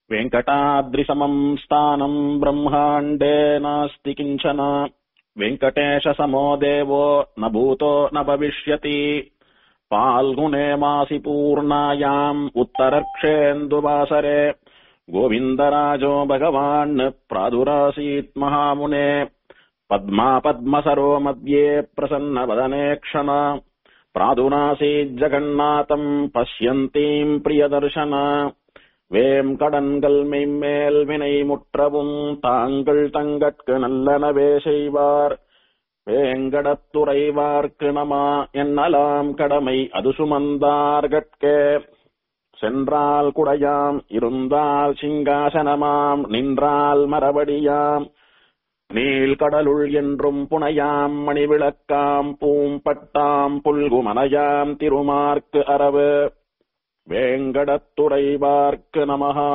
वेङ्कटाद्रिसमम् स्थानम् ब्रह्माण्डे नास्ति किञ्चन वेङ्कटेशसमो देवो न भूतो न भविष्यति फाल्गुने मासि पूर्णायाम् उत्तरक्षेन्दुवासरे गोविन्दराजो भगवान् प्रादुरासीत् महामुने पद्मा पद्मसरो मध्ये प्रसन्नवदने क्षण प्रादुरासीज्जगन्नाथम् पश्यन्तीम् प्रियदर्शन வேம்கடன்கள் மெய்மேல் வினை முற்றவும் தாங்கள் தங்கட்கு நல்லனவே செய்வார் வேங்கடத்துறைவார்க்கு நமா என்னலாம் கடமை அது சுமந்தார்கட்கே சென்றால் குடையாம் இருந்தால் சிங்காசனமாம் நின்றால் மரபடியாம் நீள்கடலுள் என்றும் புனையாம் மணிவிளக்காம் பூம்பட்டாம் புல்குமனையாம் திருமார்க்கு அரவு வேங்கடத்துறைவார்க்கு நமஹா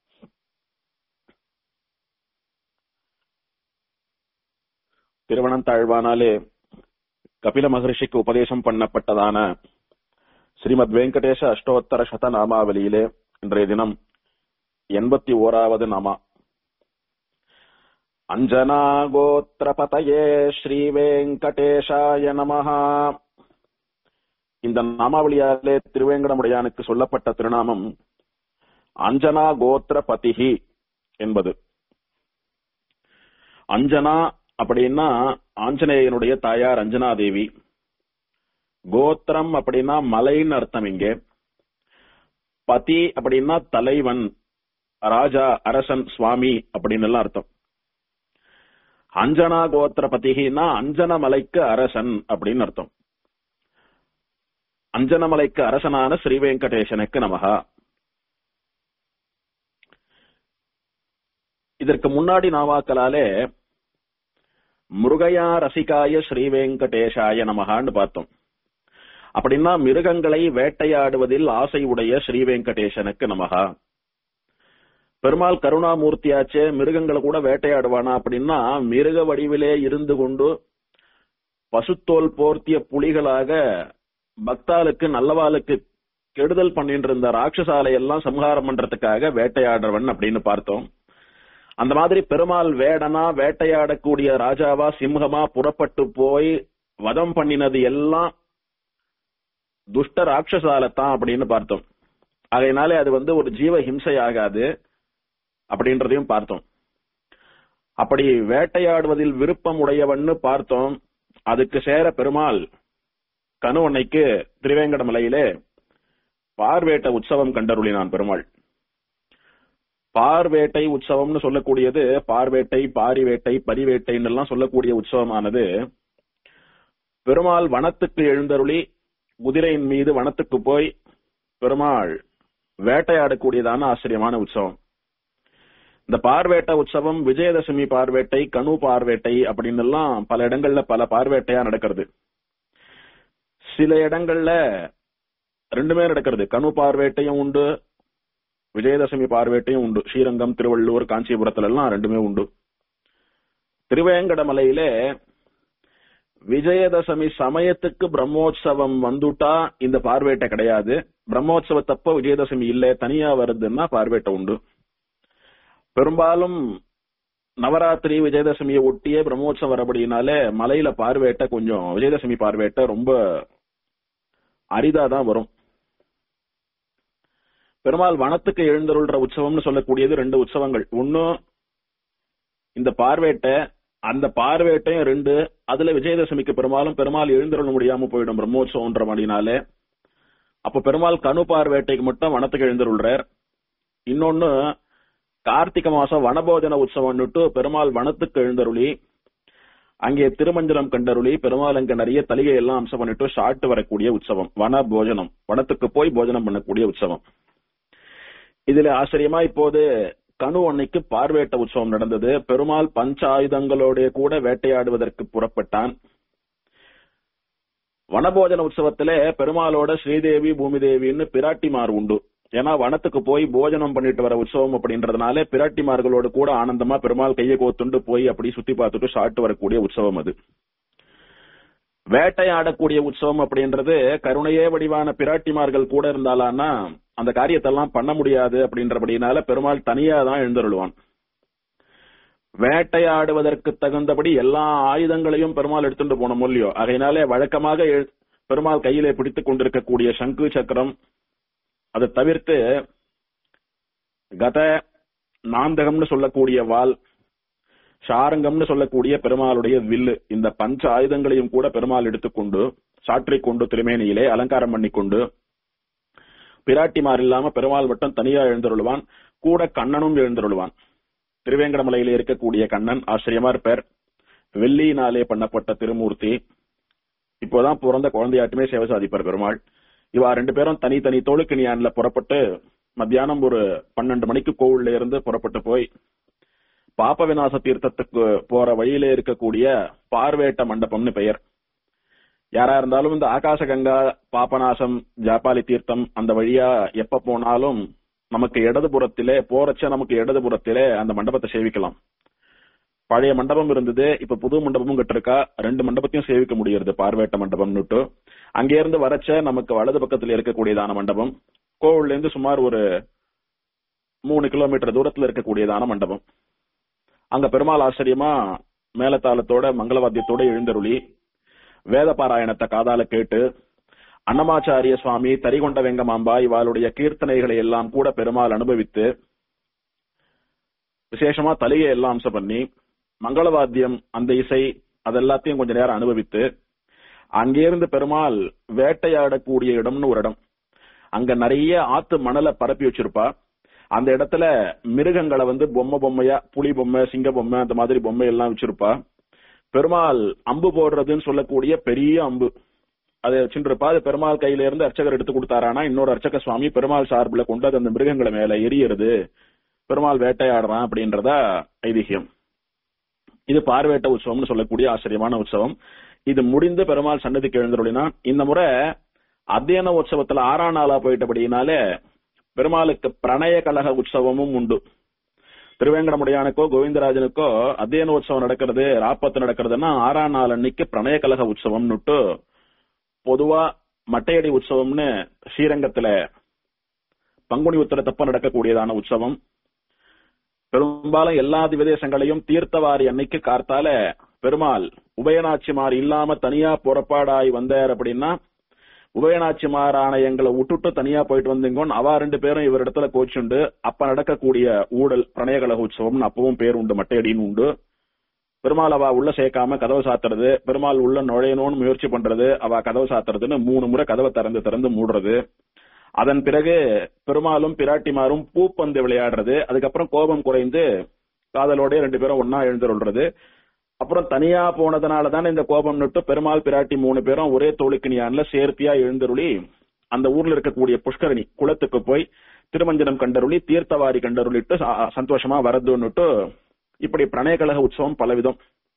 திருவனந்தாழ்வானாலே கபில மகரிஷிக்கு உபதேசம் பண்ணப்பட்டதான ஸ்ரீமத் வெங்கடேஷ அஷ்டோத்தர சத நாமாவலியிலே இன்றைய தினம் எண்பத்தி ஓராவது நாமா அஞ்சனா கோத்திரபதயே ஸ்ரீ வெங்கடேஷாய நமஹா இந்த நாமாவளியாலே திருவேங்கடமுடையானுக்கு சொல்லப்பட்ட திருநாமம் அஞ்சனா கோத்திர பதிகி என்பது அஞ்சனா அப்படின்னா ஆஞ்சநேயனுடைய தாயார் அஞ்சனா தேவி கோத்திரம் அப்படின்னா மலைன்னு அர்த்தம் இங்கே பதி அப்படின்னா தலைவன் ராஜா அரசன் சுவாமி அப்படின்னு எல்லாம் அர்த்தம் அஞ்சனா கோத்திர பதிகின்னா அஞ்சன மலைக்கு அரசன் அப்படின்னு அர்த்தம் அஞ்சனமலைக்கு அரசனான ஸ்ரீ வெங்கடேசனுக்கு நமகா இதற்கு முன்னாடி நாவாக்களாலே முருகையா ரசிகாய ஸ்ரீ வெங்கடேஷாய நமகான்னு பார்த்தோம் அப்படின்னா மிருகங்களை வேட்டையாடுவதில் ஆசை உடைய ஸ்ரீ வெங்கடேசனுக்கு நமகா பெருமாள் கருணாமூர்த்தியாச்சே மிருகங்களை கூட வேட்டையாடுவானா அப்படின்னா மிருக வடிவிலே இருந்து கொண்டு பசுத்தோல் போர்த்திய புலிகளாக பக்தாளுக்கு நல்லவாளுக்கு கெடுதல் பண்ணிட்டு இருந்த ராட்சசாலை எல்லாம் சம்ஹாரம் பண்றதுக்காக வேட்டையாடுறவன் அப்படின்னு பார்த்தோம் அந்த மாதிரி பெருமாள் வேடனா வேட்டையாடக்கூடிய ராஜாவா சிம்ஹமா புறப்பட்டு போய் வதம் பண்ணினது எல்லாம் துஷ்ட ராட்சசாலத்தான் அப்படின்னு பார்த்தோம் அதனாலே அது வந்து ஒரு ஜீவ ஹிம்சை ஆகாது அப்படின்றதையும் பார்த்தோம் அப்படி வேட்டையாடுவதில் விருப்பம் உடையவன்னு பார்த்தோம் அதுக்கு சேர பெருமாள் கணுவன்னைக்கு திருவேங்கடமலையிலே பார்வேட்ட உற்சவம் கண்டருளினான் பெருமாள் பார்வேட்டை உற்சவம்னு சொல்லக்கூடியது பார்வேட்டை பாரிவேட்டை பரிவேட்டைன்னு எல்லாம் சொல்லக்கூடிய உற்சவமானது பெருமாள் வனத்துக்கு எழுந்தருளி குதிரையின் மீது வனத்துக்கு போய் பெருமாள் வேட்டையாடக்கூடியதான ஆச்சரியமான உற்சவம் இந்த பார்வேட்ட உற்சவம் விஜயதசமி பார்வேட்டை கனு பார்வேட்டை அப்படின்னு எல்லாம் பல இடங்கள்ல பல பார்வேட்டையா நடக்கிறது சில இடங்கள்ல ரெண்டுமே நடக்கிறது கனு பார்வேட்டையும் உண்டு விஜயதசமி பார்வேட்டையும் உண்டு ஸ்ரீரங்கம் திருவள்ளூர் காஞ்சிபுரத்துல எல்லாம் ரெண்டுமே உண்டு திருவேங்கடமலையிலே விஜயதசமி சமயத்துக்கு பிரம்மோற்சவம் வந்துட்டா இந்த பார்வேட்டை கிடையாது பிரம்மோற்சவத்தப்ப விஜயதசமி இல்ல தனியா வருதுன்னா பார்வேட்டை உண்டு பெரும்பாலும் நவராத்திரி விஜயதசமியை ஒட்டியே பிரம்மோற்சவம் வரபடினாலே மலையில பார்வேட்டை கொஞ்சம் விஜயதசமி பார்வேட்டை ரொம்ப அரிதா தான் வரும் பெருமாள் வனத்துக்கு எழுந்தருள்ற உற்சவம்னு சொல்லக்கூடியது ரெண்டு உற்சவங்கள் ஒன்னு இந்த பார்வேட்டை அந்த பார்வேட்டையும் ரெண்டு அதுல விஜயதசமிக்கு பெருமாளும் பெருமாள் எழுந்தருள முடியாம போயிடும் பிரம்மோற்சவம்ன்ற மடினாலே அப்ப பெருமாள் கனு பார்வேட்டைக்கு மட்டும் வனத்துக்கு எழுந்தருள்றார் இன்னொன்னு கார்த்திகை மாசம் வனபோஜன உற்சவம்னுட்டு பெருமாள் வனத்துக்கு எழுந்தருளி அங்கே திருமஞ்சனம் கண்டருளி பெருமாள் அங்க நிறைய தலிகை எல்லாம் அம்சம் பண்ணிட்டு ஷாட்டு வரக்கூடிய உற்சவம் வன போஜனம் வனத்துக்கு போய் போஜனம் பண்ணக்கூடிய உற்சவம் இதுல ஆச்சரியமா இப்போது கனு அன்னைக்கு பார்வேட்ட உற்சவம் நடந்தது பெருமாள் பஞ்ச ஆயுதங்களோட கூட வேட்டையாடுவதற்கு புறப்பட்டான் வனபோஜன உற்சவத்திலே பெருமாளோட ஸ்ரீதேவி பூமிதேவின்னு பிராட்டிமார் உண்டு ஏன்னா வனத்துக்கு போய் போஜனம் பண்ணிட்டு வர உற்சவம் அப்படின்றதுனால பிராட்டிமார்களோடு கூட ஆனந்தமா பெருமாள் கையை கோத்துண்டு போய் அப்படி சுத்தி பார்த்துட்டு சாட்டு வரக்கூடிய உற்சவம் அது வேட்டையாடக்கூடிய உற்சவம் அப்படின்றது கருணையே வடிவான பிராட்டிமார்கள் கூட இருந்தாலான்னா அந்த காரியத்தெல்லாம் பண்ண முடியாது அப்படின்றபடினால பெருமாள் தனியா தான் எழுந்தருளுவான் வேட்டையாடுவதற்கு தகுந்தபடி எல்லா ஆயுதங்களையும் பெருமாள் எடுத்துட்டு போனோம் இல்லையோ அதனாலே வழக்கமாக எழு- பெருமாள் கையிலே பிடித்துக் கொண்டிருக்கக்கூடிய சங்கு சக்கரம் அதை தவிர்த்து கத நாந்தகம்னு சொல்லக்கூடிய வாள் சாரங்கம்னு சொல்லக்கூடிய பெருமாளுடைய வில்லு இந்த பஞ்ச ஆயுதங்களையும் கூட பெருமாள் எடுத்துக்கொண்டு சாற்றிக் கொண்டு திருமேனியிலே அலங்காரம் பண்ணிக்கொண்டு பிராட்டிமார் இல்லாம பெருமாள் மட்டும் தனியா எழுந்தருளுவான் கூட கண்ணனும் எழுந்தருளுவான் திருவேங்கடமலையில இருக்கக்கூடிய கண்ணன் ஆச்சரியமா இருப்பார் வெள்ளியினாலே பண்ணப்பட்ட திருமூர்த்தி இப்போதான் பிறந்த குழந்தையாட்டுமே சேவை சாதிப்பார் பெருமாள் இவா ரெண்டு பேரும் தனித்தனி தோளுக்கிணியான்ல புறப்பட்டு மத்தியானம் ஒரு பன்னெண்டு மணிக்கு கோவில்ல இருந்து புறப்பட்டு போய் பாப விநாச தீர்த்தத்துக்கு போற வழியில இருக்கக்கூடிய பார்வேட்ட மண்டபம்னு பெயர் யாரா இருந்தாலும் இந்த ஆகாச கங்கா பாபநாசம் ஜாபாலி தீர்த்தம் அந்த வழியா எப்ப போனாலும் நமக்கு இடதுபுறத்திலே போறச்ச நமக்கு இடதுபுறத்திலே அந்த மண்டபத்தை சேவிக்கலாம் பழைய மண்டபம் இருந்தது இப்ப புது மண்டபமும் கட்டிருக்கா ரெண்டு மண்டபத்தையும் சேவிக்க முடியுது பார்வேட்ட மண்டபம்னுட்டு அங்கே இருந்து வரச்ச நமக்கு வலது பக்கத்துல இருக்கக்கூடியதான மண்டபம் கோவில்ல இருந்து சுமார் ஒரு மூணு கிலோமீட்டர் தூரத்துல இருக்கக்கூடியதான மண்டபம் அங்க பெருமாள் ஆச்சரியமா மேலத்தாளத்தோட மங்களவாத்தியத்தோட எழுந்தருளி வேத பாராயணத்தை காதால கேட்டு அன்னமாச்சாரிய சுவாமி தரிகொண்ட வெங்கமாம்பா இவாளுடைய கீர்த்தனைகளை எல்லாம் கூட பெருமாள் அனுபவித்து விசேஷமா தலையை எல்லாம் அம்சம் பண்ணி மங்களவாத்தியம் அந்த இசை அதெல்லாத்தையும் கொஞ்ச நேரம் அனுபவித்து அங்கிருந்து பெருமாள் வேட்டையாடக்கூடிய இடம்னு ஒரு இடம் அங்க நிறைய ஆத்து மணலை பரப்பி வச்சிருப்பா அந்த இடத்துல மிருகங்களை வந்து பொம்மை பொம்மையா புலி பொம்மை சிங்க பொம்மை அந்த மாதிரி பொம்மை எல்லாம் வச்சிருப்பா பெருமாள் அம்பு போடுறதுன்னு சொல்லக்கூடிய பெரிய அம்பு அதை வச்சுருப்பா அது பெருமாள் கையில இருந்து அர்ச்சகர் எடுத்து கொடுத்தாரானா இன்னொரு அர்ச்சக சுவாமி பெருமாள் சார்புல கொண்டு அது அந்த மிருகங்களை மேல எரியறது பெருமாள் வேட்டையாடுறான் அப்படின்றதா ஐதிஹியம் இது பார்வேட்ட உற்சவம்னு சொல்லக்கூடிய ஆச்சரியமான உற்சவம் இது முடிந்து பெருமாள் சன்னதிக்கு எழுந்தருளினா இந்த முறை அத்தியன உற்சவத்துல ஆறாம் நாளா போயிட்டபடினாலே பெருமாளுக்கு பிரணய கழக உற்சவமும் உண்டு திருவேங்கடமுடையானுக்கோ கோவிந்தராஜனுக்கோ அத்தியன உற்சவம் நடக்கிறது ராப்பத்து நடக்கிறதுன்னா ஆறாம் நாள் அன்னைக்கு பிரணய கழக உற்சவம்னுட்டு பொதுவா மட்டையடி உற்சவம்னு ஸ்ரீரங்கத்துல பங்குனி உத்தர தப்ப நடக்கக்கூடியதான உற்சவம் பெரும்பாலும் எல்லா திவதேசங்களையும் தீர்த்தவாரி அன்னைக்கு கார்த்தால பெருமாள் உபயநாச்சிமார் இல்லாம தனியா புறப்பாடாய் வந்தார் அப்படின்னா உபயநாச்சிமாரான எங்களை விட்டுட்டு தனியா போயிட்டு வந்தீங்கன்னு அவ ரெண்டு பேரும் இவரிடத்துல கோச்சுண்டு அப்ப நடக்கக்கூடிய ஊழல் பிரணயகலக உற்சவம்னு அப்பவும் பேர் உண்டு மட்டையடின்னு உண்டு பெருமாள் அவ உள்ள சேர்க்காம கதவை சாத்துறது பெருமாள் உள்ள நுழையணும்னு முயற்சி பண்றது அவ கதவை சாத்துறதுன்னு மூணு முறை கதவை திறந்து திறந்து மூடுறது அதன் பிறகு பெருமாளும் பிராட்டிமாரும் பூப்பந்து விளையாடுறது அதுக்கப்புறம் கோபம் குறைந்து காதலோட ரெண்டு பேரும் ஒன்னா எழுந்துருள்றது அப்புறம் தனியா போனதுனால தானே இந்த கோபம் நட்டு பெருமாள் பிராட்டி மூணு பேரும் ஒரே தோளுக்கினியான்ல சேர்த்தியா எழுந்தருளி அந்த ஊர்ல இருக்கக்கூடிய புஷ்கரணி குளத்துக்கு போய் திருமஞ்சனம் கண்டருளி தீர்த்தவாரி கண்டருளிட்டு ச- சந்தோஷமா வரதுன்னுட்டு இப்படி பிரணயகலக உற்சவம் பலவிதம்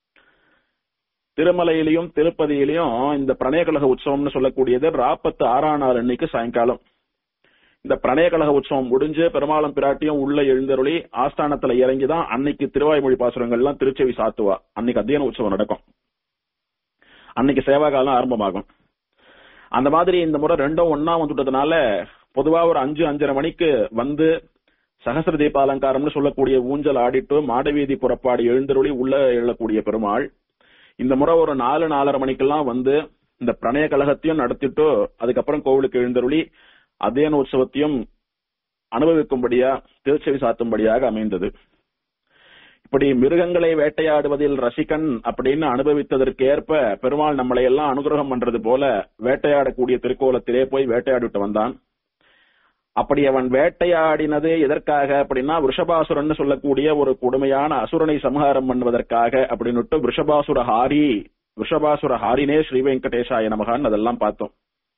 திருமலையிலையும் திருப்பதியிலையும் இந்த பிரணயகலக உற்சவம்னு சொல்லக்கூடியது ராப்பத்து ஆறாம் நாள் அன்னைக்கு சாயங்காலம் இந்த பிரணயகலக உற்சவம் முடிஞ்சு பெருமாளும் பிராட்டியும் உள்ள எழுந்தருளி ஆஸ்தானத்துல இறங்கிதான் அன்னைக்கு திருவாய்மொழி பாசுரங்கள்லாம் திருச்செவி சாத்துவா அன்னைக்கு அத்தியன உற்சவம் நடக்கும் அன்னைக்கு சேவா காலம் ஆரம்பமாகும் அந்த மாதிரி இந்த முறை ரெண்டும் ஒன்னா வந்துட்டதுனால பொதுவா ஒரு அஞ்சு அஞ்சரை மணிக்கு வந்து சகசிர தீப அலங்காரம்னு சொல்லக்கூடிய ஊஞ்சல் ஆடிட்டு மாடவீதி புறப்பாடு எழுந்தருளி உள்ள எழக்கூடிய பெருமாள் இந்த முறை ஒரு நாலு நாலரை மணிக்கெல்லாம் வந்து இந்த பிரணய கழகத்தையும் நடத்திட்டு அதுக்கப்புறம் கோவிலுக்கு எழுந்தருளி அத்தியன உற்சவத்தையும் அனுபவிக்கும்படியா திருச்செவி சாத்தும்படியாக அமைந்தது இப்படி மிருகங்களை வேட்டையாடுவதில் ரசிகன் அப்படின்னு அனுபவித்ததற்கு ஏற்ப பெருமாள் நம்மளை எல்லாம் அனுகிரகம் பண்றது போல வேட்டையாடக்கூடிய திருக்கோலத்திலே போய் வேட்டையாடிட்டு வந்தான் அப்படி அவன் வேட்டையாடினது எதற்காக அப்படின்னா விஷபாசுரன் சொல்லக்கூடிய ஒரு கொடுமையான அசுரனை சம்ஹாரம் பண்ணுவதற்காக அப்படின்னுட்டு விஷபாசுர ஹாரி விஷபாசுர ஹாரினே ஸ்ரீ வெங்கடேசாய நமகான் அதெல்லாம் பார்த்தோம்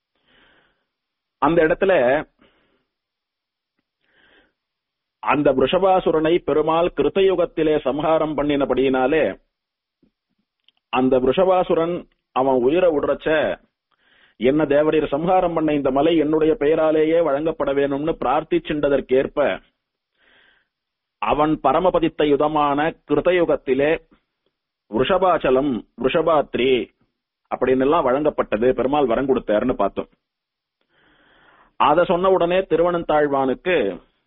அந்த இடத்துல அந்த விஷபாசுரனை பெருமாள் கிருத்தயுகத்திலே சம்ஹாரம் பண்ணினபடியினாலே அந்த விஷபாசுரன் அவன் உயிரை விடுறச்ச என்ன தேவரீர் சம்ஹாரம் பண்ண இந்த மலை என்னுடைய பெயராலேயே வழங்கப்பட வேணும்னு பிரார்த்திச்சின்றதற்கேற்ப அவன் பரமபதித்த யுதமான கிருத்தயுகத்திலே விஷபாச்சலம் விஷபாத்ரி அப்படின்னு எல்லாம் வழங்கப்பட்டது பெருமாள் வரம் கொடுத்தாருன்னு பார்த்தோம் அத சொன்ன உடனே திருவனந்தாழ்வானுக்கு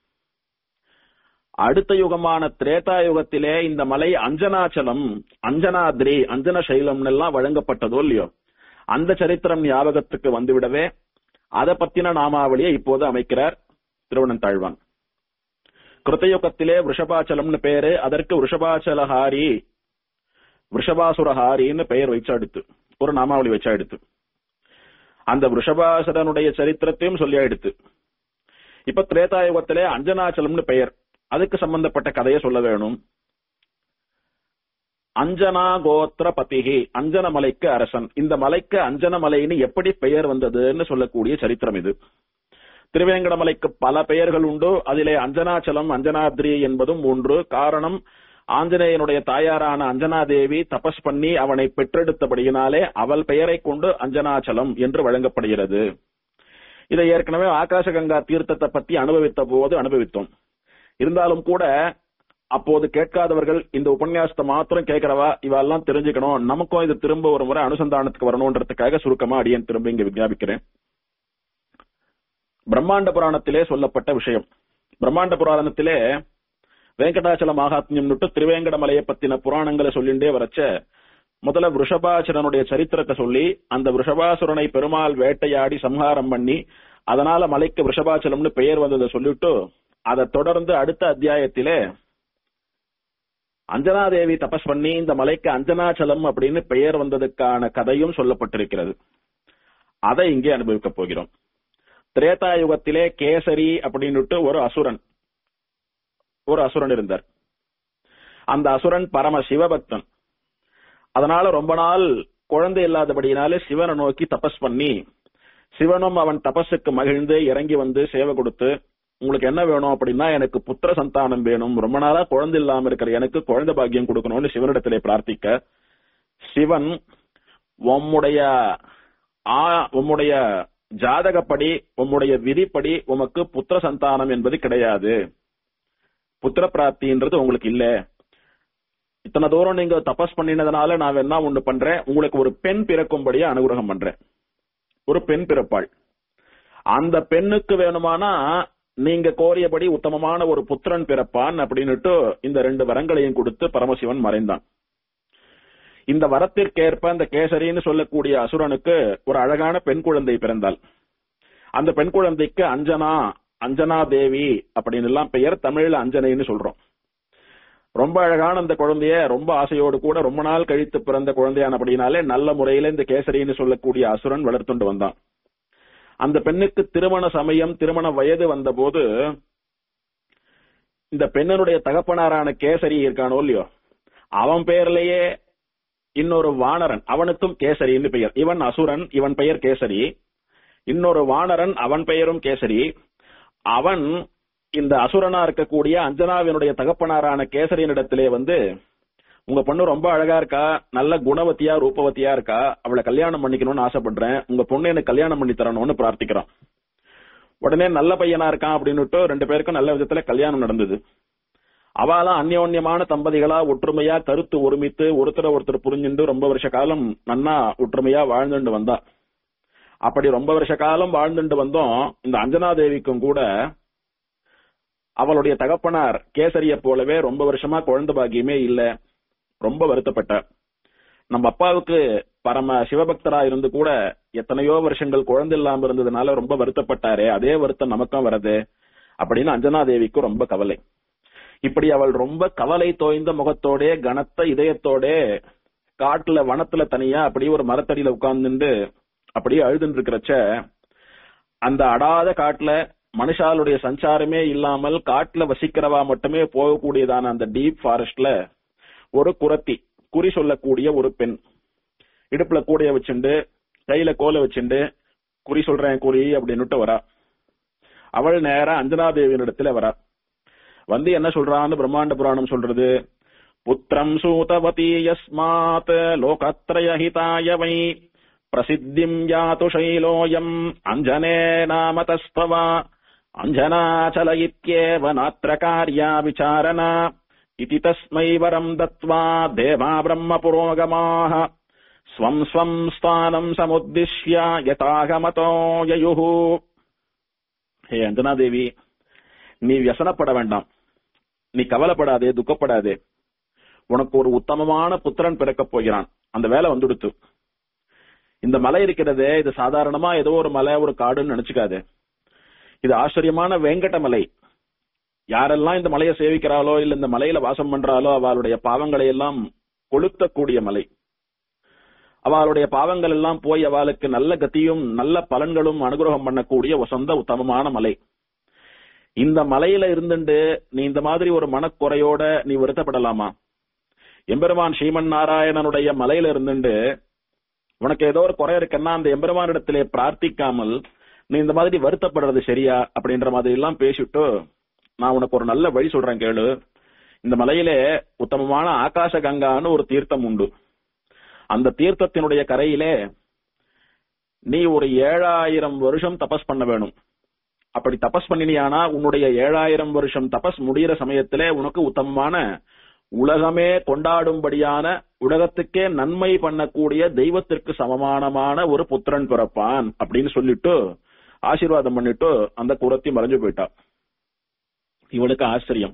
அடுத்த யுகமான திரேதா யுகத்திலே இந்த மலை அஞ்சனாச்சலம் அஞ்சனாத்ரி அஞ்சன சைலம் எல்லாம் வழங்கப்பட்டதோ இல்லையோ அந்த சரித்திரம் ஞாபகத்துக்கு வந்துவிடவே அதை பத்தின நாமாவளியை இப்போது அமைக்கிறார் திருவனந்தாழ்வான் கிருத்தயுகத்திலே விஷபாச்சலம்னு பேரு அதற்கு விஷபாச்சலஹாரி விஷபாசுரஹாரின்னு பெயர் வச்சா எடுத்து ஒரு நாமாவளி வச்சா எடுத்து அந்த விஷபாசுரனுடைய சரித்திரத்தையும் சொல்லி எடுத்து இப்ப திரேதாயுகத்திலே அஞ்சனாச்சலம்னு பெயர் அதுக்கு சம்பந்தப்பட்ட கதையை சொல்ல வேணும் அஞ்சனா கோத்திர பதிகி அஞ்சன மலைக்கு அரசன் இந்த மலைக்கு அஞ்சன மலைன்னு எப்படி பெயர் வந்ததுன்னு சொல்லக்கூடிய சரித்திரம் இது திருவேங்கடமலைக்கு பல பெயர்கள் உண்டு அதிலே அஞ்சனாச்சலம் அஞ்சனாத்ரி என்பதும் ஒன்று காரணம் ஆஞ்சநேயனுடைய தாயாரான அஞ்சனாதேவி தபஸ் பண்ணி அவனை பெற்றெடுத்தபடியினாலே அவள் பெயரை கொண்டு அஞ்சனாச்சலம் என்று வழங்கப்படுகிறது இதை ஏற்கனவே ஆகாசகங்கா தீர்த்தத்தை பத்தி அனுபவித்த போது அனுபவித்தோம் இருந்தாலும் கூட அப்போது கேட்காதவர்கள் இந்த உபன்யாசத்தை மாத்திரம் கேட்கிறவா இவெல்லாம் தெரிஞ்சுக்கணும் நமக்கும் இது திரும்ப ஒரு முறை அனுசந்தானத்துக்கு வரணும்ன்றதுக்காக சுருக்கமா அடியேன் திரும்ப இங்க விஞ்ஞாபிக்கிறேன் பிரம்மாண்ட புராணத்திலே சொல்லப்பட்ட விஷயம் பிரம்மாண்ட புராணத்திலே வெங்கடாச்சல மகாத்மியம்னுட்டு திருவேங்கடமலையை பத்தின புராணங்களை சொல்லிண்டே வரச்ச முதல்ல விஷபாசுரனுடைய சரித்திரத்தை சொல்லி அந்த விஷபாசுரனை பெருமாள் வேட்டையாடி சம்ஹாரம் பண்ணி அதனால மலைக்கு விஷபாச்சலம்னு பெயர் வந்ததை சொல்லிட்டு அதை தொடர்ந்து அடுத்த அத்தியாயத்திலே அஞ்சனாதேவி தபஸ் பண்ணி இந்த மலைக்கு அஞ்சனாச்சலம் அப்படின்னு பெயர் வந்ததுக்கான கதையும் சொல்லப்பட்டிருக்கிறது அதை இங்கே அனுபவிக்க போகிறோம் திரேதா யுகத்திலே கேசரி அப்படின்னுட்டு ஒரு அசுரன் ஒரு அசுரன் இருந்தார் அந்த அசுரன் பரம சிவபக்தன் அதனால ரொம்ப நாள் குழந்தை இல்லாதபடியினாலே சிவனை நோக்கி தபஸ் பண்ணி சிவனும் அவன் தபஸுக்கு மகிழ்ந்து இறங்கி வந்து சேவை கொடுத்து உங்களுக்கு என்ன வேணும் அப்படின்னா எனக்கு புத்திர சந்தானம் வேணும் ரொம்ப நாளா குழந்தை இல்லாம இருக்கிற எனக்கு குழந்தை பாக்கியம் கொடுக்கணும்னு சிவனிடத்திலே பிரார்த்திக்க சிவன் உம்முடைய ஆ உம்முடைய ஜாதகப்படி உம்முடைய விதிப்படி உமக்கு புத்திர சந்தானம் என்பது கிடையாது புத்திர பிராப்தின்றது உங்களுக்கு இல்ல இத்தனை தூரம் நீங்க தபஸ் பண்ணினதுனால நான் என்ன ஒண்ணு பண்றேன் உங்களுக்கு ஒரு பெண் பிறக்கும்படியா அனுகிரகம் பண்றேன் ஒரு பெண் பிறப்பாள் அந்த பெண்ணுக்கு வேணுமானா நீங்க கோரியபடி உத்தமமான ஒரு புத்திரன் பிறப்பான் அப்படின்னுட்டு இந்த ரெண்டு வரங்களையும் கொடுத்து பரமசிவன் மறைந்தான் இந்த வரத்திற்கேற்ப அந்த கேசரின்னு சொல்லக்கூடிய அசுரனுக்கு ஒரு அழகான பெண் குழந்தை பிறந்தாள் அந்த பெண் குழந்தைக்கு அஞ்சனா அஞ்சனா தேவி அப்படின்னு எல்லாம் பெயர் தமிழ்ல அஞ்சனைன்னு சொல்றோம் ரொம்ப அழகான அந்த குழந்தைய ரொம்ப ஆசையோடு கூட ரொம்ப நாள் கழித்து பிறந்த குழந்தையான அப்படின்னாலே நல்ல முறையில இந்த கேசரின்னு சொல்லக்கூடிய அசுரன் வளர்த்துண்டு வந்தான் அந்த பெண்ணுக்கு திருமண சமயம் திருமண வயது வந்தபோது இந்த பெண்ணனுடைய தகப்பனாரான கேசரி இருக்கானோ இல்லையோ அவன் பெயர்லயே இன்னொரு வானரன் அவனுக்கும் கேசரின்னு பெயர் இவன் அசுரன் இவன் பெயர் கேசரி இன்னொரு வானரன் அவன் பெயரும் கேசரி அவன் இந்த அசுரனா இருக்கக்கூடிய அஞ்சனாவினுடைய தகப்பனாரான கேசரியனிடத்திலே வந்து உங்க பொண்ணு ரொம்ப அழகா இருக்கா நல்ல குணவத்தியா ரூபவத்தியா இருக்கா அவளை கல்யாணம் பண்ணிக்கணும்னு ஆசைப்படுறேன் உங்க பொண்ணு எனக்கு கல்யாணம் பண்ணி தரணும்னு பிரார்த்திக்கிறான் உடனே நல்ல பையனா இருக்கான் அப்படின்னுட்டு ரெண்டு பேருக்கும் நல்ல விதத்துல கல்யாணம் நடந்தது அவாலாம் அந்யோன்யமான தம்பதிகளா ஒற்றுமையா கருத்து ஒருமித்து ஒருத்தர ஒருத்தர் புரிஞ்சுண்டு ரொம்ப வருஷ காலம் நன்னா ஒற்றுமையா வாழ்ந்துட்டு வந்தா அப்படி ரொம்ப வருஷ காலம் வாழ்ந்துட்டு வந்தோம் இந்த அஞ்சனா தேவிக்கும் கூட அவளுடைய தகப்பனார் கேசரிய போலவே ரொம்ப வருஷமா குழந்தை பாக்கியமே இல்ல ரொம்ப வருத்தப்பட்டார் நம்ம அப்பாவுக்கு பரம சிவபக்தரா இருந்து கூட எத்தனையோ வருஷங்கள் குழந்தை இல்லாம இருந்ததுனால ரொம்ப வருத்தப்பட்டாரே அதே வருத்தம் நமக்கும் வருது அப்படின்னு அஞ்சனா தேவிக்கு ரொம்ப கவலை இப்படி அவள் ரொம்ப கவலை தோய்ந்த முகத்தோட கனத்த இதயத்தோட காட்டுல வனத்துல தனியா அப்படியே ஒரு மரத்தடியில உட்கார்ந்துட்டு அப்படியே அழுதுன்னு இருக்கிறச்ச அந்த அடாத காட்டுல மனுஷாலுடைய சஞ்சாரமே இல்லாமல் காட்டுல வசிக்கிறவா மட்டுமே போகக்கூடியதான அந்த டீப் ஃபாரஸ்ட்ல ஒரு குரத்தி குறி சொல்லக்கூடிய ஒரு பெண் இடுப்புல கூடைய வச்சுண்டு கையில கோலை வச்சுண்டு குறி சொல்றேன் குறி அப்படின்னுட்டு வரா அவள் நேரா அஞ்சனாதேவியினிடத்துல வரா வந்து என்ன சொல்றான்னு பிரம்மாண்ட புராணம் சொல்றது புத்திரம் சூதவதி யஸ்மாத் லோகத்ரய ஹிதாய வை பிரசித்திம் யாத்து சைலோயம் அஞ்சனே நாம தஸ்தவா அஞ்சனாச்சல இத்யேவ நாத்திர கார்யா விசாரணா इति तस्मै वरम् दत्त्वा देवा ब्रह्मपुरोगमाः स्वम् स्वम् स्थानम् समुद्दिश्य यथागमतो ययुः ஹே அஞ்சனா தேவி நீ வியசனப்பட வேண்டாம் நீ கவலைப்படாதே துக்கப்படாதே உனக்கு ஒரு உத்தமமான புத்திரன் பிறக்கப் போகிறான் அந்த வேலை வந்துடுத்து இந்த மலை இருக்கிறதே இது சாதாரணமா ஏதோ ஒரு மலை ஒரு காடுன்னு நினைச்சுக்காது இது ஆச்சரியமான வேங்கட மலை யாரெல்லாம் இந்த மலையை சேவிக்கிறாளோ இல்ல இந்த மலையில வாசம் பண்றாளோ அவளுடைய பாவங்களை எல்லாம் கொளுத்தக்கூடிய மலை அவளுடைய பாவங்கள் எல்லாம் போய் அவளுக்கு நல்ல கத்தியும் நல்ல பலன்களும் அனுகிரகம் பண்ணக்கூடிய வசந்த உத்தமமான மலை இந்த மலையில இருந்துட்டு நீ இந்த மாதிரி ஒரு மனக்குறையோட நீ வருத்தப்படலாமா எம்பெருமான் ஸ்ரீமன் நாராயணனுடைய மலையில இருந்துட்டு உனக்கு ஏதோ ஒரு குறை இருக்குன்னா அந்த எம்பெருமானிடத்திலே பிரார்த்திக்காமல் நீ இந்த மாதிரி வருத்தப்படுறது சரியா அப்படின்ற மாதிரி எல்லாம் பேசிட்டு நான் உனக்கு ஒரு நல்ல வழி சொல்றேன் கேளு இந்த மலையிலே உத்தமமான ஆகாச கங்கான்னு ஒரு தீர்த்தம் உண்டு அந்த தீர்த்தத்தினுடைய கரையிலே நீ ஒரு ஏழாயிரம் வருஷம் தபஸ் பண்ண வேணும் அப்படி தபஸ் பண்ணினியானா உன்னுடைய ஏழாயிரம் வருஷம் தபஸ் முடிகிற சமயத்திலே உனக்கு உத்தமமான உலகமே கொண்டாடும்படியான உலகத்துக்கே நன்மை பண்ணக்கூடிய தெய்வத்திற்கு சமமானமான ஒரு புத்திரன் பிறப்பான் அப்படின்னு சொல்லிட்டு ஆசீர்வாதம் பண்ணிட்டு அந்த குரத்தி மறைஞ்சு போயிட்டா இவளுக்கு ஆச்சரியம்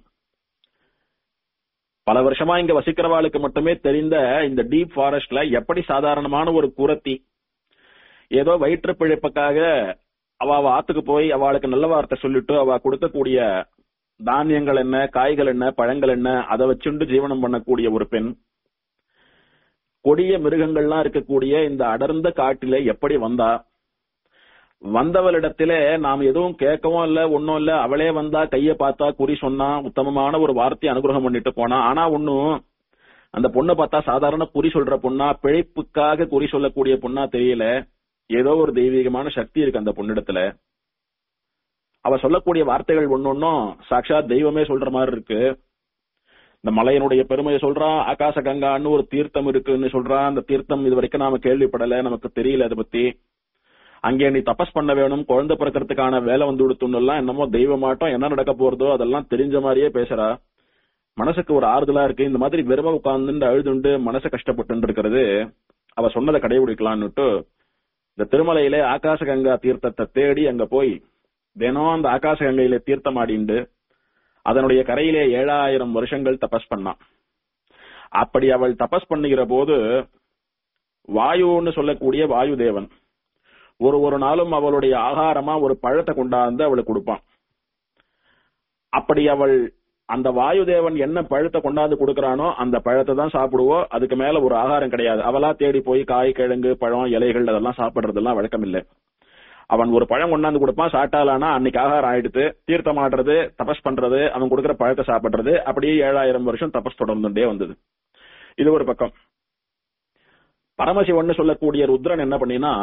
பல வருஷமா இங்க வசிக்கிறவாளுக்கு மட்டுமே தெரிந்த இந்த டீப் ஃபாரஸ்ட்ல எப்படி சாதாரணமான ஒரு குரத்தி ஏதோ வயிற்று பிழைப்புக்காக அவ அவ ஆத்துக்கு போய் அவளுக்கு நல்ல வார்த்தை சொல்லிட்டு அவ கொடுக்கக்கூடிய தானியங்கள் என்ன காய்கள் என்ன பழங்கள் என்ன அதை வச்சுண்டு ஜீவனம் பண்ணக்கூடிய ஒரு பெண் கொடிய மிருகங்கள்லாம் இருக்கக்கூடிய இந்த அடர்ந்த காட்டில எப்படி வந்தா வந்தவளிடத்திலே நாம் எதுவும் கேட்கவும் இல்ல ஒன்னும் இல்ல அவளே வந்தா கைய பார்த்தா குறி சொன்னா உத்தமமான ஒரு வார்த்தையை அனுகிரகம் பண்ணிட்டு போனா ஆனா ஒன்னும் அந்த பொண்ணை பார்த்தா சாதாரண குறி சொல்ற பொண்ணா பிழைப்புக்காக குறி சொல்லக்கூடிய பொண்ணா தெரியல ஏதோ ஒரு தெய்வீகமான சக்தி இருக்கு அந்த பொண்ணிடத்துல அவ சொல்லக்கூடிய வார்த்தைகள் ஒன்னொன்னும் சாட்சாத் தெய்வமே சொல்ற மாதிரி இருக்கு இந்த மலையினுடைய பெருமையை சொல்றான் ஆகாச கங்கான்னு ஒரு தீர்த்தம் இருக்குன்னு சொல்றான் அந்த தீர்த்தம் இது வரைக்கும் நாம கேள்விப்படல நமக்கு தெரியல அதை பத்தி அங்கே நீ தபஸ் பண்ண வேணும் குழந்தை பிறக்கிறதுக்கான வேலை வந்து கொடுத்துன்னு எல்லாம் என்னமோ தெய்வமாட்டம் என்ன நடக்க போறதோ அதெல்லாம் தெரிஞ்ச மாதிரியே பேசுறா மனசுக்கு ஒரு ஆறுதலா இருக்கு இந்த மாதிரி வெறும உட்கார்ந்து அழுதுண்டு மனசை கஷ்டப்பட்டு இருக்கிறது அவ சொன்னதை கடைபிடிக்கலான்னுட்டு இந்த திருமலையிலே ஆகாச கங்கா தீர்த்தத்தை தேடி அங்க போய் தினம் அந்த ஆகாச கங்கையில தீர்த்தம் ஆடிண்டு அதனுடைய கரையிலே ஏழாயிரம் வருஷங்கள் தபஸ் பண்ணான் அப்படி அவள் தபஸ் பண்ணுகிற போது வாயுன்னு சொல்லக்கூடிய வாயு தேவன் ஒரு ஒரு நாளும் அவளுடைய ஆகாரமா ஒரு பழத்தை கொண்டாந்து அவளுக்கு கொடுப்பான் அப்படி அவள் அந்த வாயு தேவன் என்ன பழத்தை கொண்டாந்து கொடுக்கறானோ அந்த பழத்தை தான் சாப்பிடுவோம் அதுக்கு மேல ஒரு ஆகாரம் கிடையாது அவளா தேடி போய் காய் கிழங்கு பழம் இலைகள் அதெல்லாம் சாப்பிடுறதெல்லாம் வழக்கம் இல்லை அவன் ஒரு பழம் கொண்டாந்து கொடுப்பான் சாட்டாலானா அன்னைக்கு ஆகாரம் ஆயிடுத்து தீர்த்தம் ஆடுறது தபஸ் பண்றது அவன் கொடுக்கிற பழத்தை சாப்பிடுறது அப்படியே ஏழாயிரம் வருஷம் தபஸ் தொடர்ந்துட்டே வந்தது இது ஒரு பக்கம் பரமசிவன் சொல்லக்கூடிய ருத்ரன் என்ன பண்ணினா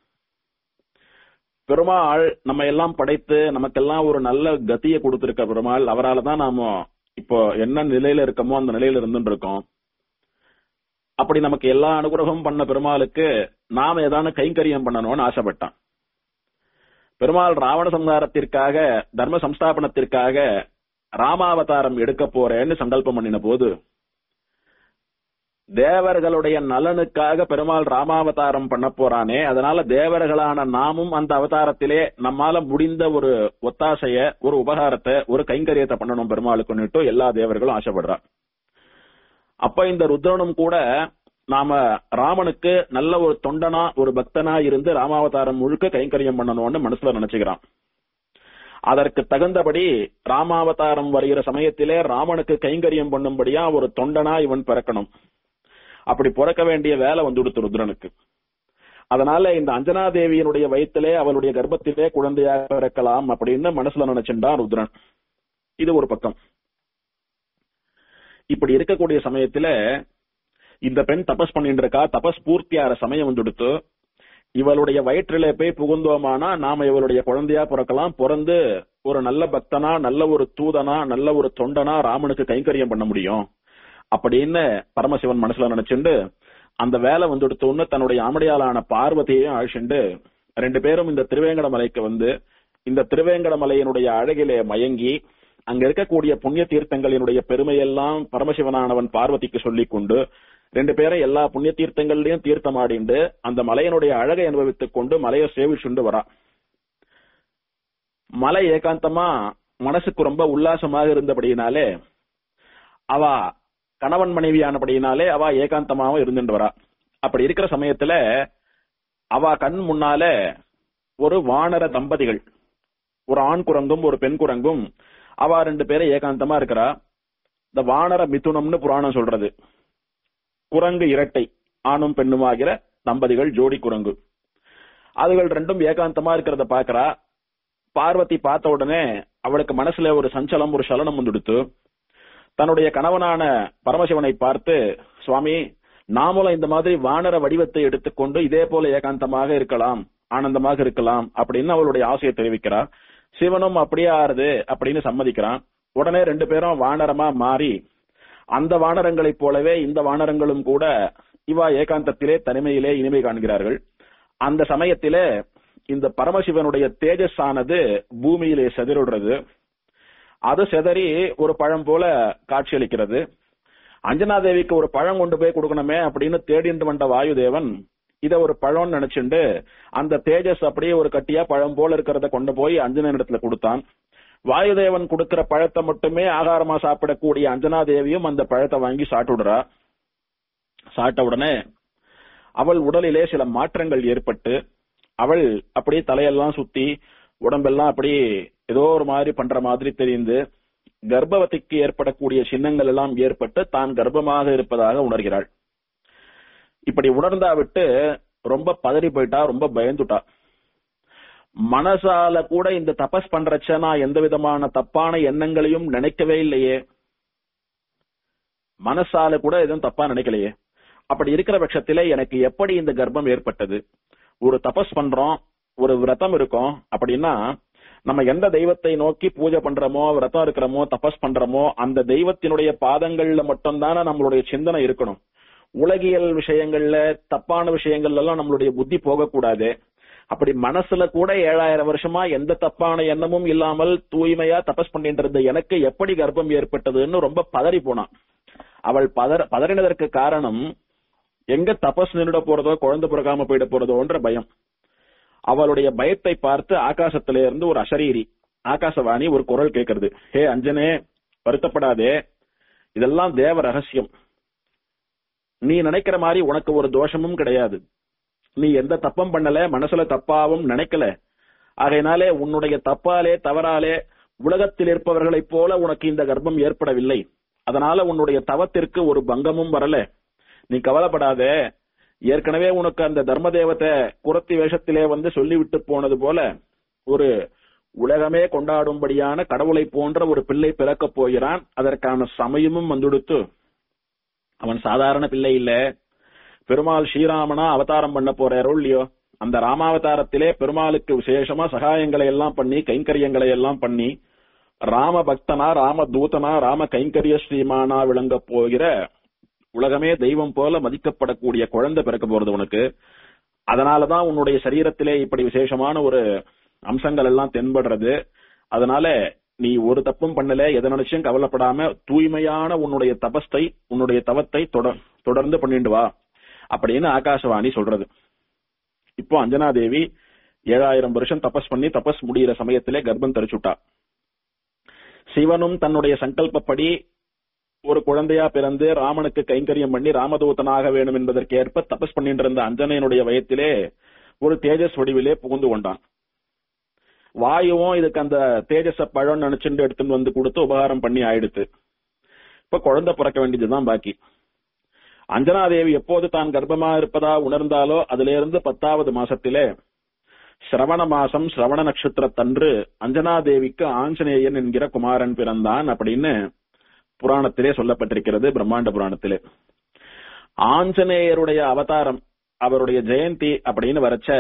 பெருமாள் நம்ம எல்லாம் படைத்து நமக்கெல்லாம் ஒரு நல்ல கத்தியை கொடுத்திருக்க பெருமாள் அவரால் தான் நாம இப்போ என்ன நிலையில இருக்கமோ அந்த நிலையில இருந்துட்டு இருக்கோம் அப்படி நமக்கு எல்லா அனுகிரகமும் பண்ண பெருமாளுக்கு நாம ஏதான கைங்கரியம் பண்ணணும்னு ஆசைப்பட்டான் பெருமாள் ராவண சம்ஹாரத்திற்காக தர்ம சம்ஸ்தாபனத்திற்காக ராமாவதாரம் எடுக்க போறேன்னு சங்கல்பம் பண்ணின போது தேவர்களுடைய நலனுக்காக பெருமாள் ராமாவதாரம் பண்ண போறானே அதனால தேவர்களான நாமும் அந்த அவதாரத்திலே நம்மால முடிந்த ஒரு ஒத்தாசைய ஒரு உபகாரத்தை ஒரு கைங்கரியத்தை பண்ணணும் பெருமாளுக்குன்னுட்டு எல்லா தேவர்களும் ஆசைப்படுறா அப்ப இந்த ருத்ரனும் கூட நாம ராமனுக்கு நல்ல ஒரு தொண்டனா ஒரு பக்தனா இருந்து ராமாவதாரம் முழுக்க கைங்கரியம் பண்ணணும்னு மனசுல நினைச்சுக்கிறான் அதற்கு தகுந்தபடி ராமாவதாரம் வருகிற சமயத்திலே ராமனுக்கு கைங்கரியம் பண்ணும்படியா ஒரு தொண்டனா இவன் பிறக்கணும் அப்படி பிறக்க வேண்டிய வேலை வந்து கொடுத்து ருத்ரனுக்கு அதனால இந்த அஞ்சனா தேவியினுடைய வயிற்றிலே அவளுடைய கர்ப்பத்திலே குழந்தையாக பிறக்கலாம் அப்படின்னு மனசுல நினைச்சுட்டான் ருத்ரன் இது ஒரு பக்கம் இப்படி இருக்கக்கூடிய சமயத்துல இந்த பெண் தபஸ் பண்ணிட்டு இருக்கா தபஸ் பூர்த்தியாகிற சமயம் வந்துடுத்து இவளுடைய வயிற்றிலே போய் புகுந்தோமானா நாம இவளுடைய குழந்தையா பிறக்கலாம் பிறந்து ஒரு நல்ல பக்தனா நல்ல ஒரு தூதனா நல்ல ஒரு தொண்டனா ராமனுக்கு கைங்கரியம் பண்ண முடியும் அப்படின்னு பரமசிவன் மனசுல நினைச்சுண்டு அந்த வேலை வந்துடுத்தோன்னு தன்னுடைய ஆமடியாலான பார்வதியையும் அழிச்சுண்டு ரெண்டு பேரும் இந்த திருவேங்கட மலைக்கு வந்து இந்த திருவேங்கட மலையினுடைய அழகிலே மயங்கி அங்க இருக்கக்கூடிய புண்ணிய தீர்த்தங்களினுடைய பெருமையெல்லாம் பரமசிவனானவன் பார்வதிக்கு சொல்லிக் கொண்டு ரெண்டு பேரும் எல்லா புண்ணிய தீர்த்தங்கள்லயும் தீர்த்தமாடிண்டு அந்த மலையினுடைய அழகை அனுபவித்துக் கொண்டு மலையை சேவிச்சுண்டு வரா மலை ஏகாந்தமா மனசுக்கு ரொம்ப உல்லாசமாக இருந்தபடியினாலே அவ கணவன் மனைவியானபடியினாலே அவ ஏகாந்தமாவும் இருந்துட்டு வரா அப்படி இருக்கிற சமயத்துல அவ கண் முன்னால ஒரு வானர தம்பதிகள் ஒரு ஆண் குரங்கும் ஒரு பெண் குரங்கும் அவ ரெண்டு பேரும் ஏகாந்தமா இருக்கிறா இந்த வானர மிதுனம்னு புராணம் சொல்றது குரங்கு இரட்டை ஆணும் பெண்ணுமாகிற தம்பதிகள் ஜோடி குரங்கு அதுகள் ரெண்டும் ஏகாந்தமா இருக்கிறத பாக்குறா பார்வதி பார்த்த உடனே அவளுக்கு மனசுல ஒரு சஞ்சலம் ஒரு சலனம் வந்துடுத்து தன்னுடைய கணவனான பரமசிவனை பார்த்து சுவாமி நாமளும் இந்த மாதிரி வானர வடிவத்தை எடுத்துக்கொண்டு இதே போல ஏகாந்தமாக இருக்கலாம் ஆனந்தமாக இருக்கலாம் அப்படின்னு அவளுடைய ஆசையை தெரிவிக்கிறார் சிவனும் அப்படியே ஆறுது அப்படின்னு சம்மதிக்கிறான் உடனே ரெண்டு பேரும் வானரமா மாறி அந்த வானரங்களைப் போலவே இந்த வானரங்களும் கூட இவா ஏகாந்தத்திலே தனிமையிலே இனிமை காண்கிறார்கள் அந்த சமயத்திலே இந்த பரமசிவனுடைய தேஜஸ் ஆனது பூமியிலே செதறிடுறது அது செதறி ஒரு பழம் போல காட்சியளிக்கிறது அஞ்சனாதேவிக்கு ஒரு பழம் கொண்டு போய் கொடுக்கணுமே அப்படின்னு தேடிண்டு வந்த வாயுதேவன் இத ஒரு பழம்னு நினைச்சுண்டு அந்த தேஜஸ் அப்படியே ஒரு கட்டியா பழம் போல இருக்கிறத கொண்டு போய் அஞ்சனன் இடத்துல கொடுத்தான் வாயுதேவன் கொடுக்கிற பழத்தை மட்டுமே ஆகாரமா சாப்பிடக்கூடிய அஞ்சனா தேவியும் அந்த பழத்தை வாங்கி சாப்பிட்டுடுறா சாப்பிட்ட உடனே அவள் உடலிலே சில மாற்றங்கள் ஏற்பட்டு அவள் அப்படியே தலையெல்லாம் சுத்தி உடம்பெல்லாம் அப்படியே ஏதோ ஒரு மாதிரி பண்ற மாதிரி தெரிந்து கர்ப்பவதிக்கு ஏற்படக்கூடிய சின்னங்கள் எல்லாம் ஏற்பட்டு தான் கர்ப்பமாக இருப்பதாக உணர்கிறாள் இப்படி உணர்ந்தா விட்டு ரொம்ப பதறி போயிட்டா ரொம்ப பயந்துட்டா மனசால கூட இந்த தபஸ் பண்றச்ச நான் எந்த விதமான தப்பான எண்ணங்களையும் நினைக்கவே இல்லையே மனசால கூட எதுவும் தப்பா நினைக்கலையே அப்படி இருக்கிற பட்சத்திலே எனக்கு எப்படி இந்த கர்ப்பம் ஏற்பட்டது ஒரு தபஸ் பண்றோம் ஒரு விரதம் இருக்கும் அப்படின்னா நம்ம எந்த தெய்வத்தை நோக்கி பூஜை பண்றோமோ விரதம் இருக்கிறோமோ தபஸ் பண்றோமோ அந்த தெய்வத்தினுடைய பாதங்கள்ல மட்டும்தானே நம்மளுடைய சிந்தனை இருக்கணும் உலகியல் விஷயங்கள்ல தப்பான விஷயங்கள்ல எல்லாம் நம்மளுடைய புத்தி போகக்கூடாது அப்படி மனசுல கூட ஏழாயிரம் வருஷமா எந்த தப்பான எண்ணமும் இல்லாமல் தூய்மையா தபஸ் பண்ணிட்டு இருந்த எனக்கு எப்படி கர்ப்பம் ஏற்பட்டதுன்னு ரொம்ப பதறி போனான் அவள் பதற பதறினதற்கு காரணம் எங்க தபஸ் நின்றுட போறதோ குழந்தை பிறக்காம போயிட போறதோன்ற பயம் அவளுடைய பயத்தை பார்த்து ஆகாசத்தில இருந்து ஒரு அசரீரி ஆகாசவாணி ஒரு குரல் கேட்கறது ஹே அஞ்சனே வருத்தப்படாதே இதெல்லாம் தேவ ரகசியம் நீ நினைக்கிற மாதிரி உனக்கு ஒரு தோஷமும் கிடையாது நீ எந்த தப்பம் பண்ணல மனசுல தப்பாவும் நினைக்கல ஆகையினாலே உன்னுடைய தப்பாலே தவறாலே உலகத்தில் இருப்பவர்களைப் போல உனக்கு இந்த கர்ப்பம் ஏற்படவில்லை அதனால உன்னுடைய தவத்திற்கு ஒரு பங்கமும் வரல நீ கவலைப்படாத ஏற்கனவே உனக்கு அந்த தர்ம தேவத்தை குரத்தி வேஷத்திலே வந்து சொல்லிவிட்டு போனது போல ஒரு உலகமே கொண்டாடும்படியான கடவுளை போன்ற ஒரு பிள்ளை பிறக்கப் போகிறான் அதற்கான சமயமும் வந்துடுத்து அவன் சாதாரண பிள்ளை இல்ல பெருமாள் ஸ்ரீராமனா அவதாரம் பண்ண போறாரோ இல்லையோ அந்த ராமாவதாரத்திலே பெருமாளுக்கு விசேஷமா சகாயங்களை எல்லாம் பண்ணி கைங்கரியங்களை எல்லாம் பண்ணி ராம பக்தனா ராம தூதனா ராம கைங்கரிய ஸ்ரீமானா விளங்க போகிற உலகமே தெய்வம் போல மதிக்கப்படக்கூடிய குழந்தை பிறக்க போறது உனக்கு அதனாலதான் உன்னுடைய சரீரத்திலே இப்படி விசேஷமான ஒரு அம்சங்கள் எல்லாம் தென்படுறது அதனால நீ ஒரு தப்பும் பண்ணல எதை நினைச்சும் கவலைப்படாம தூய்மையான உன்னுடைய தபஸ்தை உன்னுடைய தவத்தை தொடர் தொடர்ந்து பண்ணிட்டு வா அப்படின்னு ஆகாசவாணி சொல்றது இப்போ அஞ்சனா தேவி ஏழாயிரம் வருஷம் தபஸ் பண்ணி தபஸ் முடிகிற சமயத்திலே கர்ப்பம் தரிச்சுட்டா சிவனும் தன்னுடைய சங்கல்பப்படி ஒரு குழந்தையா பிறந்து ராமனுக்கு கைங்கரியம் பண்ணி ராமதூதனாக வேணும் என்பதற்கு ஏற்ப தபஸ் பண்ணிட்டு இருந்த அஞ்சனையனுடைய வயத்திலே ஒரு தேஜஸ் வடிவிலே புகுந்து கொண்டான் வாயுவும் இதுக்கு அந்த தேஜஸ பழம் நினைச்சுட்டு எடுத்துட்டு வந்து கொடுத்து உபகாரம் பண்ணி ஆயிடுத்து இப்ப குழந்தை பிறக்க வேண்டியதுதான் பாக்கி அஞ்சனாதேவி எப்போது தான் கர்ப்பமா இருப்பதா உணர்ந்தாலோ அதுல இருந்து பத்தாவது மாசத்திலே சிரவண மாசம் சிரவண நட்சத்திரத்தன்று அஞ்சனாதேவிக்கு ஆஞ்சநேயன் என்கிற குமாரன் பிறந்தான் அப்படின்னு புராணத்திலே சொல்லப்பட்டிருக்கிறது பிரம்மாண்ட புராணத்திலே ஆஞ்சநேயருடைய அவதாரம் அவருடைய ஜெயந்தி அப்படின்னு வரைச்ச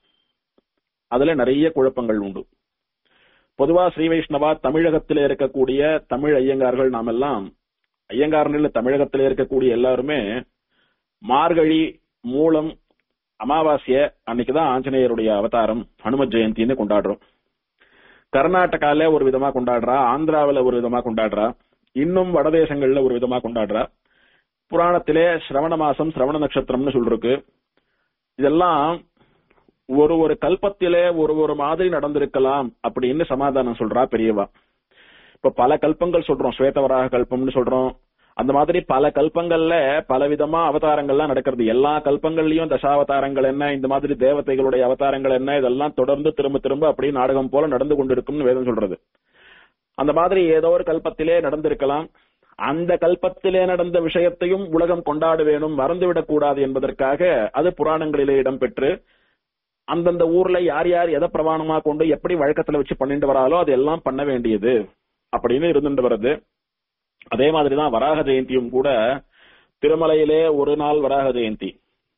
அதுல நிறைய குழப்பங்கள் உண்டு பொதுவா ஸ்ரீ வைஷ்ணவா தமிழகத்திலே இருக்கக்கூடிய தமிழ் ஐயங்கார்கள் நாம் எல்லாம் ஐயங்காரனில் தமிழகத்திலே இருக்கக்கூடிய எல்லாருமே மார்கழி மூலம் அமாவாசைய அன்னைக்குதான் ஆஞ்சநேயருடைய அவதாரம் ஹனுமத் ஜெயந்தின்னு கொண்டாடுறோம் கர்நாடகால ஒரு விதமா கொண்டாடுறா ஆந்திராவில ஒரு விதமா கொண்டாடுறா இன்னும் வடதேசங்கள்ல ஒரு விதமா கொண்டாடுறா புராணத்திலே சிரவண மாசம் சிரவண நட்சத்திரம்னு சொல்லிருக்கு இதெல்லாம் ஒரு ஒரு கல்பத்திலே ஒரு ஒரு மாதிரி நடந்திருக்கலாம் அப்படின்னு சமாதானம் சொல்றா பெரியவா இப்ப பல கல்பங்கள் சொல்றோம் ஸ்வேதவராக கல்பம்னு சொல்றோம் அந்த மாதிரி பல கல்பங்கள்ல பல விதமா அவதாரங்கள்லாம் நடக்கிறது எல்லா கல்பங்கள்லயும் தசாவதாரங்கள் என்ன இந்த மாதிரி தேவதைகளுடைய அவதாரங்கள் என்ன இதெல்லாம் தொடர்ந்து திரும்ப திரும்ப அப்படியே நாடகம் போல நடந்து கொண்டிருக்கும்னு வேதம் சொல்றது அந்த மாதிரி ஏதோ ஒரு கல்பத்திலே நடந்திருக்கலாம் அந்த கல்பத்திலே நடந்த விஷயத்தையும் உலகம் கொண்டாட வேணும் மறந்துவிடக் கூடாது என்பதற்காக அது புராணங்களிலே இடம்பெற்று அந்தந்த ஊர்ல யார் யார் எதை பிரமாணமா கொண்டு எப்படி வழக்கத்துல வச்சு பண்ணிட்டு வராலோ அது எல்லாம் பண்ண வேண்டியது அப்படின்னு இருந்துட்டு வருது அதே மாதிரிதான் வராக ஜெயந்தியும் கூட திருமலையிலே ஒரு நாள் வராக ஜெயந்தி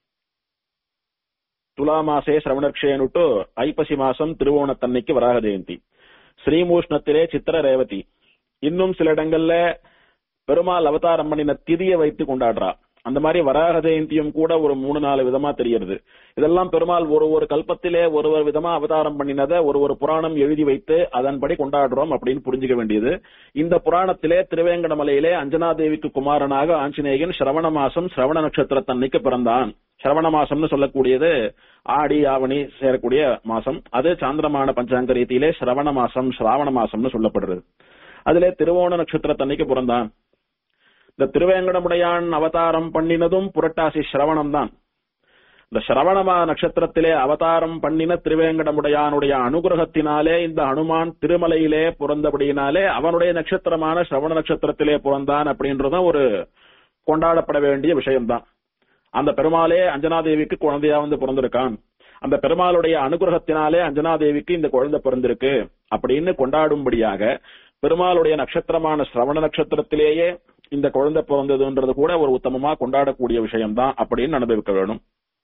துலா மாசே சிரவணக்ஷேனுட்டு ஐப்பசி மாசம் திருவோணத்தன்னைக்கு வராக ஜெயந்தி ஸ்ரீமூஷ்ணத்திலே சித்திர ரேவதி இன்னும் சில இடங்கள்ல பெருமாள் அவதாரம் பண்ணின திதியை வைத்து கொண்டாடுறா அந்த மாதிரி வராக ஜெயந்தியும் கூட ஒரு மூணு நாலு விதமா தெரிகிறது இதெல்லாம் பெருமாள் ஒரு ஒரு கல்பத்திலே ஒரு ஒரு விதமா அவதாரம் பண்ணினதை ஒரு ஒரு புராணம் எழுதி வைத்து அதன்படி கொண்டாடுறோம் அப்படின்னு புரிஞ்சுக்க வேண்டியது இந்த புராணத்திலே திருவேங்கடமலையிலே அஞ்சனா தேவிக்கு குமாரனாக ஆஞ்சநேயன் சிரவண மாசம் சிரவண நட்சத்திரத்தன்னைக்கு பிறந்தான் சிரவண மாசம்னு சொல்லக்கூடியது ஆடி ஆவணி சேரக்கூடிய மாசம் அது சாந்திரமான பஞ்சாங்க ரீதியிலே சிரவண மாசம் சிராவண மாசம்னு சொல்லப்படுறது அதிலே திருவோண நட்சத்திரத்தன்னைக்கு பிறந்தான் இந்த திருவேங்கடமுடையான் அவதாரம் பண்ணினதும் புரட்டாசி சிரவணம் தான் இந்த சிரவணமா நட்சத்திரத்திலே அவதாரம் பண்ணின திருவேங்கடமுடையானுடைய அனுகிரகத்தினாலே இந்த ஹனுமான் திருமலையிலே பிறந்தபடியினாலே அவனுடைய நட்சத்திரமான சிரவண நட்சத்திரத்திலே பிறந்தான் அப்படின்றதும் ஒரு கொண்டாடப்பட வேண்டிய விஷயம்தான் அந்த பெருமாளே அஞ்சனாதேவிக்கு குழந்தையா வந்து பிறந்திருக்கான் அந்த பெருமாளுடைய அனுகிரகத்தினாலே அஞ்சனாதேவிக்கு இந்த குழந்தை பிறந்திருக்கு அப்படின்னு கொண்டாடும்படியாக பெருமாளுடைய நட்சத்திரமான சிரவண நட்சத்திரத்திலேயே இந்த குழந்தை பிறந்ததுன்றது கூட ஒரு உத்தமமா கொண்டாடக்கூடிய விஷயம்தான் அப்படின்னு அனுபவிக்க வேணும்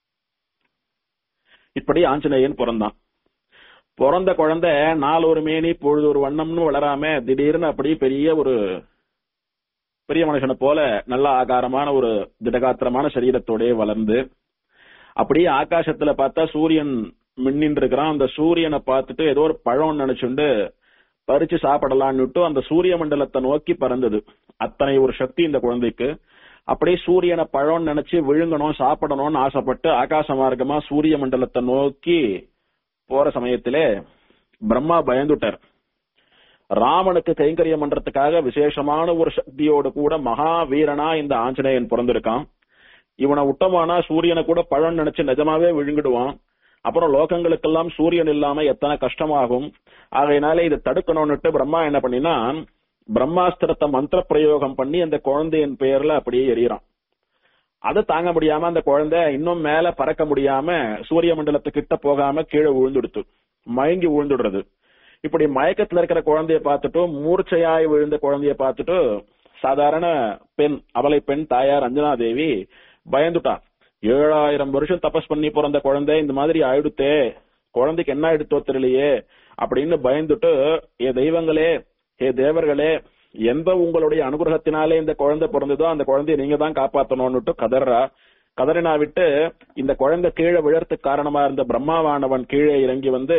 இப்படி ஆஞ்சநேயன் பிறந்தான் பிறந்த குழந்தை நாலு ஒரு மேனி பொழுது ஒரு வண்ணம்னு வளராம திடீர்னு அப்படி பெரிய ஒரு பெரிய மனுஷனை போல நல்ல ஆகாரமான ஒரு திடகாத்திரமான சரீரத்தோடே வளர்ந்து அப்படியே ஆகாசத்துல பார்த்தா சூரியன் மின்னின்னு இருக்கிறான் அந்த சூரியனை பார்த்துட்டு ஏதோ ஒரு பழம் நினைச்சுண்டு பறிச்சு சாப்பிடலான்னுட்டு அந்த சூரிய மண்டலத்தை நோக்கி பறந்தது அத்தனை ஒரு சக்தி இந்த குழந்தைக்கு அப்படியே சூரியனை பழம் நினைச்சு விழுங்கணும் சாப்பிடணும்னு ஆசைப்பட்டு ஆகாச மார்க்கமா சூரிய மண்டலத்தை நோக்கி போற சமயத்திலே பிரம்மா பயந்துட்டார் ராமனுக்கு கைங்கரியம் பண்றதுக்காக விசேஷமான ஒரு சக்தியோடு கூட மகா வீரனா இந்த ஆஞ்சநேயன் பிறந்திருக்கான் இவனை விட்டமானா சூரியனை கூட பழம் நினைச்சு நிஜமாவே விழுங்கிடுவான் அப்புறம் லோகங்களுக்கெல்லாம் சூரியன் இல்லாம எத்தனை கஷ்டமாகும் ஆகையினால இதை தடுக்கணும்னுட்டு பிரம்மா என்ன பண்ணினா பிரம்மாஸ்திரத்தை மந்திர பிரயோகம் பண்ணி அந்த குழந்தையின் பெயர்ல அப்படியே எரியறான் அதை தாங்க முடியாம அந்த குழந்தை இன்னும் மேல பறக்க முடியாம சூரிய மண்டலத்துக்கிட்ட போகாம கீழே விழுந்துடுத்து மயங்கி விழுந்துடுறது இப்படி மயக்கத்துல இருக்கிற குழந்தைய பார்த்துட்டு மூர்ச்சையாய் விழுந்த குழந்தைய பார்த்துட்டு சாதாரண பெண் அவளை பெண் தாயார் அஞ்சனா தேவி பயந்துட்டா ஏழாயிரம் வருஷம் தபஸ் பண்ணி பிறந்த குழந்தை இந்த மாதிரி ஆயிடுத்தே குழந்தைக்கு என்ன ஆயிடுத்தோ தெரியலையே அப்படின்னு பயந்துட்டு ஏ தெய்வங்களே ஏ தேவர்களே எந்த உங்களுடைய அனுகிரகத்தினாலே இந்த குழந்தை பிறந்ததோ அந்த குழந்தைய நீங்க தான் காப்பாத்தணும்னுட்டு கதறா கதறினா விட்டு இந்த குழந்தை கீழே விழறதுக்கு காரணமா இருந்த பிரம்மாவானவன் கீழே இறங்கி வந்து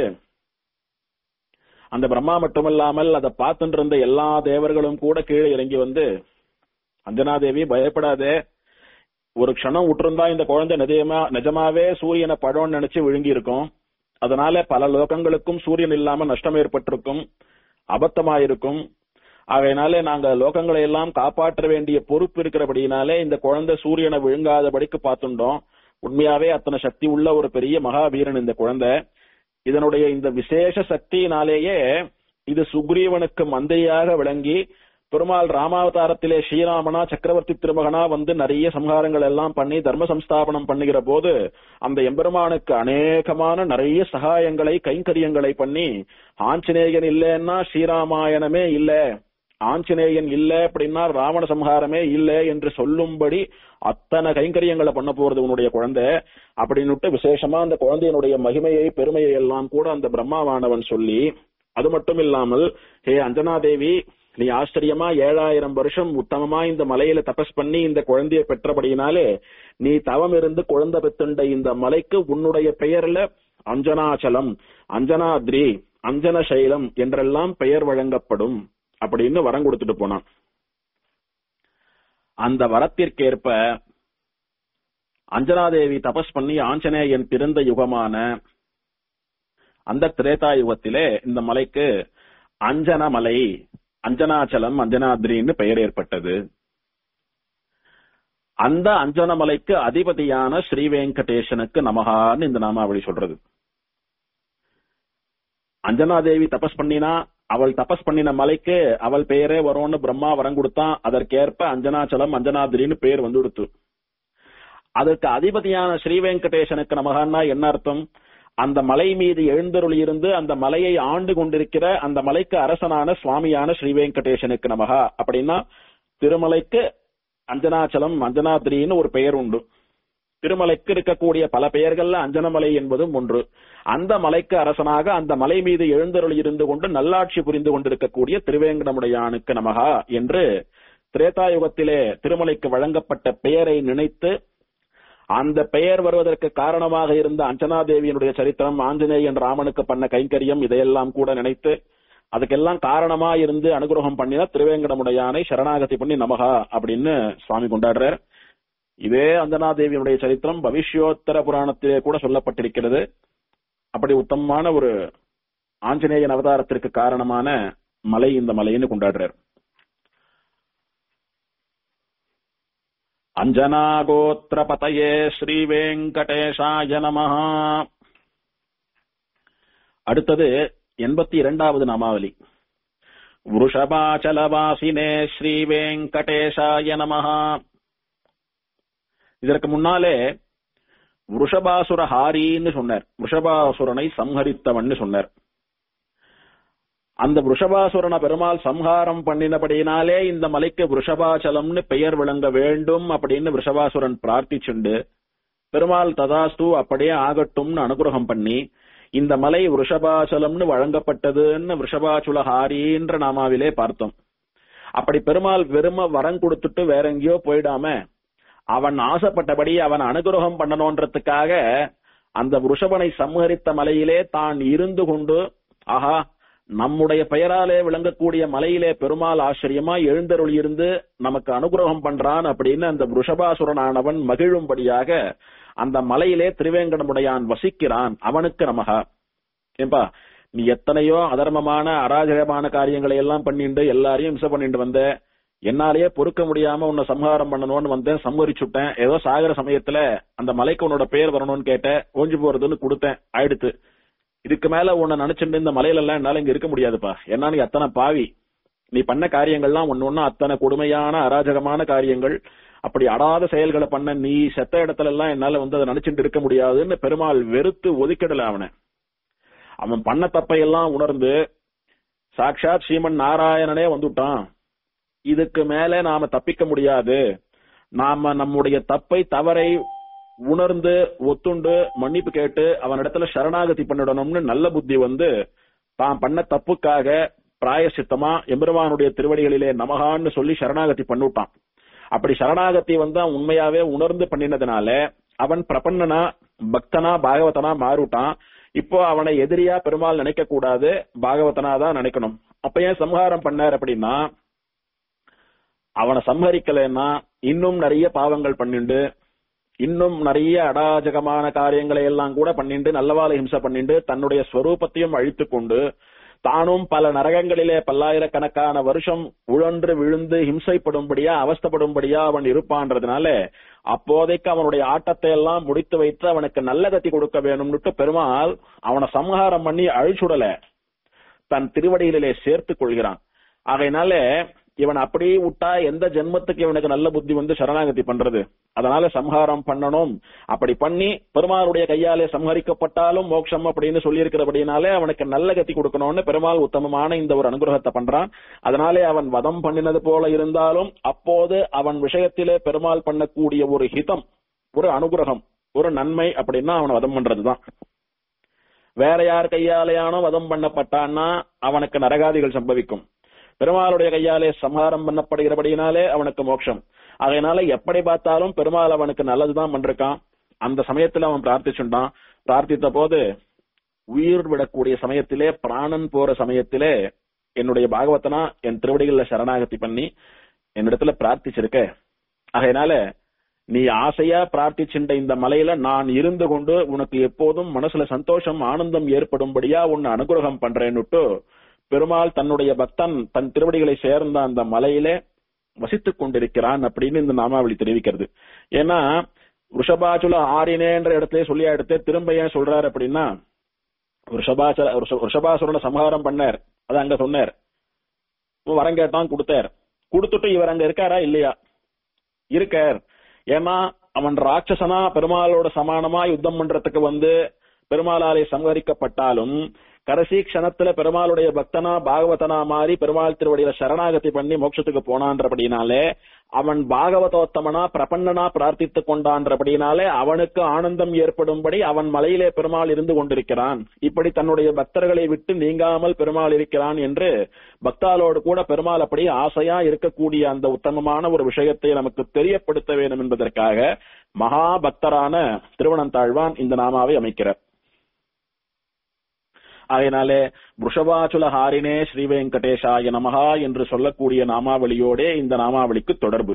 அந்த பிரம்மா மட்டுமல்லாமல் அதை பார்த்துட்டு இருந்த எல்லா தேவர்களும் கூட கீழே இறங்கி வந்து அஞ்சனாதேவி பயப்படாதே ஒரு க்ஷணம் விட்டுருந்தா இந்த குழந்தை நிஜமா நிஜமாவே சூரியனை பழம்னு நினைச்சு விழுங்கி இருக்கும் அதனால பல லோகங்களுக்கும் சூரியன் இல்லாம நஷ்டம் ஏற்பட்டிருக்கும் அபத்தமாயிருக்கும் ஆகையினாலே நாங்க லோகங்களை எல்லாம் காப்பாற்ற வேண்டிய பொறுப்பு இருக்கிறபடினாலே இந்த குழந்தை சூரியனை விழுங்காதபடிக்கு பார்த்துட்டோம் உண்மையாவே அத்தனை சக்தி உள்ள ஒரு பெரிய மகாவீரன் இந்த குழந்தை இதனுடைய இந்த விசேஷ சக்தியினாலேயே இது சுக்ரீவனுக்கு மந்தையாக விளங்கி பெருமாள் ராமாவதாரத்திலே ஸ்ரீராமனா சக்கரவர்த்தி திருமகனா வந்து நிறைய சம்ஹாரங்கள் எல்லாம் பண்ணி தர்ம சம்ஸ்தாபனம் பண்ணுகிற போது அந்த எம்பெருமானுக்கு அநேகமான நிறைய சகாயங்களை கைங்கரியங்களை பண்ணி ஆஞ்சநேயன் இல்லைன்னா ஸ்ரீராமாயணமே இல்ல ஆஞ்சநேயன் இல்ல அப்படின்னா ராவண சம்ஹாரமே இல்ல என்று சொல்லும்படி அத்தனை கைங்கரியங்களை பண்ண போறது உன்னுடைய குழந்தை அப்படின்னுட்டு விசேஷமா அந்த குழந்தையினுடைய மகிமையை பெருமையை எல்லாம் கூட அந்த பிரம்மாவானவன் சொல்லி அது மட்டும் இல்லாமல் ஹே அஞ்சனா தேவி நீ ஆச்சரியமா ஏழாயிரம் வருஷம் உத்தமமா இந்த மலையில தபஸ் பண்ணி இந்த குழந்தைய பெற்றபடியினாலே நீ தவம் இருந்து குழந்தை பெத்துண்ட இந்த மலைக்கு உன்னுடைய பெயர்ல அஞ்சனாச்சலம் அஞ்சனாத்ரி அஞ்சன சைலம் என்றெல்லாம் பெயர் வழங்கப்படும் அப்படின்னு வரம் கொடுத்துட்டு போனான் அந்த வரத்திற்கேற்ப அஞ்சனாதேவி தபஸ் பண்ணி ஆஞ்சநேயன் பிறந்த யுகமான அந்த திரேதாயுகத்திலே இந்த மலைக்கு அஞ்சனமலை அஞ்சனாச்சலம் அஞ்சனாத்ரின்னு பெயர் ஏற்பட்டது அந்த அஞ்சனமலைக்கு அதிபதியான ஸ்ரீ வெங்கடேசனுக்கு நமகான்னு இந்த நாமாவளி சொல்றது அஞ்சனாதேவி தபஸ் பண்ணினா அவள் தபஸ் பண்ணின மலைக்கு அவள் பெயரே வரும்னு பிரம்மா வரம் கொடுத்தான் அதற்கேற்ப அஞ்சனாச்சலம் அஞ்சனாதிரின்னு பேர் வந்து கொடுத்து அதற்கு அதிபதியான ஸ்ரீ வெங்கடேசனுக்கு நமகான்னா என்ன அர்த்தம் அந்த மலை மீது எழுந்தருளி இருந்து அந்த மலையை ஆண்டு கொண்டிருக்கிற அந்த மலைக்கு அரசனான சுவாமியான ஸ்ரீ வெங்கடேசனுக்கு நமகா அப்படின்னா திருமலைக்கு அஞ்சனாச்சலம் அஞ்சனாதிரின்னு ஒரு பெயர் உண்டு திருமலைக்கு இருக்கக்கூடிய பல பெயர்கள்ல அஞ்சனமலை என்பதும் ஒன்று அந்த மலைக்கு அரசனாக அந்த மலை மீது எழுந்தருளி இருந்து கொண்டு நல்லாட்சி புரிந்து கொண்டிருக்கக்கூடிய திருவேங்கடமுடையானுக்கு நமகா என்று திரேதாயுகத்திலே திருமலைக்கு வழங்கப்பட்ட பெயரை நினைத்து அந்த பெயர் வருவதற்கு காரணமாக இருந்த அஞ்சனாதேவியினுடைய சரித்திரம் ஆஞ்சநேயன் ராமனுக்கு பண்ண கைங்கரியம் இதையெல்லாம் கூட நினைத்து அதுக்கெல்லாம் காரணமா இருந்து அனுகிரகம் பண்ணின திருவேங்கடமுடையானை சரணாகதி பண்ணி நமகா அப்படின்னு சுவாமி கொண்டாடுறார் இதே அஞ்சனாதேவியினுடைய சரித்திரம் பவிஷ்யோத்தர புராணத்திலே கூட சொல்லப்பட்டிருக்கிறது அப்படி உத்தமமான ஒரு ஆஞ்சநேயன் அவதாரத்திற்கு காரணமான மலை இந்த மலைன்னு கொண்டாடுறார் அஞ்சனாகோத்திர பதயே ஸ்ரீ வெங்கடேஷாய நமஹா அடுத்தது எண்பத்தி இரண்டாவது நாமாவலி விருஷபாச்சலவாசினே ஸ்ரீ வெங்கடேஷாய நமஹா இதற்கு முன்னாலே விருஷபாசுர ஹாரின்னு சொன்னார் விருஷபாசுரனை சம்ஹரித்தவன் சொன்னார் அந்த விருஷபாசுரனை பெருமாள் சம்ஹாரம் பண்ணினபடியினாலே இந்த மலைக்கு விருஷபாச்சலம்னு பெயர் விளங்க வேண்டும் அப்படின்னு விருஷபாசுரன் பிரார்த்திச்சுண்டு பெருமாள் ததாஸ்து அப்படியே ஆகட்டும்னு அனுகிரகம் பண்ணி இந்த மலை விருஷபாச்சலம்னு வழங்கப்பட்டதுன்னு விருஷபாச்சுலஹாரின்ற நாமாவிலே பார்த்தோம் அப்படி பெருமாள் வெறும வரம் கொடுத்துட்டு வேற எங்கேயோ போயிடாம அவன் ஆசைப்பட்டபடி அவன் அனுகிரகம் பண்ணணுன்றதுக்காக அந்த ருஷபனை சம்ஹரித்த மலையிலே தான் இருந்து கொண்டு ஆஹா நம்முடைய பெயராலே விளங்கக்கூடிய மலையிலே பெருமாள் ஆச்சரியமா எழுந்தருள் இருந்து நமக்கு அனுகிரகம் பண்றான் அப்படின்னு அந்த ருஷபாசுரனானவன் மகிழும்படியாக அந்த மலையிலே திருவேங்கடமுடையான் வசிக்கிறான் அவனுக்கு நமகா ஏன்பா நீ எத்தனையோ அதர்மமான அராஜகமான காரியங்களை எல்லாம் பண்ணிண்டு எல்லாரையும் இம்சை பண்ணிட்டு வந்த என்னாலேயே பொறுக்க முடியாம உன்னை சம்ஹாரம் பண்ணணும்னு வந்தேன் சம்ஹரிச்சுட்டேன் ஏதோ சாகர சமயத்துல அந்த மலைக்கு உன்னோட பேர் வரணும்னு கேட்டேன் ஓஞ்சு போறதுன்னு கொடுத்தேன் ஆயிடுத்து இதுக்கு மேல உன்னை நினைச்சுட்டு இந்த மலையில எல்லாம் என்னால இங்க இருக்க முடியாதுப்பா ஏன்னா நீ அத்தனை பாவி நீ பண்ண காரியங்கள்லாம் ஒன்னு ஒண்ணு அத்தனை கொடுமையான அராஜகமான காரியங்கள் அப்படி அடாத செயல்களை பண்ண நீ செத்த இடத்துல எல்லாம் என்னால வந்து அதை நினைச்சுட்டு இருக்க முடியாதுன்னு பெருமாள் வெறுத்து ஒதுக்கிடல அவனை அவன் பண்ண தப்பையெல்லாம் உணர்ந்து சாட்சாத் ஸ்ரீமன் நாராயணனே வந்துட்டான் இதுக்கு மேல நாம தப்பிக்க முடியாது நாம நம்முடைய தப்பை தவறை உணர்ந்து ஒத்துண்டு மன்னிப்பு கேட்டு அவனிடத்துல சரணாகதி பண்ணிடணும்னு நல்ல புத்தி வந்து தான் பண்ண தப்புக்காக பிராயசித்தமா எம்பெருமானுடைய திருவடிகளிலே நமகான்னு சொல்லி சரணாகதி பண்ணிவிட்டான் அப்படி சரணாகதி வந்து அவன் உண்மையாவே உணர்ந்து பண்ணினதுனால அவன் பிரபன்னனா பக்தனா பாகவதனா மாறிட்டான் இப்போ அவனை எதிரியா பெருமாள் நினைக்க கூடாது பாகவதனா தான் நினைக்கணும் அப்ப ஏன் சம்ஹாரம் பண்ணார் அப்படின்னா அவனை சம்ஹரிக்கலைன்னா இன்னும் நிறைய பாவங்கள் பண்ணிண்டு இன்னும் நிறைய அடாஜகமான காரியங்களை எல்லாம் கூட பண்ணிண்டு நல்லவால ஹிம்சை பண்ணிண்டு தன்னுடைய ஸ்வரூபத்தையும் அழித்து கொண்டு தானும் பல நரகங்களிலே பல்லாயிரக்கணக்கான வருஷம் உழன்று விழுந்து ஹிம்சைப்படும்படியா அவஸ்தப்படும்படியா அவன் இருப்பான்றதுனால அப்போதைக்கு அவனுடைய ஆட்டத்தை எல்லாம் முடித்து வைத்து அவனுக்கு நல்ல கத்தி கொடுக்க வேணும்னுட்டு பெருமாள் அவனை சம்ஹாரம் பண்ணி அழிச்சுடல தன் திருவடிகளிலே சேர்த்துக் கொள்கிறான் ஆகையினால இவன் அப்படியே விட்டா எந்த ஜென்மத்துக்கு இவனுக்கு நல்ல புத்தி வந்து சரணாகதி பண்றது அதனால சம்ஹாரம் பண்ணணும் அப்படி பண்ணி பெருமாளுடைய கையாலே சம்ஹரிக்கப்பட்டாலும் மோட்சம் அப்படின்னு சொல்லி இருக்கிறபடினாலே அவனுக்கு நல்ல கத்தி கொடுக்கணும்னு பெருமாள் உத்தமமான இந்த ஒரு அனுகிரகத்தை பண்றான் அதனாலே அவன் வதம் பண்ணினது போல இருந்தாலும் அப்போது அவன் விஷயத்திலே பெருமாள் பண்ணக்கூடிய ஒரு ஹிதம் ஒரு அனுகிரகம் ஒரு நன்மை அப்படின்னா அவனை வதம் பண்றதுதான் வேற யார் கையாலேயானோ வதம் பண்ணப்பட்டான்னா அவனுக்கு நரகாதிகள் சம்பவிக்கும் பெருமாளுடைய கையாலே சம்ஹாரம் பண்ணப்படுகிறபடியினாலே அவனுக்கு மோட்சம் அதனால எப்படி பார்த்தாலும் பெருமாள் அவனுக்கு நல்லதுதான் பண்றான் அந்த சமயத்துல அவன் பிரார்த்திச்சுட்டான் பிரார்த்தித்த போது உயிர் விடக்கூடிய சமயத்திலே பிராணன் போற சமயத்திலே என்னுடைய பாகவத்தனா என் திருவடிகள்ல சரணாகதி பண்ணி என்னிடத்துல பிரார்த்திச்சிருக்க அதனால நீ ஆசையா பிரார்த்திச்சின்ற இந்த மலையில நான் இருந்து கொண்டு உனக்கு எப்போதும் மனசுல சந்தோஷம் ஆனந்தம் ஏற்படும்படியா உன்னை அனுகிரகம் பண்றேன்னுட்டு பெருமாள் தன்னுடைய பக்தன் தன் திருவடிகளை சேர்ந்த அந்த மலையிலே வசித்துக் கொண்டிருக்கிறான் அப்படின்னு இந்த நாமாவளி தெரிவிக்கிறது ஏன்னா ரிஷபாச்சுல ஆறினேன்ற இடத்துல சொல்லியா எடுத்து திரும்ப ஏன் சொல்றாரு அப்படின்னா ரிஷபாச்ச ரிஷபாசுரனை சம்ஹாரம் பண்ணார் அது அங்க சொன்னார் வரம் கேட்டான் கொடுத்தார் கொடுத்துட்டு இவர் அங்க இருக்காரா இல்லையா இருக்கார் ஏன்னா அவன் ராட்சசனா பெருமாளோட சமானமா யுத்தம் பண்றதுக்கு வந்து பெருமாளாலே சம்ஹரிக்கப்பட்டாலும் கடைசி க்ஷணத்துல பெருமாளுடைய பக்தனா பாகவதனா மாறி பெருமாள் திருவடியில சரணாகதி பண்ணி மோட்சத்துக்கு போனான்றபடினாலே அவன் பாகவதோத்தமனா பிரபன்னனா பிரார்த்தித்துக் கொண்டான்றபடினாலே அவனுக்கு ஆனந்தம் ஏற்படும்படி அவன் மலையிலே பெருமாள் இருந்து கொண்டிருக்கிறான் இப்படி தன்னுடைய பக்தர்களை விட்டு நீங்காமல் பெருமாள் இருக்கிறான் என்று பக்தாலோடு கூட பெருமாள் அப்படி ஆசையா இருக்கக்கூடிய அந்த உத்தமமான ஒரு விஷயத்தை நமக்கு தெரியப்படுத்த வேண்டும் என்பதற்காக மகா பக்தரான திருவனந்தாழ்வான் இந்த நாமாவை அமைக்கிறார் அதனாலே விஷபாச்சுல ஹாரினே ஸ்ரீ வெங்கடேஷாய நமகா என்று சொல்லக்கூடிய நாமாவளியோடே இந்த நாமாவளிக்கு தொடர்பு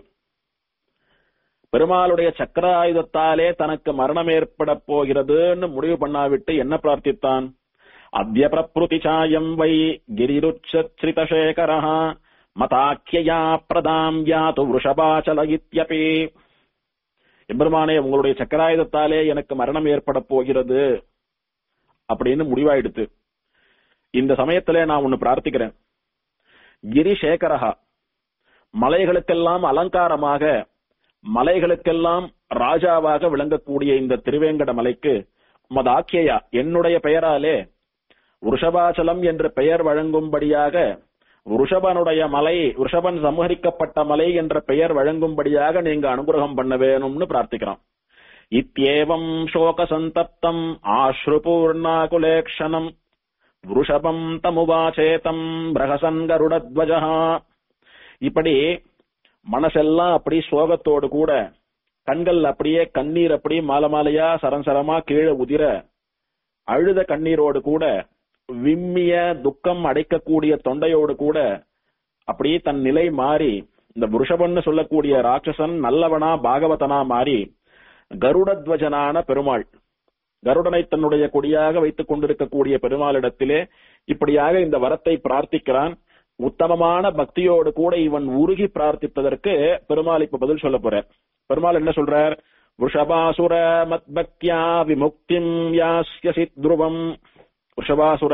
பெருமாளுடைய சக்கர ஆயுதத்தாலே தனக்கு மரணம் ஏற்பட போகிறதுன்னு முடிவு பண்ணாவிட்டு என்ன பிரார்த்தித்தான் அத்திய பிரபுதி சாயம் வை கிரிருச்சரிதசேகர மதாக்கியா பிரதாம் யாத்து விஷபாச்சல இத்யபி எம்பெருமானே உங்களுடைய சக்கராயுதத்தாலே எனக்கு மரணம் ஏற்பட போகிறது அப்படின்னு முடிவாயிடுத்து இந்த சமயத்துல நான் ஒன்னு பிரார்த்திக்கிறேன் கிரிசேகரஹா மலைகளுக்கெல்லாம் அலங்காரமாக மலைகளுக்கெல்லாம் ராஜாவாக விளங்கக்கூடிய இந்த திருவேங்கட மலைக்கு மதாக்கியா என்னுடைய பெயராலே ருஷபாச்சலம் என்று பெயர் வழங்கும்படியாக ருஷபனுடைய மலை ருஷபன் சம்ஹரிக்கப்பட்ட மலை என்ற பெயர் வழங்கும்படியாக நீங்க அனுகிரகம் பண்ண வேணும்னு பிரார்த்திக்கிறோம் இத்தியேவம் சோக சந்தப்தம் ஆஸ்ருபூர்ணாகுலேக்ஷணம் வృషபம் தமுவாச்சேதம் பிரகசன் கருடத்வஜா இப்படி மனசெல்லாம் அப்படி சோகத்தோடு கூட கண்கள் அப்படியே கண்ணீர் அப்படியே மாலை மாலையா சரசரமா கீழே உதிர அழுத கண்ணீரோடு கூட விம்மிய துக்கம் அடைக்கக்கூடிய தொண்டையோடு கூட அப்படியே தன் நிலை மாறி இந்த புருஷபன்னு சொல்லக்கூடிய ராட்சசன் நல்லவனா பாகவதனா மாறி கருடத்வஜனான பெருமாள் கருடனை தன்னுடைய கொடியாக வைத்துக் கொண்டிருக்கக்கூடிய பெருமாளிடத்திலே இப்படியாக இந்த வரத்தை பிரார்த்திக்கிறான் உத்தமமான பக்தியோடு கூட இவன் உருகி பிரார்த்திப்பதற்கு பெருமாள் இப்ப பதில் சொல்ல போறார் பெருமாள் என்ன சொல்றார் ரிஷபாசுர மத்பக்தியா விமுக்திம் யாஸ்யசி துருவம் ரிஷபாசுர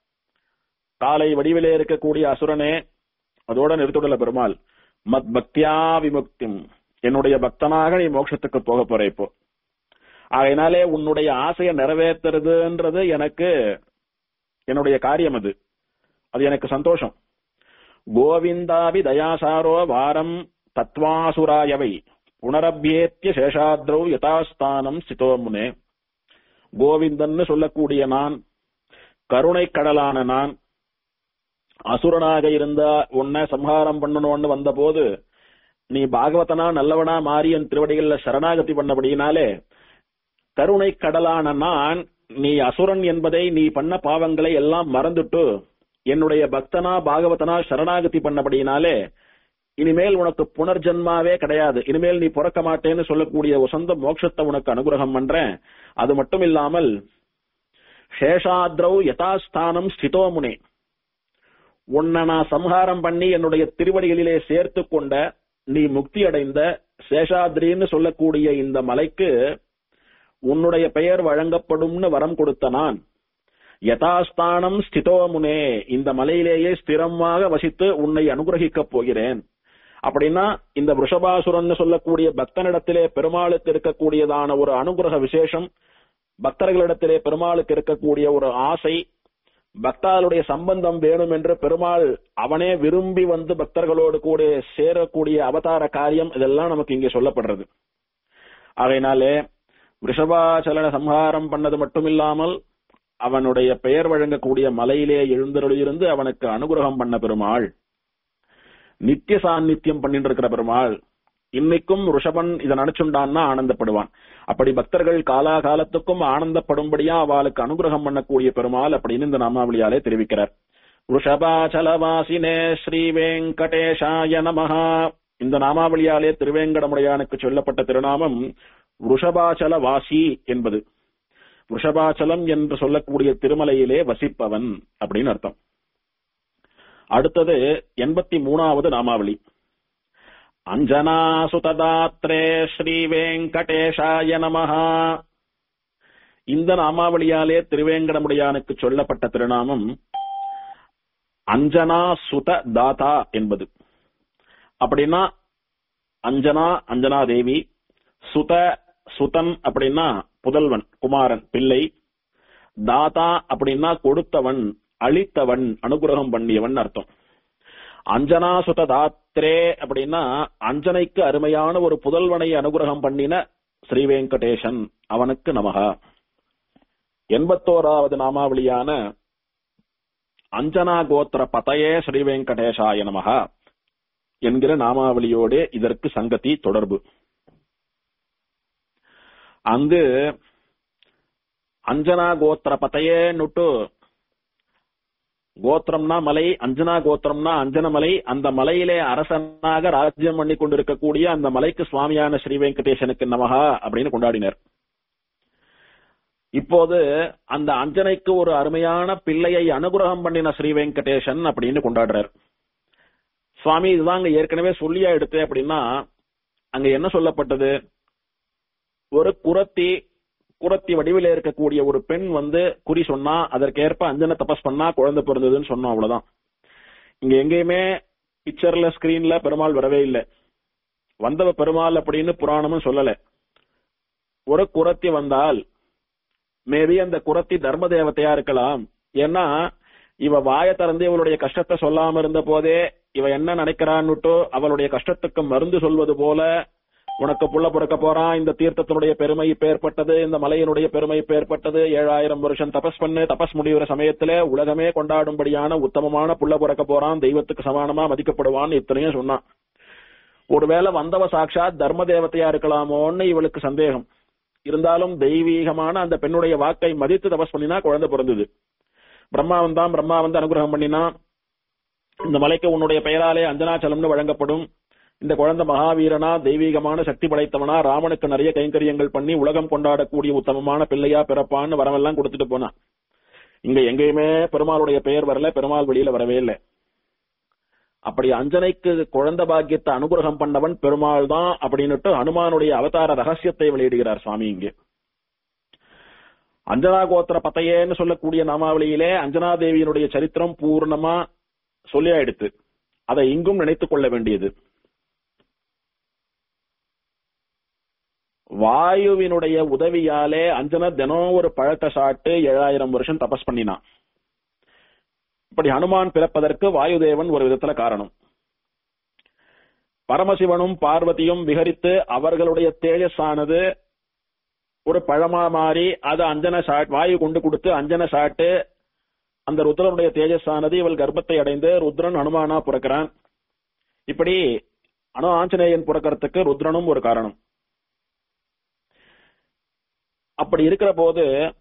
காலை வடிவிலே இருக்கக்கூடிய அசுரனே அதோட நிறுத்துடல பெருமாள் மத் பக்தியா விமுக்திம் என்னுடைய பக்தனாக நீ மோட்சத்துக்கு போக போற இப்போ அதனாலே உன்னுடைய ஆசையை நிறைவேற்றுறதுன்றது எனக்கு என்னுடைய காரியம் அது அது எனக்கு சந்தோஷம் கோவிந்தாபி தயாசாரோ வாரம் தத்வாசுராயவை புனரபியேத்திய சேஷாத்ரௌ யதாஸ்தானம் ஸ்திதோமுனே கோவிந்தன்னு சொல்லக்கூடிய நான் கருணை கடலான நான் அசுரனாக இருந்த உன்னை சம்ஹாரம் பண்ணணும்னு வந்த போது நீ பாகவதனா நல்லவனா மாறி என் திருவடிகள்ல சரணாகதி பண்ணபடியினாலே கருணை கடலான நான் நீ அசுரன் என்பதை நீ பண்ண பாவங்களை எல்லாம் மறந்துட்டு என்னுடைய பக்தனா பாகவதனா சரணாகதி பண்ணபடியினாலே இனிமேல் உனக்கு புனர்ஜன்மாவே கிடையாது இனிமேல் நீ பிறக்க மாட்டேன்னு சொல்லக்கூடிய சொந்த மோட்சத்தை உனக்கு அனுகிரகம் பண்றேன் அது மட்டும் இல்லாமல் சேஷாத்ரவ் யதாஸ்தானம் ஸ்திதோமுனே உன்னை நான் சம்ஹாரம் பண்ணி என்னுடைய திருவடிகளிலே சேர்த்து கொண்ட நீ முக்தி அடைந்த சேஷாத்ரின்னு சொல்லக்கூடிய இந்த மலைக்கு உன்னுடைய பெயர் வழங்கப்படும்னு வரம் கொடுத்த நான் யதாஸ்தானம் ஸ்திதோமுனே இந்த மலையிலேயே ஸ்திரமாக வசித்து உன்னை அனுகிரகிக்கப் போகிறேன் அப்படின்னா இந்த ரிஷபாசுரன் சொல்லக்கூடிய பக்தனிடத்திலே பெருமாளுக்கு இருக்கக்கூடியதான ஒரு அனுகிரக விசேஷம் பக்தர்களிடத்திலே பெருமாளுக்கு இருக்கக்கூடிய ஒரு ஆசை பக்தாளுடைய சம்பந்தம் வேணும் என்று பெருமாள் அவனே விரும்பி வந்து பக்தர்களோடு கூட சேரக்கூடிய அவதார காரியம் இதெல்லாம் நமக்கு இங்கே சொல்லப்படுறது அதனாலே ரிஷபாச்சலன சம்ஹாரம் பண்ணது மட்டுமில்லாமல் அவனுடைய பெயர் வழங்கக்கூடிய மலையிலே எழுந்தருளியிருந்து அவனுக்கு அனுகிரகம் பண்ண பெருமாள் நித்திய சாநித்தியம் பண்ணிட்டு இருக்கிற பெருமாள் இன்னைக்கும் ரிஷபன் இதை நினைச்சுண்டான்னா ஆனந்தப்படுவான் அப்படி பக்தர்கள் காலாகாலத்துக்கும் ஆனந்தப்படும்படியா அவளுக்கு அனுகிரகம் பண்ணக்கூடிய பெருமாள் அப்படின்னு இந்த நாமாவளியாலே தெரிவிக்கிறார் ரிஷபாச்சலவாசினே ஸ்ரீ வெங்கடேஷாய நமஹா இந்த நாமாவளியாலே திருவேங்கடமுடையானுக்கு சொல்லப்பட்ட திருநாமம் ருஷபாச்சல வாசி என்பது ருஷபாச்சலம் என்று சொல்லக்கூடிய திருமலையிலே வசிப்பவன் அப்படின்னு அர்த்தம் அடுத்தது எண்பத்தி மூணாவது நாமாவளி அஞ்சனா சுததாத்ரே ஸ்ரீ வெங்கடேஷாய நமஹா இந்த நாமாவளியாலே திருவேங்கடமுடையானுக்கு சொல்லப்பட்ட திருநாமம் அஞ்சனா சுத தாதா என்பது அப்படின்னா அஞ்சனா அஞ்சனா தேவி சுத சுதன் அப்படின்னா புதல்வன் குமாரன் பிள்ளை தாதா அப்படின்னா கொடுத்தவன் அளித்தவன் அனுகிரகம் பண்ணியவன் அர்த்தம் அஞ்சனா சுத தாத்ரே அப்படின்னா அஞ்சனைக்கு அருமையான ஒரு புதல்வனை அனுகிரகம் பண்ணின ஸ்ரீ வெங்கடேசன் அவனுக்கு நமகா எண்பத்தோராவது நாமாவளியான அஞ்சனா கோத்திர பதையே ஸ்ரீ வெங்கடேசாய நமகா என்கிற நாமாவளியோடு இதற்கு சங்கதி தொடர்பு அங்கு அஞ்சனா கோத்திர பதையேன்னுட்டு கோத்திரம்னா மலை அஞ்சனா கோத்திரம்னா அஞ்சன மலை அந்த மலையிலே அரசனாக ராஜ்யம் பண்ணி கொண்டிருக்கக்கூடிய அந்த மலைக்கு சுவாமியான ஸ்ரீ வெங்கடேசனுக்கு நமகா அப்படின்னு கொண்டாடினர் இப்போது அந்த அஞ்சனைக்கு ஒரு அருமையான பிள்ளையை அனுகிரகம் பண்ணின ஸ்ரீ வெங்கடேசன் அப்படின்னு கொண்டாடுறார் சுவாமி இதுதான் அங்க ஏற்கனவே சொல்லியா எடுத்து அப்படின்னா அங்க என்ன சொல்லப்பட்டது ஒரு குரத்தி குரத்தி வடிவில இருக்கக்கூடிய ஒரு பெண் வந்து குறி சொன்னா அதற்கேற்ப அஞ்சன தபஸ் பண்ணா குழந்தை பிறந்ததுன்னு சொன்னோம் அவ்வளவுதான் இங்க எங்கேயுமே பிக்சர்ல ஸ்கிரீன்ல பெருமாள் வரவே இல்லை வந்தவ பெருமாள் அப்படின்னு புராணமும் சொல்லல ஒரு குரத்தி வந்தால் மேபி அந்த குரத்தி தர்ம தேவதையா இருக்கலாம் ஏன்னா இவ வாய திறந்து இவளுடைய கஷ்டத்தை சொல்லாம இருந்த போதே இவ என்ன நினைக்கிறான்னுட்டு அவளுடைய கஷ்டத்துக்கு மருந்து சொல்வது போல உனக்கு புள்ள பிறக்க போறான் இந்த தீர்த்தத்தினுடைய பெருமை பேர்பட்டது இந்த மலையினுடைய பெருமை பேர்பட்டது ஏழாயிரம் வருஷம் தபஸ் பண்ணு தபஸ் முடிகிற சமயத்துல உலகமே கொண்டாடும்படியான உத்தமமான புள்ள பிறக்க போறான் தெய்வத்துக்கு சமானமா மதிக்கப்படுவான்னு இத்தனையும் சொன்னான் ஒருவேளை வந்தவ சாட்சாத் தர்ம தேவதையா இருக்கலாமோன்னு இவளுக்கு சந்தேகம் இருந்தாலும் தெய்வீகமான அந்த பெண்ணுடைய வாக்கை மதித்து தபஸ் பண்ணினா குழந்தை பிறந்தது பிரம்மாவன் தான் பிரம்மா வந்து அனுகிரகம் பண்ணினா இந்த மலைக்கு உன்னுடைய பெயராலே அஞ்சனாச்சலம்னு வழங்கப்படும் இந்த குழந்தை மகாவீரனா தெய்வீகமான சக்தி படைத்தவனா ராமனுக்கு நிறைய கைங்கரியங்கள் பண்ணி உலகம் கொண்டாடக்கூடிய உத்தமமான பிள்ளையா பிறப்பான்னு வரவெல்லாம் கொடுத்துட்டு போனான் இங்க எங்கேயுமே பெருமாளுடைய பெயர் வரல பெருமாள் வெளியில வரவே இல்லை அப்படி அஞ்சனைக்கு குழந்தை பாக்கியத்தை அனுகிரகம் பண்ணவன் பெருமாள் தான் அப்படின்னுட்டு ஹனுமானுடைய அவதார ரகசியத்தை வெளியிடுகிறார் சுவாமி இங்கே அஞ்சனா கோத்திர பத்தையேன்னு சொல்லக்கூடிய நாமாவளியிலே அஞ்சனா தேவியினுடைய சரித்திரம் பூர்ணமா சொல்லியாயிடுத்து அதை இங்கும் நினைத்துக் கொள்ள வேண்டியது வாயுவினுடைய உதவியாலே அஞ்சன தினம் ஒரு பழத்தை சாப்பிட்டு ஏழாயிரம் வருஷம் தபஸ் பண்ணினான் இப்படி ஹனுமான் பிறப்பதற்கு வாயுதேவன் ஒரு விதத்துல காரணம் பரமசிவனும் பார்வதியும் விகரித்து அவர்களுடைய தேஜஸானது ஒரு பழமா மாறி அது அஞ்சன சாட் வாயு கொண்டு கொடுத்து அஞ்சன சாட்டு அந்த ருத்ரனுடைய தேஜஸானது இவள் கர்ப்பத்தை அடைந்து ருத்ரன் அனுமானா பிறக்கிறான் இப்படி அணு ஆஞ்சநேயன் பிறக்கிறதுக்கு ருத்ரனும் ஒரு காரணம் அப்படி இருக்கிற போது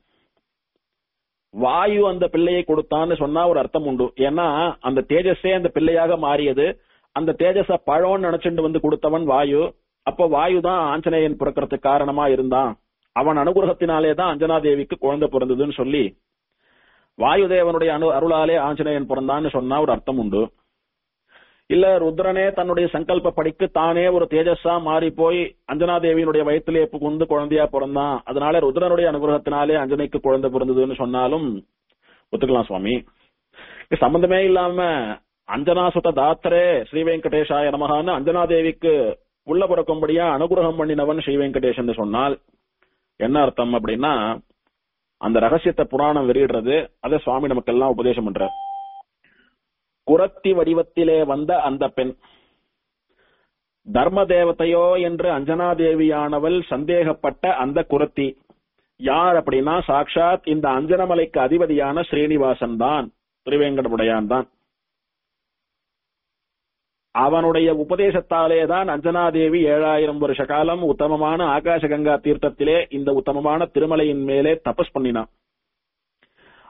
வாயு அந்த பிள்ளையை கொடுத்தான்னு சொன்னா ஒரு அர்த்தம் உண்டு ஏன்னா அந்த தேஜஸே அந்த பிள்ளையாக மாறியது அந்த தேஜஸ பழம்னு நினைச்சுட்டு வந்து கொடுத்தவன் வாயு அப்ப வாயு தான் ஆஞ்சநேயன் பிறக்கிறதுக்கு காரணமா இருந்தான் அவன் அனுகிரகத்தினாலே தான் அஞ்சனா தேவிக்கு குழந்தை பிறந்ததுன்னு சொல்லி வாயுதேவனுடைய அனு அருளாலே ஆஞ்சநேயன் பிறந்தான்னு சொன்னா ஒரு அர்த்தம் உண்டு இல்ல ருத்ரனே தன்னுடைய சங்கல்ப படிக்கு தானே ஒரு தேஜஸா மாறி போய் அஞ்சனா தேவியினுடைய வயிற்றிலே புகுந்து குழந்தையா பிறந்தான் அதனால ருத்ரனுடைய அனுகிரகத்தினாலே அஞ்சனைக்கு குழந்தை பிறந்ததுன்னு சொன்னாலும் ஒத்துக்கலாம் சுவாமி இது சம்பந்தமே இல்லாம அஞ்சனா சுத்த தாத்தரே ஸ்ரீ வெங்கடேஷாய நமகான்னு அஞ்சனா தேவிக்கு உள்ள பிறக்கும்படியா அனுகிரகம் பண்ணினவன் ஸ்ரீ வெங்கடேஷன் சொன்னால் என்ன அர்த்தம் அப்படின்னா அந்த ரகசியத்தை புராணம் வெளியிடுறது அதை சுவாமி நமக்கெல்லாம் உபதேசம் பண்ற குரத்தி வடிவத்திலே வந்த அந்த பெண் தர்ம தேவதையோ என்று அஞ்சனா தேவியானவள் சந்தேகப்பட்ட அந்த குரத்தி யார் அப்படின்னா சாக்ஷாத் இந்த அஞ்சனமலைக்கு அதிபதியான ஸ்ரீனிவாசன் தான் திருவேங்கடமுடையான் தான் அவனுடைய உபதேசத்தாலே தான் அஞ்சனாதேவி ஏழாயிரம் வருஷ காலம் உத்தமமான ஆகாசகங்கா தீர்த்தத்திலே இந்த உத்தமமான திருமலையின் மேலே தபஸ் பண்ணினான்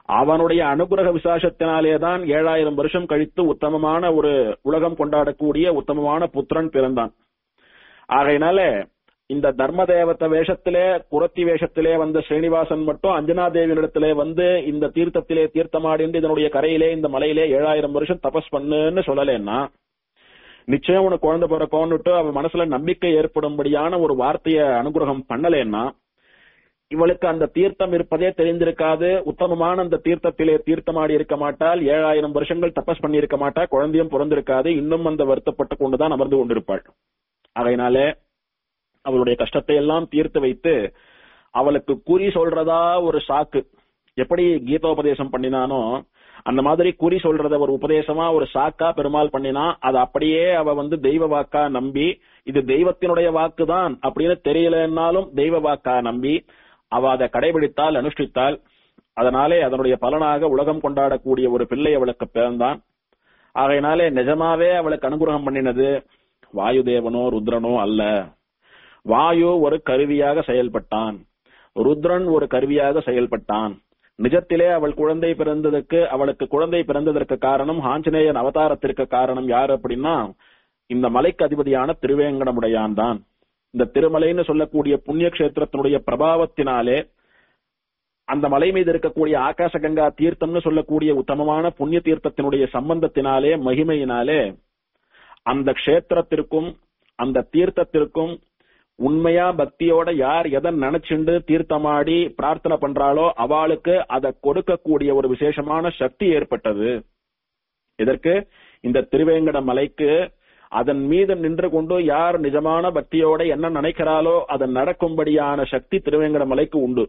அவனுடைய அனுகிரக விசாசத்தினாலேதான் ஏழாயிரம் வருஷம் கழித்து உத்தமமான ஒரு உலகம் கொண்டாடக்கூடிய உத்தமமான புத்திரன் பிறந்தான் ஆகையினால இந்த தர்ம தேவத வேஷத்திலே குரத்தி வேஷத்திலே வந்த ஸ்ரீனிவாசன் மட்டும் அஞ்சனா தேவியிடத்திலே வந்து இந்த தீர்த்தத்திலே தீர்த்தமாடிண்டு இதனுடைய கரையிலே இந்த மலையிலே ஏழாயிரம் வருஷம் தபஸ் பண்ணுன்னு சொல்லலேன்னா நிச்சயம் உனக்கு குழந்தை பிறக்கும்னுட்டு அவன் மனசுல நம்பிக்கை ஏற்படும்படியான ஒரு வார்த்தைய அனுகிரகம் பண்ணலேன்னா இவளுக்கு அந்த தீர்த்தம் இருப்பதே தெரிந்திருக்காது உத்தமமான அந்த தீர்த்தத்திலே தீர்த்தமாடி இருக்க மாட்டால் ஏழாயிரம் வருஷங்கள் தபஸ் பண்ணி இருக்க மாட்டா குழந்தையும் பிறந்திருக்காது இன்னும் அந்த வருத்தப்பட்டு கொண்டுதான் அமர்ந்து கொண்டிருப்பாள் அதனால அவளுடைய கஷ்டத்தை எல்லாம் தீர்த்து வைத்து அவளுக்கு குறி சொல்றதா ஒரு சாக்கு எப்படி கீதோபதேசம் பண்ணினானோ அந்த மாதிரி குறி சொல்றத ஒரு உபதேசமா ஒரு சாக்கா பெருமாள் பண்ணினா அது அப்படியே அவ வந்து தெய்வ வாக்கா நம்பி இது தெய்வத்தினுடைய வாக்கு தான் அப்படின்னு தெரியலன்னாலும் தெய்வ வாக்கா நம்பி அவ அதை கடைபிடித்தால் அனுஷ்டித்தால் அதனாலே அதனுடைய பலனாக உலகம் கொண்டாடக்கூடிய ஒரு பிள்ளை அவளுக்கு பிறந்தான் ஆகையினாலே நிஜமாவே அவளுக்கு அனுகிரகம் பண்ணினது வாயுதேவனோ ருத்ரனோ அல்ல வாயு ஒரு கருவியாக செயல்பட்டான் ருத்ரன் ஒரு கருவியாக செயல்பட்டான் நிஜத்திலே அவள் குழந்தை பிறந்ததற்கு அவளுக்கு குழந்தை பிறந்ததற்கு காரணம் ஆஞ்சநேயன் அவதாரத்திற்கு காரணம் யார் அப்படின்னா இந்த மலைக்கு அதிபதியான திருவேங்கடமுடையான் தான் இந்த திருமலைன்னு சொல்லக்கூடிய புண்ணிய கஷேத்திரத்தினுடைய பிரபாவத்தினாலே அந்த மலை மீது இருக்கக்கூடிய ஆகாச கங்கா தீர்த்தம்னு சொல்லக்கூடிய உத்தமமான புண்ணிய தீர்த்தத்தினுடைய சம்பந்தத்தினாலே மகிமையினாலே அந்த க்ஷேத்திரத்திற்கும் அந்த தீர்த்தத்திற்கும் உண்மையா பக்தியோட யார் எதை நினைச்சுண்டு தீர்த்தமாடி பிரார்த்தனை பண்றாளோ அவளுக்கு அதை கொடுக்கக்கூடிய ஒரு விசேஷமான சக்தி ஏற்பட்டது இதற்கு இந்த திருவேங்கட மலைக்கு அதன் மீது நின்று கொண்டு யார் நிஜமான பக்தியோட என்ன நினைக்கிறாளோ அது நடக்கும்படியான சக்தி திருவேங்கட மலைக்கு உண்டு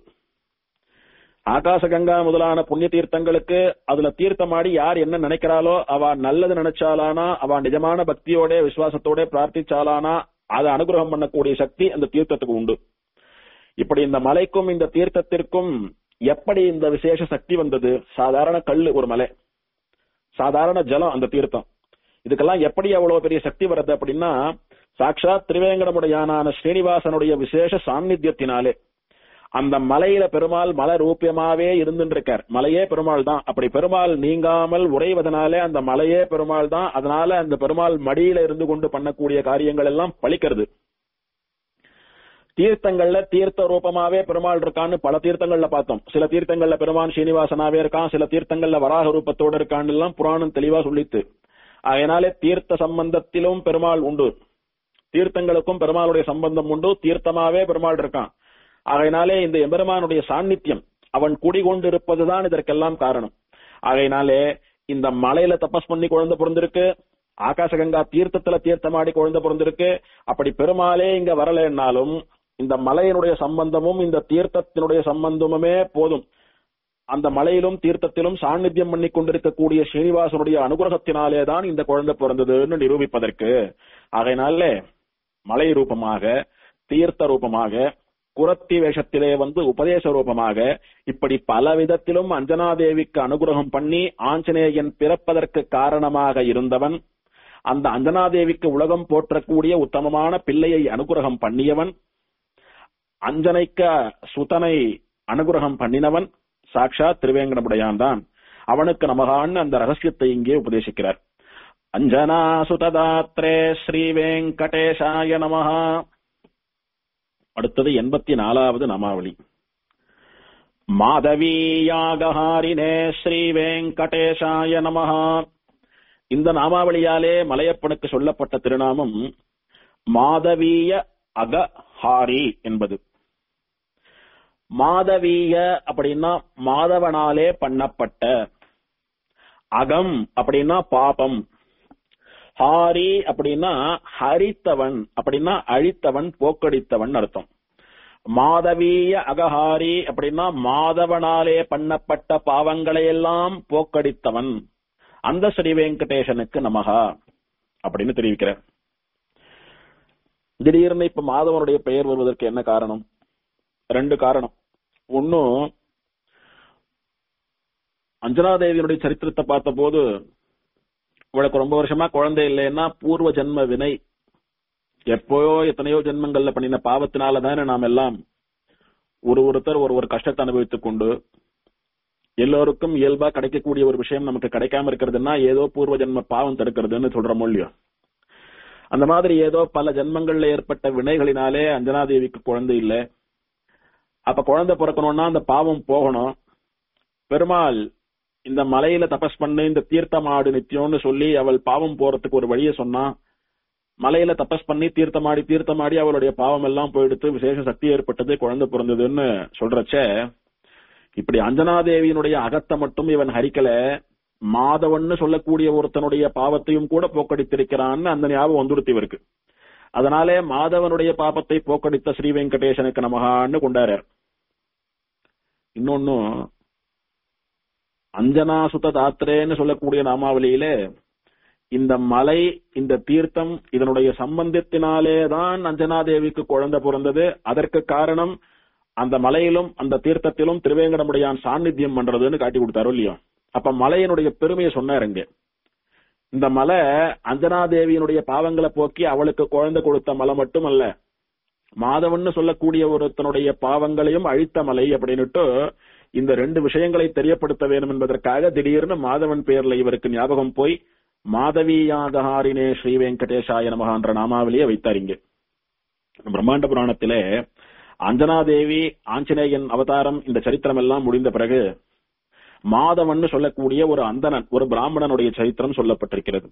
ஆகாசகங்கா முதலான புண்ணிய தீர்த்தங்களுக்கு அதுல தீர்த்தமாடி யார் என்ன நினைக்கிறாளோ அவ நல்லது நினைச்சாலானா அவ நிஜமான பக்தியோட விசுவாசத்தோட பிரார்த்திச்சாலானா அதை அனுகிரகம் பண்ணக்கூடிய சக்தி அந்த தீர்த்தத்துக்கு உண்டு இப்படி இந்த மலைக்கும் இந்த தீர்த்தத்திற்கும் எப்படி இந்த விசேஷ சக்தி வந்தது சாதாரண கல்லு ஒரு மலை சாதாரண ஜலம் அந்த தீர்த்தம் இதுக்கெல்லாம் எப்படி அவ்வளவு பெரிய சக்தி வருது அப்படின்னா சாட்சாத் திருவேங்கடமுடையானான ஸ்ரீனிவாசனுடைய விசேஷ சாநித்தியத்தினாலே அந்த மலையில பெருமாள் மலை ரூபியமாவே இருந்துட்டு இருக்கார் மலையே பெருமாள் தான் அப்படி பெருமாள் நீங்காமல் உறைவதனாலே அந்த மலையே பெருமாள் தான் அதனால அந்த பெருமாள் மடியில இருந்து கொண்டு பண்ணக்கூடிய காரியங்கள் எல்லாம் பழிக்கிறது தீர்த்தங்கள்ல தீர்த்த ரூபமாவே பெருமாள் இருக்கான்னு பல தீர்த்தங்கள்ல பார்த்தோம் சில தீர்த்தங்கள்ல பெருமான் ஸ்ரீனிவாசனாவே இருக்கான் சில தீர்த்தங்கள்ல வராக ரூபத்தோட இருக்கான்னு எல்லாம் புராணம் தெளிவா சொல்லித்து அதனாலே தீர்த்த சம்பந்தத்திலும் பெருமாள் உண்டு தீர்த்தங்களுக்கும் பெருமாளுடைய சம்பந்தம் உண்டு தீர்த்தமாவே பெருமாள் இருக்கான் ஆகையினாலே இந்த எம்பெருமானுடைய சாநித்தியம் அவன் குடிகொண்டிருப்பதுதான் இதற்கெல்லாம் காரணம் ஆகையினாலே இந்த மலையில தபஸ் பண்ணி குழந்தை பிறந்திருக்கு ஆகாசகங்கா தீர்த்தத்துல தீர்த்தமாடி குழந்தை பிறந்திருக்கு அப்படி பெருமாளே இங்க வரலன்னாலும் இந்த மலையினுடைய சம்பந்தமும் இந்த தீர்த்தத்தினுடைய சம்பந்தமுமே போதும் அந்த மலையிலும் தீர்த்தத்திலும் சாநித்தியம் பண்ணி கொண்டிருக்கக்கூடிய ஸ்ரீனிவாசனுடைய அனுகிரகத்தினாலே தான் இந்த குழந்தை பிறந்ததுன்னு நிரூபிப்பதற்கு ஆகையினாலே மலை ரூபமாக தீர்த்த ரூபமாக குரத்தி வேஷத்திலே வந்து உபதேச ரூபமாக இப்படி பல விதத்திலும் அஞ்சனாதேவிக்கு அனுகிரகம் பண்ணி ஆஞ்சநேயன் பிறப்பதற்கு காரணமாக இருந்தவன் அந்த அஞ்சனாதேவிக்கு உலகம் போற்றக்கூடிய உத்தமமான பிள்ளையை அனுகிரகம் பண்ணியவன் அஞ்சனைக்க சுதனை அனுகிரகம் பண்ணினவன் சாட்சா திருவேங்கடமுடையான் தான் அவனுக்கு நமகான்னு அந்த ரகசியத்தை இங்கே உபதேசிக்கிறார் அஞ்சனா சுததாத்ரே ஸ்ரீ வெங்கடேஷாய நமஹா அடுத்தது எண்பத்தி நாலாவது நாமாவளி மாதவீயாகஹாரினே ஸ்ரீ வெங்கடேஷாய நமஹா இந்த நாமாவளியாலே மலையப்பனுக்கு சொல்லப்பட்ட திருநாமம் மாதவீய அகஹாரி என்பது மாதவீய அப்படின்னா மாதவனாலே பண்ணப்பட்ட அகம் அப்படின்னா பாபம் ஹாரி அப்படின்னா ஹரித்தவன் அப்படின்னா அழித்தவன் போக்கடித்தவன் அர்த்தம் மாதவீய அகஹாரி அப்படின்னா மாதவனாலே பண்ணப்பட்ட பாவங்களை எல்லாம் போக்கடித்தவன் அந்த ஸ்ரீ வெங்கடேசனுக்கு நமகா அப்படின்னு தெரிவிக்கிறார் திடீர்னு இப்ப மாதவனுடைய பெயர் வருவதற்கு என்ன காரணம் ரெண்டு காரணம் ஒன்னும் அஞ்சனாதேவியினுடைய சரித்திரத்தை பார்த்த போது இவளுக்கு ரொம்ப வருஷமா குழந்தை இல்லைன்னா பூர்வ ஜென்ம வினை எப்போயோ எத்தனையோ ஜென்மங்கள்ல பண்ணின பாவத்தினால தானே நாம் எல்லாம் ஒரு ஒருத்தர் ஒரு ஒரு கஷ்டத்தை அனுபவித்துக் கொண்டு எல்லோருக்கும் இயல்பா கிடைக்கக்கூடிய ஒரு விஷயம் நமக்கு கிடைக்காம இருக்கிறதுன்னா ஏதோ பூர்வ ஜென்ம பாவம் தடுக்கிறதுன்னு சொல்றோம் இல்லையோ அந்த மாதிரி ஏதோ பல ஜென்மங்கள்ல ஏற்பட்ட வினைகளினாலே அஞ்சனாதேவிக்கு குழந்தை இல்லை அப்ப குழந்தை பிறக்கணும்னா அந்த பாவம் போகணும் பெருமாள் இந்த மலையில தபஸ் பண்ணு இந்த தீர்த்தமாடு நித்தியம்னு சொல்லி அவள் பாவம் போறதுக்கு ஒரு வழியை சொன்னா மலையில தபஸ் பண்ணி தீர்த்தமாடி தீர்த்தமாடி அவளுடைய பாவம் எல்லாம் போயிடுத்து விசேஷ சக்தி ஏற்பட்டது குழந்தை பிறந்ததுன்னு சொல்றச்ச இப்படி அஞ்சனாதேவியினுடைய அகத்தை மட்டும் இவன் ஹரிக்கல மாதவன்னு சொல்லக்கூடிய ஒருத்தனுடைய பாவத்தையும் கூட போக்கடித்திருக்கிறான்னு அந்த ஞாபகம் வந்துடுத்து இவருக்கு அதனாலே மாதவனுடைய பாபத்தை போக்கடித்த ஸ்ரீ வெங்கடேசனுக்கு நமகான்னு கொண்டாரார் இன்னொன்னும் அஞ்சனாசுத தாத்திரேன்னு சொல்லக்கூடிய நாமாவளியில இந்த மலை இந்த தீர்த்தம் இதனுடைய சம்பந்தத்தினாலே தான் அஞ்சனாதேவிக்கு குழந்தை பிறந்தது அதற்கு காரணம் அந்த மலையிலும் அந்த தீர்த்தத்திலும் திருவேங்கடமுடையான் சாநித்தியம் பண்றதுன்னு காட்டி கொடுத்தாரோ இல்லையோ அப்ப மலையினுடைய பெருமையை சொன்னாருங்க இந்த மலை அஞ்சனாதேவியினுடைய பாவங்களை போக்கி அவளுக்கு குழந்தை கொடுத்த மலை மட்டுமல்ல மாதவன்னு சொல்லக்கூடிய ஒருத்தனுடைய பாவங்களையும் அழித்த மலை அப்படின்னுட்டு இந்த ரெண்டு விஷயங்களை தெரியப்படுத்த வேண்டும் என்பதற்காக திடீர்னு மாதவன் பேர்ல இவருக்கு ஞாபகம் போய் மாதவியாகஹாரினே ஸ்ரீ வெங்கடேஷாய நமகான்ற நாமாவளியை வைத்தார் இங்க பிரம்மாண்ட புராணத்திலே அஞ்சனாதேவி ஆஞ்சநேயன் அவதாரம் இந்த சரித்திரம் எல்லாம் முடிந்த பிறகு மாதவன் சொல்லக்கூடிய ஒரு அந்தணன் ஒரு பிராமணனுடைய சரித்திரம் சொல்லப்பட்டிருக்கிறது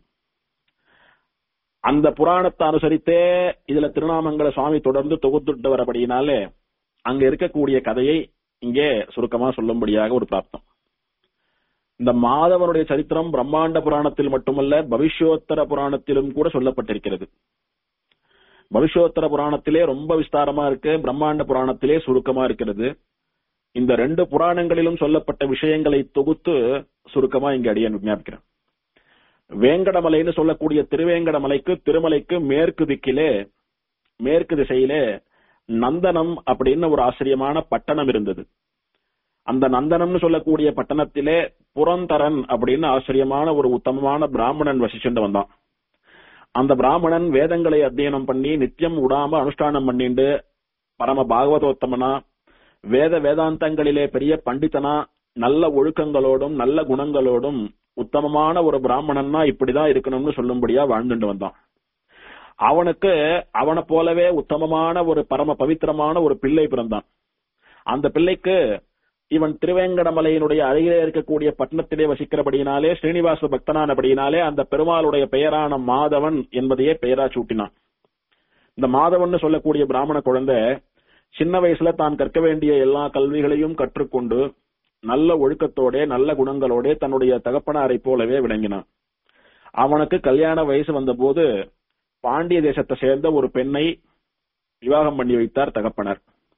அந்த புராணத்தை அனுசரித்தே இதுல திருநாமங்கல சுவாமி தொடர்ந்து தொகுத்துட்டு வரபடியினாலே அங்க இருக்கக்கூடிய கதையை இங்கே சுருக்கமா சொல்லும்படியாக ஒரு பிராப்தம் இந்த மாதவனுடைய சரித்திரம் பிரம்மாண்ட புராணத்தில் மட்டுமல்ல பவிஷ்யோத்தர புராணத்திலும் கூட சொல்லப்பட்டிருக்கிறது பவிஷ்யோத்தர புராணத்திலே ரொம்ப விஸ்தாரமா இருக்கு பிரம்மாண்ட புராணத்திலே சுருக்கமா இருக்கிறது இந்த ரெண்டு புராணங்களிலும் சொல்லப்பட்ட விஷயங்களை தொகுத்து சுருக்கமா இங்க அடியன் விஞ்ஞாபிக்கிறேன் வேங்கடமலைன்னு சொல்லக்கூடிய திருவேங்கடமலைக்கு திருமலைக்கு மேற்கு திக்கிலே மேற்கு திசையிலே நந்தனம் அப்படின்னு ஒரு ஆச்சரியமான பட்டணம் இருந்தது அந்த நந்தனம்னு சொல்லக்கூடிய பட்டணத்திலே புரந்தரன் அப்படின்னு ஆச்சரியமான ஒரு உத்தமமான பிராமணன் வசிச்சுட்டு வந்தான் அந்த பிராமணன் வேதங்களை அத்தியனம் பண்ணி நித்தியம் விடாம அனுஷ்டானம் பண்ணிண்டு பரம பாகவதோத்தமனா வேத வேதாந்தங்களிலே பெரிய பண்டிதனா நல்ல ஒழுக்கங்களோடும் நல்ல குணங்களோடும் உத்தமமான ஒரு பிராமணன்னா இப்படிதான் இருக்கணும்னு சொல்லும்படியா வாழ்ந்துட்டு வந்தான் அவனுக்கு அவனை போலவே உத்தமமான ஒரு பரம பவித்திரமான ஒரு பிள்ளை பிறந்தான் அந்த பிள்ளைக்கு இவன் திருவேங்கடமலையினுடைய அருகிலே இருக்கக்கூடிய பட்டணத்திலே வசிக்கிறபடியினாலே ஸ்ரீனிவாச பக்தனானபடியினாலே அந்த பெருமாளுடைய பெயரான மாதவன் என்பதையே பெயரா சூட்டினான் இந்த மாதவன் சொல்லக்கூடிய பிராமண குழந்தை சின்ன வயசுல தான் கற்க வேண்டிய எல்லா கல்விகளையும் கற்றுக்கொண்டு நல்ல ஒழுக்கத்தோட நல்ல குணங்களோட தன்னுடைய தகப்பனாரை போலவே விளங்கினான் அவனுக்கு கல்யாண வயசு வந்தபோது பாண்டிய தேசத்தை சேர்ந்த ஒரு பெண்ணை விவாகம் பண்ணி வைத்தார் தகப்பனர்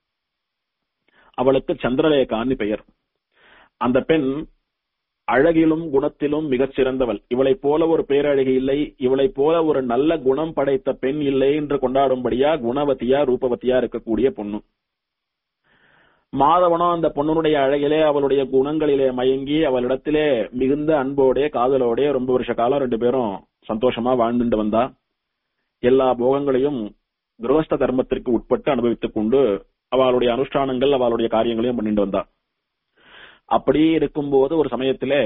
அவளுக்கு சந்திரலேகான்னு பெயர் அந்த பெண் அழகிலும் குணத்திலும் மிகச் சிறந்தவள் இவளைப் போல ஒரு பேரழகி இல்லை இவளைப் போல ஒரு நல்ல குணம் படைத்த பெண் இல்லை என்று கொண்டாடும்படியா குணவதியா ரூபவதியா இருக்கக்கூடிய பொண்ணு மாதவனும் அந்த பொண்ணுடைய அழகிலே அவளுடைய குணங்களிலே மயங்கி அவளிடத்திலே மிகுந்த அன்போடே காதலோடே ரொம்ப வருஷ காலம் ரெண்டு பேரும் சந்தோஷமா வாழ்ந்துட்டு வந்தா எல்லா போகங்களையும் கிரகஸ்த தர்மத்திற்கு உட்பட்டு அனுபவித்துக் கொண்டு அவளுடைய அனுஷ்டானங்கள் அவளுடைய காரியங்களையும் பண்ணிட்டு வந்தா அப்படி இருக்கும்போது ஒரு சமயத்திலே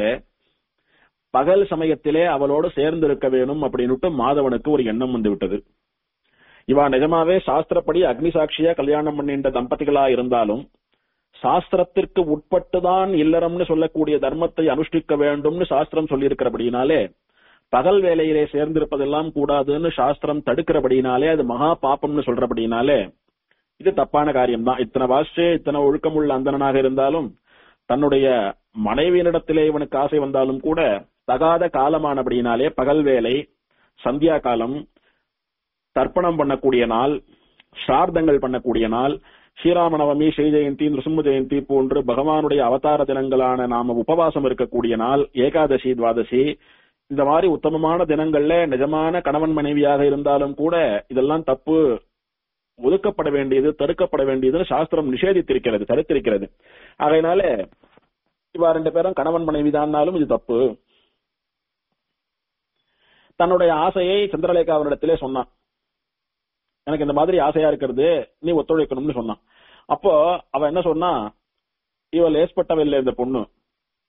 பகல் சமயத்திலே அவளோடு சேர்ந்து இருக்க வேணும் அப்படின்னுட்டு மாதவனுக்கு ஒரு எண்ணம் வந்து விட்டது இவா நிஜமாவே சாஸ்திரப்படி அக்னி சாட்சியா கல்யாணம் பண்ணின்ற தம்பதிகளா இருந்தாலும் சாஸ்திரத்திற்கு உட்பட்டுதான் இல்லறம்னு சொல்லக்கூடிய தர்மத்தை அனுஷ்டிக்க வேண்டும்னு சாஸ்திரம் சொல்லியிருக்கிறபடினாலே பகல் வேலையிலே சேர்ந்திருப்பதெல்லாம் கூடாதுன்னு சாஸ்திரம் தடுக்கிறபடினாலே அது மகா பாப்பம்னு சொல்றபடினாலே இது தப்பான காரியம் தான் இத்தனை வாசிச்சு இத்தனை ஒழுக்கமுள்ள அந்தணனாக இருந்தாலும் தன்னுடைய மனைவியினிடத்திலே இவனுக்கு ஆசை வந்தாலும் கூட தகாத காலமானபடியினாலே பகல் வேலை சந்தியா காலம் தர்ப்பணம் பண்ணக்கூடிய நாள் சார்தங்கள் பண்ணக்கூடிய நாள் ஸ்ரீராம நவமி ஸ்ரீ ஜெயந்தி நிருசிம்ம ஜெயந்தி போன்று பகவானுடைய அவதார தினங்களான நாம உபவாசம் இருக்கக்கூடிய நாள் ஏகாதசி துவாதசி இந்த மாதிரி உத்தமமான தினங்கள்ல நிஜமான கணவன் மனைவியாக இருந்தாலும் கூட இதெல்லாம் தப்பு ஒதுக்கப்பட வேண்டியது தடுக்கப்பட வேண்டியதுன்னு சாஸ்திரம் நிஷேதித்திருக்கிறது தடுத்திருக்கிறது அதனால இவா ரெண்டு பேரும் கணவன் மனைவி தான்னாலும் இது தப்பு தன்னுடைய ஆசையை சந்திரலேகாவினிடத்திலே சொன்னான் எனக்கு இந்த மாதிரி ஆசையா இருக்கிறது நீ ஒத்துழைக்கணும்னு சொன்னான் அப்போ அவ என்ன சொன்னா இவள் ஏற்பட்டவில்லை இந்த பொண்ணு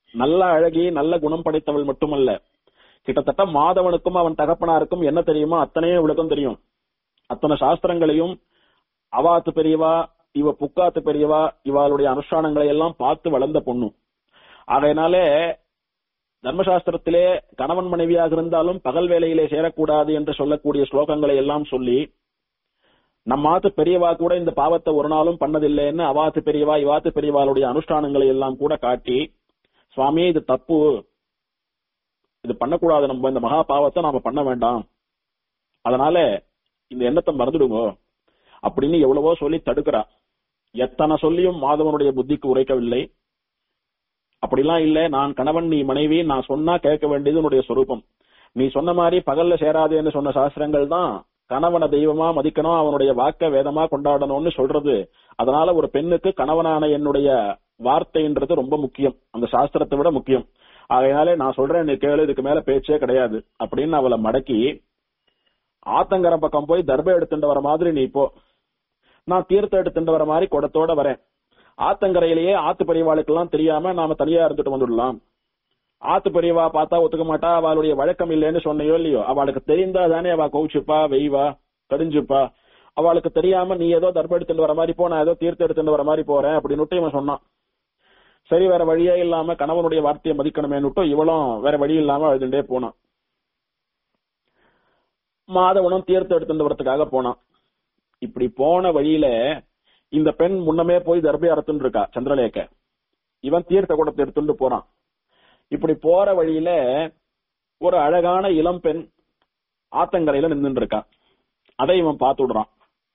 நல்ல அழகி நல்ல குணம் படைத்தவள் மட்டுமல்ல கிட்டத்தட்ட மாதவனுக்கும் அவன் தகப்பனாருக்கும் என்ன தெரியுமோ அத்தனையும் இவளுக்கும் தெரியும் அத்தனை சாஸ்திரங்களையும் அவாத்து பெரியவா இவ புக்காத்து பெரியவா இவாளுடைய அனுஷ்டானங்களை எல்லாம் பார்த்து வளர்ந்த பொண்ணு ஆகையினாலே தர்மசாஸ்திரத்திலே கணவன் மனைவியாக இருந்தாலும் பகல் வேலையிலே சேரக்கூடாது என்று சொல்லக்கூடிய ஸ்லோகங்களை எல்லாம் சொல்லி நம்மாத்து பெரியவா கூட இந்த பாவத்தை ஒரு நாளும் பண்ணதில்லைன்னு அவாத்து பெரியவா இவாத்து பெரியவாளுடைய அனுஷ்டானங்களை எல்லாம் கூட காட்டி சுவாமி இது தப்பு இது பண்ணக்கூடாது நம்ம இந்த மகா பாவத்தை நாம பண்ண வேண்டாம் அதனால இந்த எண்ணத்தை மறந்துடுங்க அப்படின்னு எவ்வளவோ சொல்லி தடுக்கிறா எத்தனை சொல்லியும் மாதவனுடைய புத்திக்கு உரைக்கவில்லை அப்படிலாம் இல்ல நான் கணவன் நீ மனைவி நான் சொன்னா கேட்க வேண்டியது உன்னுடைய சொரூபம் நீ சொன்ன மாதிரி பகல்ல சேராதேன்னு சொன்ன சாஸ்திரங்கள் தான் கணவனை தெய்வமா மதிக்கணும் அவனுடைய வாக்க வேதமா கொண்டாடணும்னு சொல்றது அதனால ஒரு பெண்ணுக்கு கணவனான என்னுடைய வார்த்தைன்றது ரொம்ப முக்கியம் அந்த சாஸ்திரத்தை விட முக்கியம் ஆகையாலே நான் சொல்றேன் நீ கேளு இதுக்கு மேல பேச்சே கிடையாது அப்படின்னு அவளை மடக்கி ஆத்தங்கரம் பக்கம் போய் தர்ப எடுத்துட்டு வர மாதிரி நீ போ நான் தீர்த்தம் எடுத்துட்டு வர மாதிரி குடத்தோட வரேன் ஆத்தங்கரையிலேயே ஆத்து பெரியவாளுக்கெல்லாம் தெரியாம நாம தனியா இருந்துட்டு வந்துடலாம் ஆத்து பெரியவா பார்த்தா ஒத்துக்க மாட்டா அவளுடைய வழக்கம் இல்லைன்னு சொன்னையோ இல்லையோ அவளுக்கு தெரிந்தா தானே அவ கவுச்சுப்பா வெய்வா கடிஞ்சுப்பா அவளுக்கு தெரியாம நீ ஏதோ தர்ப எடுத்துட்டு வர மாதிரி போ நான் ஏதோ தீர்த்தம் எடுத்துட்டு வர மாதிரி போறேன் அப்படின்னு இவன் சொன்னான் சரி வேற வழியே இல்லாம கணவனுடைய வார்த்தையை மதிக்கணுமேனுட்டு இவளும் வேற வழி இல்லாம அழுதுண்டே போனான் மாதவனும் தீர்த்தம் எடுத்துட்டு வரதுக்காக போனான் இப்படி போன வழியில இந்த பெண் முன்னமே போய் தர்பை அறுத்துன்னு இருக்கா சந்திரலேக்க இவன் தீர்த்த குடத்தை எடுத்துட்டு போறான் இப்படி போற வழியில ஒரு அழகான இளம் பெண் ஆத்தங்கரையில நின்றுட்டு இருக்கா அதை இவன் பார்த்து விடுறான்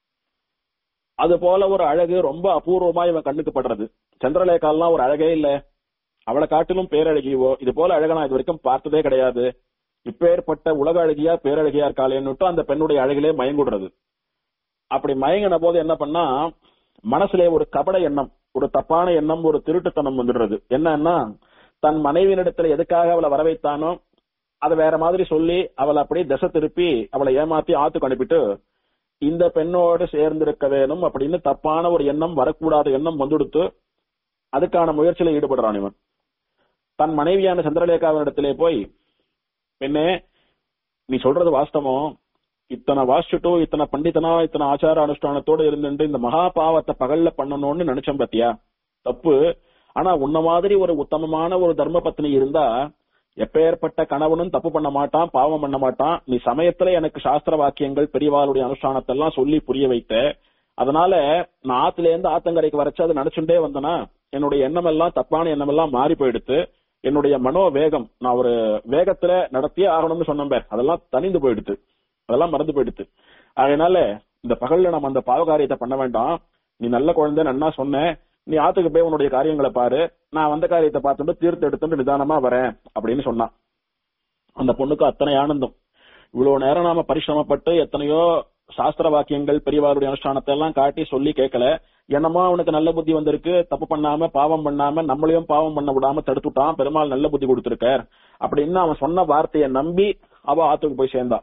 அது போல ஒரு அழகு ரொம்ப அபூர்வமா இவன் கண்ணுக்கு படுறது சந்திரலேகாலாம் ஒரு அழகே இல்ல அவளை காட்டிலும் பேரழகியவோ இது போல அழக நான் இது வரைக்கும் பார்த்ததே கிடையாது இப்பேற்பட்ட உலக அழகியா பேரழகியா இருக்காளேன்னுட்டு அந்த பெண்ணுடைய அழகிலே மயங்குடுறது அப்படி மயங்கின போது என்ன பண்ணா மனசுலே ஒரு கபட எண்ணம் ஒரு தப்பான எண்ணம் ஒரு திருட்டுத்தனம் வந்துடுறது என்னன்னா தன் மனைவியினிடத்துல எதுக்காக அவளை வர வைத்தானோ அதை வேற மாதிரி சொல்லி அவளை அப்படியே திசை திருப்பி அவளை ஏமாத்தி ஆத்துக்கு அனுப்பிட்டு இந்த பெண்ணோடு சேர்ந்திருக்க வேணும் அப்படின்னு தப்பான ஒரு எண்ணம் வரக்கூடாத எண்ணம் வந்துடுத்து அதுக்கான முயற்சியில ஈடுபடுறான் இவன் தன் மனைவியான சந்திரலேகாவினிடத்திலே போய் பெண்ணே நீ சொல்றது வாஸ்தவம் இத்தனை வாசிச்சுட்டும் இத்தனை பண்டிதனா இத்தனை ஆச்சார அனுஷ்டானத்தோட இருந்துட்டு இந்த மகா பாவத்தை பகல்ல பண்ணணும்னு நினைச்சோம் பாத்தியா தப்பு ஆனா உன்ன மாதிரி ஒரு உத்தமமான ஒரு தர்ம பத்னி இருந்தா எப்பேற்பட்ட கணவனும் தப்பு பண்ண மாட்டான் பாவம் பண்ண மாட்டான் நீ சமயத்துல எனக்கு சாஸ்திர வாக்கியங்கள் பெரியவாளுடைய அனுஷ்டானத்தை எல்லாம் சொல்லி புரிய வைத்த அதனால நான் ஆத்துல இருந்து ஆத்தங்கரைக்கு வரைச்சு அதை நினைச்சுட்டே வந்தனா என்னுடைய எண்ணம் எல்லாம் தப்பான எண்ணம் எல்லாம் மாறி போயிடுத்து என்னுடைய மனோ வேகம் நான் ஒரு வேகத்துல நடத்தியே ஆகணும்னு சொன்னேன் பார் அதெல்லாம் தனிந்து போயிடுத்து அதெல்லாம் மறந்து போயிடுத்து அதனால இந்த பகல்ல நம்ம அந்த பாவகாரியத்தை பண்ண வேண்டாம் நீ நல்ல குழந்தை நன்னா சொன்ன நீ ஆத்துக்கு போய் உன்னுடைய காரியங்களை பாரு நான் வந்த காரியத்தை பார்த்துட்டு தீர்த்து எடுத்துட்டு நிதானமா வரேன் அப்படின்னு சொன்னான் அந்த பொண்ணுக்கு அத்தனை ஆனந்தம் இவ்வளவு நேரம் நாம பரிசிரமப்பட்டு எத்தனையோ சாஸ்திர வாக்கியங்கள் பெரியவாருடைய அனுஷ்டானத்தை எல்லாம் காட்டி சொல்லி கேட்கல என்னமோ அவனுக்கு நல்ல புத்தி வந்திருக்கு தப்பு பண்ணாம பாவம் பண்ணாம நம்மளையும் பாவம் பண்ண விடாம தடுத்துட்டான் பெருமாள் நல்ல புத்தி கொடுத்திருக்கார் அப்படின்னு அவன் சொன்ன வார்த்தையை நம்பி அவ ஆத்துக்கு போய் சேர்ந்தா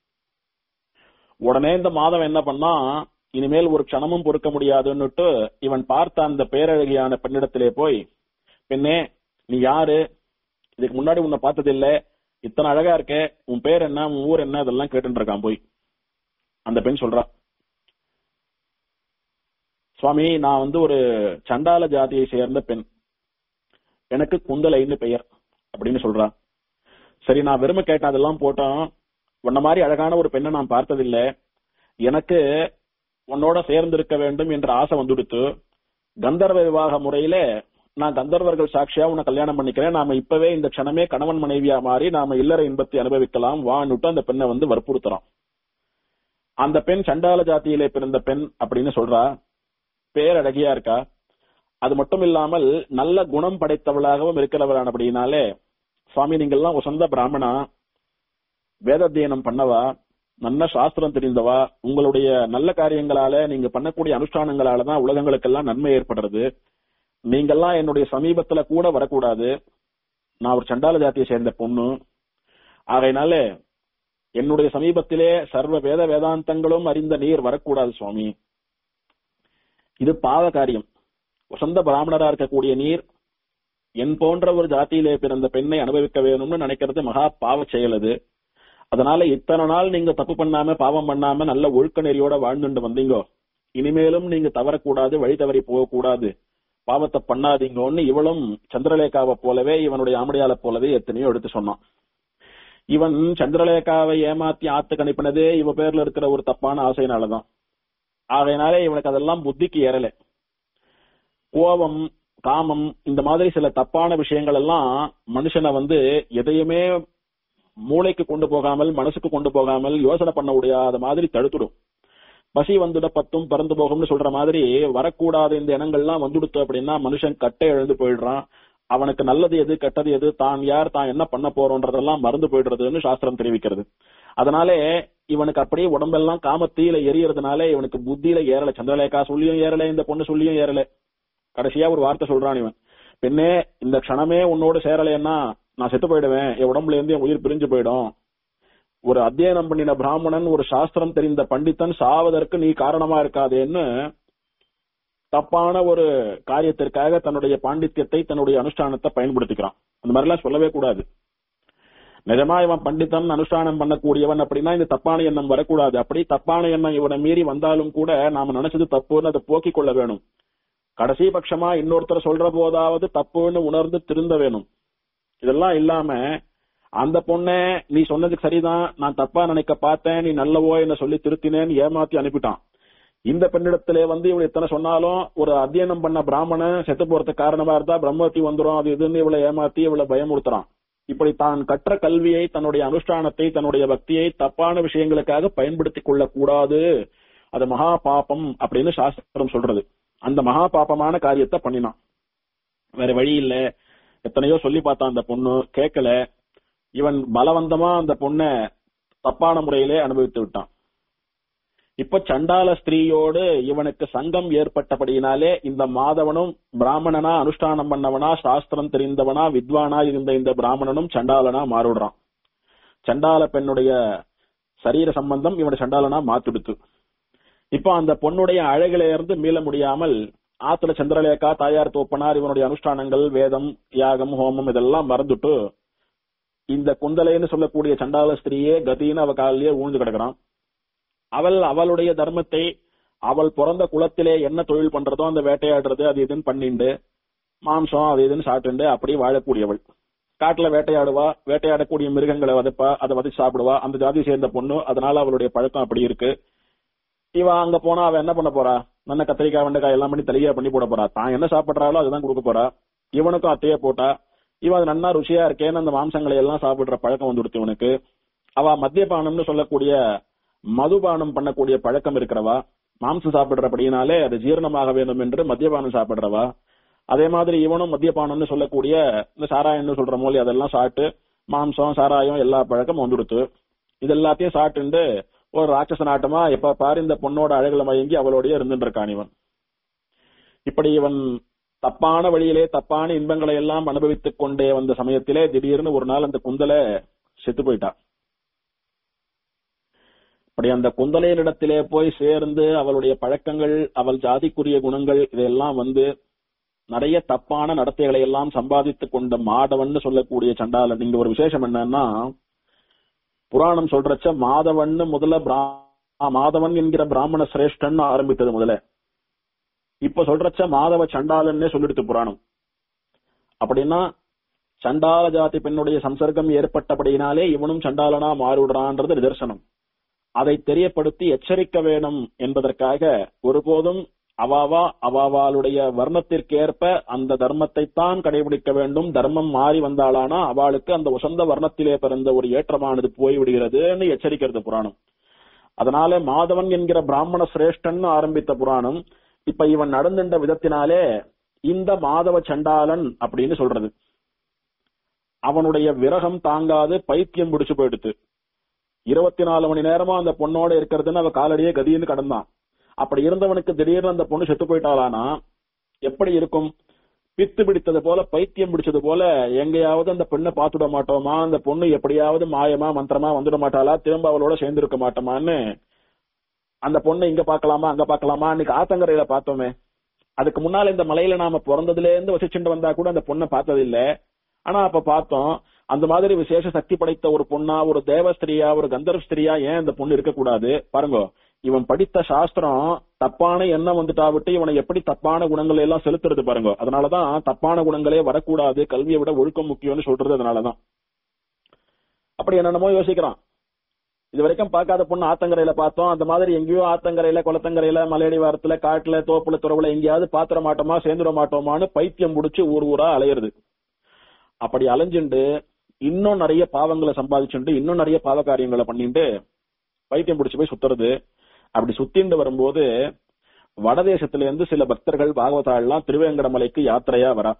உடனே இந்த மாதம் என்ன பண்ணா இனிமேல் ஒரு க்ஷணமும் பொறுக்க முடியாதுன்னுட்டு இவன் பார்த்த அந்த பேரழகியான பெண்ணிடத்திலே போய் பெண்ணே நீ யாரு இதுக்கு முன்னாடி உன்னை பார்த்தது இல்ல இத்தனை அழகா இருக்க உன் பேர் என்ன உன் ஊர் என்ன இதெல்லாம் கேட்டுட்டு இருக்கான் போய் அந்த பெண் சொல்றா சுவாமி நான் வந்து ஒரு சண்டால ஜாதியை சேர்ந்த பெண் எனக்கு குந்தலைன்னு பெயர் அப்படின்னு சொல்றா சரி நான் வெறுமை கேட்டேன் அதெல்லாம் போட்டோம் உன்ன மாதிரி அழகான ஒரு பெண்ணை நான் பார்த்ததில்லை எனக்கு உன்னோட சேர்ந்திருக்க வேண்டும் என்ற ஆசை வந்துடுத்து கந்தர்வ விவாக முறையில நான் கந்தர்வர்கள் சாட்சியா உன்னை கல்யாணம் பண்ணிக்கிறேன் நாம இப்பவே இந்த க்ஷணமே கணவன் மனைவியா மாறி நாம இல்லற இன்பத்தை அனுபவிக்கலாம் வான்னுட்டு அந்த பெண்ணை வந்து வற்புறுத்துறான் அந்த பெண் சண்டால ஜாத்தியிலே பிறந்த பெண் அப்படின்னு சொல்றா பேர் அழகியா இருக்கா அது மட்டும் இல்லாமல் நல்ல குணம் படைத்தவளாகவும் இருக்கிறவளான அப்படின்னாலே சுவாமி நீங்கள்லாம் ஒரு சொந்த பிராமணா வேதாத்தியனம் பண்ணவா நல்ல சாஸ்திரம் தெரிந்தவா உங்களுடைய நல்ல காரியங்களால நீங்க பண்ணக்கூடிய அனுஷ்டானங்களால தான் உலகங்களுக்கெல்லாம் நன்மை ஏற்படுறது நீங்கெல்லாம் என்னுடைய சமீபத்துல கூட வரக்கூடாது நான் ஒரு சண்டால ஜாத்தியை சேர்ந்த பொண்ணு ஆகையினால என்னுடைய சமீபத்திலே சர்வ வேத வேதாந்தங்களும் அறிந்த நீர் வரக்கூடாது சுவாமி இது பாவ காரியம் வசந்த பிராமணரா இருக்கக்கூடிய நீர் என் போன்ற ஒரு ஜாதியிலே பிறந்த பெண்ணை அனுபவிக்க வேணும்னு நினைக்கிறது மகா பாவ செயல் அது அதனால இத்தனை நாள் நீங்க தப்பு பண்ணாம பாவம் பண்ணாம நல்ல ஒழுக்க நெறியோட வாழ்ந்துட்டு வந்தீங்கோ இனிமேலும் நீங்க தவறக்கூடாது வழி தவறி போகக்கூடாது பாவத்தை பண்ணாதீங்கன்னு இவளும் சந்திரலேகாவை போலவே இவனுடைய ஆமடியால போலவே எத்தனையோ எடுத்து சொன்னான் இவன் சந்திரலேகாவை ஏமாத்தி ஆத்துக்கு அனுப்பினதே இவ பேர்ல இருக்கிற ஒரு தப்பான ஆசையினாலதான் ஆகையினாலே இவனுக்கு அதெல்லாம் புத்திக்கு ஏறல கோபம் காமம் இந்த மாதிரி சில தப்பான விஷயங்கள் எல்லாம் மனுஷனை வந்து எதையுமே மூளைக்கு கொண்டு போகாமல் மனசுக்கு கொண்டு போகாமல் யோசனை பண்ண முடியாத மாதிரி தடுத்துடும் பசி வந்துட பத்தும் பறந்து போகும்னு சொல்ற மாதிரி வரக்கூடாத இந்த எண்ணங்கள்லாம் வந்துடுத்து அப்படின்னா மனுஷன் கட்டை எழுந்து போயிடுறான் அவனுக்கு நல்லது எது கெட்டது எது தான் யார் தான் என்ன பண்ண போறோன்றதெல்லாம் மறந்து போயிடுறதுன்னு சாஸ்திரம் தெரிவிக்கிறது அதனாலே இவனுக்கு அப்படியே உடம்பெல்லாம் காமத்தீல எரியறதுனால இவனுக்கு புத்தியில ஏறல சந்திரலேகா சொல்லியும் ஏறல இந்த பொண்ணு சொல்லியும் ஏறல கடைசியா ஒரு வார்த்தை சொல்றான் இவன் பெண்ணே இந்த க்ஷணமே உன்னோடு சேரலைன்னா நான் செத்து போயிடுவேன் என் உடம்புல இருந்து என் உயிர் பிரிஞ்சு போயிடும் ஒரு அத்தியனம் பண்ணின பிராமணன் ஒரு சாஸ்திரம் தெரிந்த பண்டிதன் சாவதற்கு நீ காரணமா இருக்காதேன்னு தப்பான ஒரு காரியத்திற்காக தன்னுடைய பாண்டித்யத்தை தன்னுடைய அனுஷ்டானத்தை பயன்படுத்திக்கிறான் அந்த மாதிரிலாம் சொல்லவே கூடாது நிஜமா இவன் பண்டிதன் அனுஷ்டானம் பண்ணக்கூடியவன் அப்படின்னா இந்த தப்பான எண்ணம் வரக்கூடாது அப்படி தப்பான எண்ணம் இவனை மீறி வந்தாலும் கூட நாம நினைச்சது தப்புன்னு அதை போக்கிக் கொள்ள வேணும் கடைசி பட்சமா இன்னொருத்தர் சொல்ற போதாவது தப்புன்னு உணர்ந்து திருந்த வேணும் இதெல்லாம் இல்லாம அந்த பொண்ண நீ சொன்னது சரிதான் நான் தப்பா நினைக்க பார்த்தேன் நீ நல்லவோ என்ன சொல்லி திருத்தினேன்னு ஏமாத்தி அனுப்பிட்டான் இந்த பெண்ணிடத்திலே வந்து இவள் எத்தனை சொன்னாலும் ஒரு அத்தியனம் பண்ண பிராமணன் செத்து போறதுக்கு காரணமா இருந்தா பிரம்மத்தி வந்துரும் அது இதுன்னு இவளை ஏமாத்தி இவளை பயமுறுத்துறான் இப்படி தான் கற்ற கல்வியை தன்னுடைய அனுஷ்டானத்தை தன்னுடைய பக்தியை தப்பான விஷயங்களுக்காக பயன்படுத்திக் கொள்ள கூடாது அது மகா பாபம் அப்படின்னு சாஸ்திரம் சொல்றது அந்த மகா பாபமான காரியத்தை பண்ணினான் வேற வழி இல்ல எத்தனையோ சொல்லி பார்த்தான் அந்த பொண்ணு கேட்கல இவன் பலவந்தமா அந்த பொண்ண தப்பான முறையிலே அனுபவித்து விட்டான் இப்ப சண்டால ஸ்திரீயோடு இவனுக்கு சங்கம் ஏற்பட்டபடியினாலே இந்த மாதவனும் பிராமணனா அனுஷ்டானம் பண்ணவனா சாஸ்திரம் தெரிந்தவனா வித்வானா இருந்த இந்த பிராமணனும் சண்டாலனா மாறிடுறான் சண்டால பெண்ணுடைய சரீர சம்பந்தம் இவனை சண்டாலனா மாத்துடுத்து இப்ப அந்த பொண்ணுடைய அழகில இருந்து மீள முடியாமல் ஆத்துல சந்திரலேகா தாயார் தோப்பனார் இவனுடைய அனுஷ்டானங்கள் வேதம் யாகம் ஹோமம் இதெல்லாம் மறந்துட்டு இந்த குந்தலைன்னு சொல்லக்கூடிய சண்டால ஸ்திரீயே கதின்னு அவ காலிலேயே ஊழ்ந்து கிடக்குறான் அவள் அவளுடைய தர்மத்தை அவள் பிறந்த குலத்திலே என்ன தொழில் பண்றதோ அந்த வேட்டையாடுறது அது இதுன்னு பண்ணிண்டு மாம்சம் அது இதுன்னு சாப்பிட்டு அப்படி வாழக்கூடியவள் காட்டுல வேட்டையாடுவா வேட்டையாடக்கூடிய மிருகங்களை வதைப்பா அதை வதைச்சு சாப்பிடுவா அந்த ஜாதி சேர்ந்த பொண்ணு அதனால அவளுடைய பழக்கம் அப்படி இருக்கு இவ அங்க போனா அவ என்ன பண்ண போறா நல்ல கத்திரிக்காய் வெண்டைக்காய் எல்லாம் பண்ணி தலையா பண்ணி போட போறா தான் என்ன சாப்பிடுறாளோ அதுதான் கொடுக்க போறா இவனுக்கும் அத்தையே போட்டா இவன் அது நன்னா ருசியா இருக்கேன்னு அந்த மாம்சங்களை எல்லாம் சாப்பிடுற பழக்கம் வந்துடுத்து இவனுக்கு அவ மத்தியபானம்னு சொல்லக்கூடிய மதுபானம் பண்ணக்கூடிய பழக்கம் இருக்கிறவா மாம்சம் சாப்பிடுறபடினாலே அது ஜீரணமாக வேண்டும் என்று மத்தியபானம் சாப்பிடுறவா அதே மாதிரி இவனும் மத்தியபானம்னு சொல்லக்கூடிய இந்த சாராயம்னு சொல்ற மொழி அதெல்லாம் சாப்பிட்டு மாம்சம் சாராயம் எல்லா பழக்கமும் வந்துடுத்து இது எல்லாத்தையும் சாப்பிட்டு ஒரு ராட்சச நாட்டமா எப்ப பாரு இந்த பொண்ணோட அழகுல மயங்கி அவளோடய இருந்துட்டு இருக்கான் இவன் இப்படி இவன் தப்பான வழியிலே தப்பான இன்பங்களை எல்லாம் அனுபவித்துக் கொண்டே வந்த சமயத்திலே திடீர்னு ஒரு நாள் அந்த குந்தல செத்து போயிட்டா அப்படி அந்த குந்தலையனிடத்திலே போய் சேர்ந்து அவளுடைய பழக்கங்கள் அவள் ஜாதிக்குரிய குணங்கள் இதெல்லாம் வந்து நிறைய தப்பான நடத்தைகளை எல்லாம் சம்பாதித்துக் கொண்ட மாதவன் சொல்லக்கூடிய சண்டாளன் இங்க ஒரு விசேஷம் என்னன்னா புராணம் சொல்றச்ச மாதவன் முதல்ல பிரா- மாதவன் என்கிற பிராமண சிரேஷ்டன் ஆரம்பித்தது முதல்ல இப்ப சொல்றச்ச மாதவ சண்டாளன்னே சொல்லிடுத்து புராணம் அப்படின்னா சண்டால ஜாதி பெண்ணுடைய சம்சர்க்கம் ஏற்பட்டபடியினாலே இவனும் சண்டாளனா மாறிவிடுறான்றது நிதர்சனம் அதை தெரியப்படுத்தி எச்சரிக்க வேணும் என்பதற்காக ஒருபோதும் அவாவா அவாவாளுடைய வர்ணத்திற்கேற்ப அந்த தர்மத்தை தான் கடைபிடிக்க வேண்டும் தர்மம் மாறி வந்தாளானா அவளுக்கு அந்த உசந்த வர்ணத்திலே பிறந்த ஒரு ஏற்றமானது போய்விடுகிறதுன்னு எச்சரிக்கிறது புராணம் அதனால மாதவன் என்கிற பிராமண சிரேஷ்டன் ஆரம்பித்த புராணம் இப்ப இவன் நடந்துட்ட விதத்தினாலே இந்த மாதவ சண்டாளன் அப்படின்னு சொல்றது அவனுடைய விரகம் தாங்காது பைத்தியம் பிடிச்சு போயிடுத்து இருபத்தி நாலு மணி நேரமா அந்த பொண்ணோட இருக்கிறதுன்னு அவ காலடியே கதின்னு கடந்தான் அப்படி இருந்தவனுக்கு திடீர்னு அந்த பொண்ணு செத்து போயிட்டாளானா எப்படி இருக்கும் பித்து பிடித்தது போல பைத்தியம் பிடிச்சது போல எங்கேயாவது அந்த பெண்ணை பார்த்துட மாட்டோமா அந்த பொண்ணு எப்படியாவது மாயமா மந்திரமா வந்துட மாட்டாளா திரும்ப அவளோட சேர்ந்து இருக்க மாட்டோமான்னு அந்த பொண்ணை இங்க பார்க்கலாமா அங்க பார்க்கலாமா அன்னைக்கு ஆத்தங்கரையில பார்த்தோமே அதுக்கு முன்னால இந்த மலையில நாம பிறந்ததுல இருந்து வசிச்சுட்டு வந்தா கூட அந்த பொண்ணை பார்த்தது இல்ல ஆனா அப்ப பார்த்தோம் அந்த மாதிரி விசேஷ சக்தி படைத்த ஒரு பொண்ணா ஒரு தேவஸ்திரியா ஒரு கந்தர்வ ஸ்திரியா ஏன் இந்த பொண்ணு இருக்கக்கூடாது பாருங்க இவன் படித்த சாஸ்திரம் தப்பான எண்ணம் வந்துட்டா விட்டு இவனை எப்படி தப்பான குணங்களை எல்லாம் செலுத்துறது பாருங்க அதனாலதான் தப்பான குணங்களே வரக்கூடாது கல்வியை விட ஒழுக்கம் முக்கியம்னு சொல்றது அதனாலதான் அப்படி என்னென்னமோ யோசிக்கிறான் இது வரைக்கும் பார்க்காத பொண்ணு ஆத்தங்கரையில பார்த்தோம் அந்த மாதிரி எங்கேயோ ஆத்தங்கரையில குளத்தங்கரையில மலையடி வாரத்துல காட்டுல தோப்புல துறவுல எங்கேயாவது பாத்திர மாட்டோமா சேர்ந்துட மாட்டோமான்னு பைத்தியம் முடிச்சு ஊர் ஊரா அலையிறது அப்படி அலைஞ்சுண்டு இன்னும் நிறைய பாவங்களை சம்பாதிச்சுண்டு இன்னும் நிறைய பாவ காரியங்களை பண்ணிட்டு பைத்தியம் பிடிச்சு போய் சுத்துறது அப்படி சுத்திண்டு வரும்போது வடதேசத்துல இருந்து சில பக்தர்கள் பாகவதாள்லாம் திருவேங்கடமலைக்கு யாத்திரையா வரா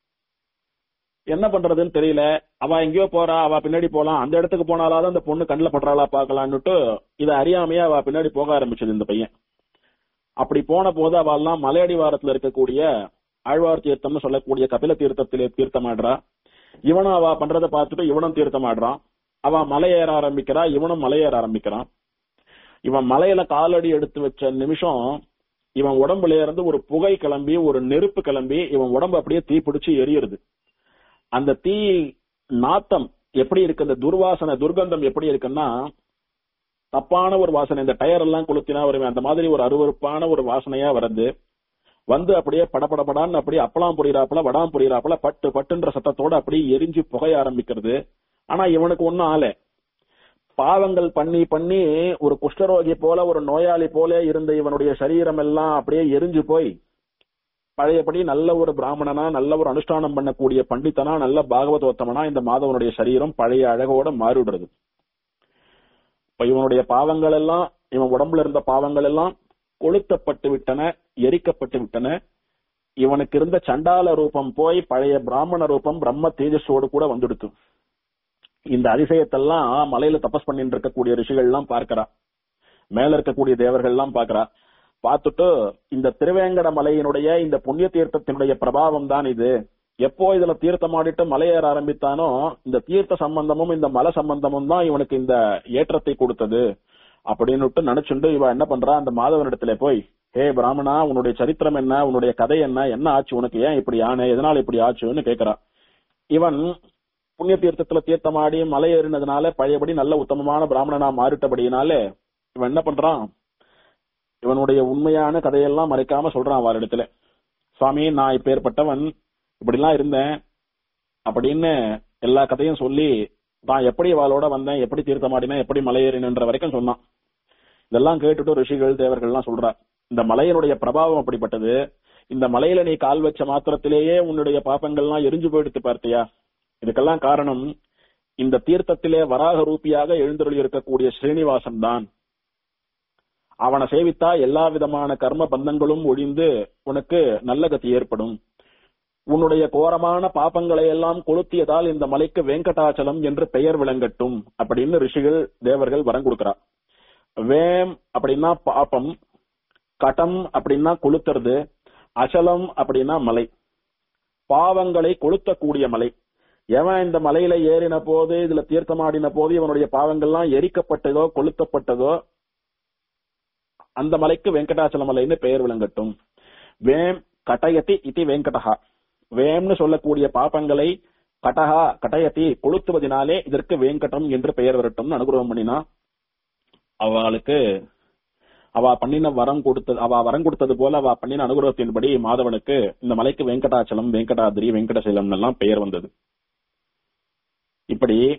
என்ன பண்றதுன்னு தெரியல அவ எங்கேயோ போறா அவ பின்னாடி போலாம் அந்த இடத்துக்கு போனாலாவது அந்த பொண்ணு கண்ணில் படுறாளா பாக்கலான்னுட்டு இதை அறியாமையா அவ பின்னாடி போக ஆரம்பிச்சது இந்த பையன் அப்படி போன போது அவெல்லாம் மலையடி வாரத்துல இருக்கக்கூடிய ஆழ்வார் தீர்த்தம்னு சொல்லக்கூடிய கபில தீர்த்தத்திலே தீர்த்தமாடுறா இவனும் அவ பண்றதை பார்த்துட்டு இவனும் தீர்த்தமாடுறான் அவ மலை ஏற ஆரம்பிக்கிறா இவனும் மலை ஏற ஆரம்பிக்கிறான் இவன் மலையில காலடி எடுத்து வச்ச நிமிஷம் இவன் உடம்புல இருந்து ஒரு புகை கிளம்பி ஒரு நெருப்பு கிளம்பி இவன் உடம்பு அப்படியே தீ பிடிச்சு எரியுறது அந்த தீ நாத்தம் எப்படி இருக்கு அந்த துர்வாசனை துர்கந்தம் எப்படி இருக்குன்னா தப்பான ஒரு வாசனை இந்த டயர் எல்லாம் கொளுத்தினா வருமே அந்த மாதிரி ஒரு அருவருப்பான ஒரு வாசனையா வருது வந்து அப்படியே படபடபடான்னு அப்படியே அப்பலாம் புரியுறாப்புல வடாம் புரியுறாப்புல பட்டு பட்டுன்ற சத்தத்தோட அப்படியே எரிஞ்சு புகைய ஆரம்பிக்கிறது ஆனா இவனுக்கு ஒன்னும் ஆல பாவங்கள் பண்ணி பண்ணி ஒரு குஷ்டரோகி போல ஒரு நோயாளி போல இருந்த இவனுடைய சரீரம் எல்லாம் அப்படியே எரிஞ்சு போய் பழையபடி நல்ல ஒரு பிராமணனா நல்ல ஒரு அனுஷ்டானம் பண்ணக்கூடிய பண்டிதனா நல்ல பாகவதோத்தமனா இந்த மாதவனுடைய சரீரம் பழைய அழகோட மாறிவிடுறது இப்ப இவனுடைய பாவங்கள் எல்லாம் இவன் உடம்புல இருந்த பாவங்கள் எல்லாம் கொளுத்தப்பட்டு விட்டன எரிக்கப்பட்டு விட்டன இவனுக்கு இருந்த சண்டால ரூபம் போய் பழைய பிராமண ரூபம் பிரம்ம தேஜஸோடு கூட வந்துடுத்து இந்த அதிசயத்தெல்லாம் மலையில தபஸ் பண்ணிட்டு இருக்கக்கூடிய ரிஷிகள் எல்லாம் பார்க்கிறா மேல இருக்கக்கூடிய தேவர்கள் எல்லாம் பாக்குறா பார்த்துட்டு இந்த திருவேங்கட மலையினுடைய இந்த புண்ணிய தீர்த்தத்தினுடைய பிரபாவம் தான் இது எப்போ இதுல தீர்த்தமாடிட்டு மலையேற ஆரம்பித்தானோ இந்த தீர்த்த சம்பந்தமும் இந்த மலை சம்பந்தமும் தான் இவனுக்கு இந்த ஏற்றத்தை கொடுத்தது அப்படின்னுட்டு நினைச்சுண்டு இவ என்ன பண்றா அந்த மாதவனிடத்துல போய் ஹே பிராமணா உன்னுடைய சரித்திரம் என்ன உன்னுடைய கதை என்ன என்ன ஆச்சு உனக்கு ஏன் இப்படி ஆனே எதனால இப்படி ஆச்சுன்னு கேக்குறா இவன் புண்ணிய தீர்த்தத்துல தீர்த்தமாடி மலை ஏறினதுனால பழையபடி நல்ல உத்தமமான பிராமணனா மாறிட்டபடியினாலே இவன் என்ன பண்றான் இவனுடைய உண்மையான கதையெல்லாம் மறைக்காம சொல்றான் அவரிடத்துல சுவாமி நான் இப்பேற்பட்டவன் இப்படிலாம் இருந்தேன் அப்படின்னு எல்லா கதையும் சொல்லி தான் எப்படி அவளோட வந்தேன் எப்படி தீர்த்தமாடினேன் எப்படி மலையேறினன்ற வரைக்கும் சொன்னான் இதெல்லாம் கேட்டுட்டு ரிஷிகள் தேவர்கள்லாம் சொல்றா இந்த மலையினுடைய பிரபாவம் அப்படிப்பட்டது இந்த மலையில நீ கால் வச்ச மாத்திரத்திலேயே உன்னுடைய பாப்பங்கள்லாம் எரிஞ்சு போயிடுத்து பார்த்தியா இதுக்கெல்லாம் காரணம் இந்த தீர்த்தத்திலே வராக ரூபியாக எழுந்தருளி இருக்கக்கூடிய ஸ்ரீனிவாசன் தான் அவனை சேவித்தா எல்லா விதமான கர்ம பந்தங்களும் ஒழிந்து உனக்கு நல்ல கதி ஏற்படும் உன்னுடைய கோரமான பாப்பங்களை எல்லாம் கொளுத்தியதால் இந்த மலைக்கு வெங்கடாச்சலம் என்று பெயர் விளங்கட்டும் அப்படின்னு ரிஷிகள் தேவர்கள் வரம் கொடுக்கிறா வேம் அப்படின்னா பாப்பம் கடம் அப்படின்னா கொளுத்துறது அச்சலம் அப்படின்னா மலை பாவங்களை கொளுத்தக்கூடிய மலை எவன் இந்த மலையில ஏறின போது இதுல தீர்த்தமாடின போது இவனுடைய பாவங்கள்லாம் எரிக்கப்பட்டதோ கொளுத்தப்பட்டதோ அந்த மலைக்கு வெங்கடாச்சல மலைன்னு பெயர் விளங்கட்டும் வேம் கட்டயத்தி இதி வெங்கடஹா வேம்னு சொல்லக்கூடிய பாப்பங்களை கடகா கட்டயத்தி கொளுத்துவதனாலே இதற்கு வேங்கடம் என்று பெயர் வரட்டும் அனுகிரகம் பண்ணினா அவளுக்கு அவ பண்ணின வரம் கொடுத்தது அவ வரம் கொடுத்தது போல அவ பண்ணின அனுகிரகத்தின்படி மாதவனுக்கு இந்த மலைக்கு வெங்கடாச்சலம் வெங்கடாதிரி வெங்கடசைலம் எல்லாம் பெயர் வந்தது இப்படி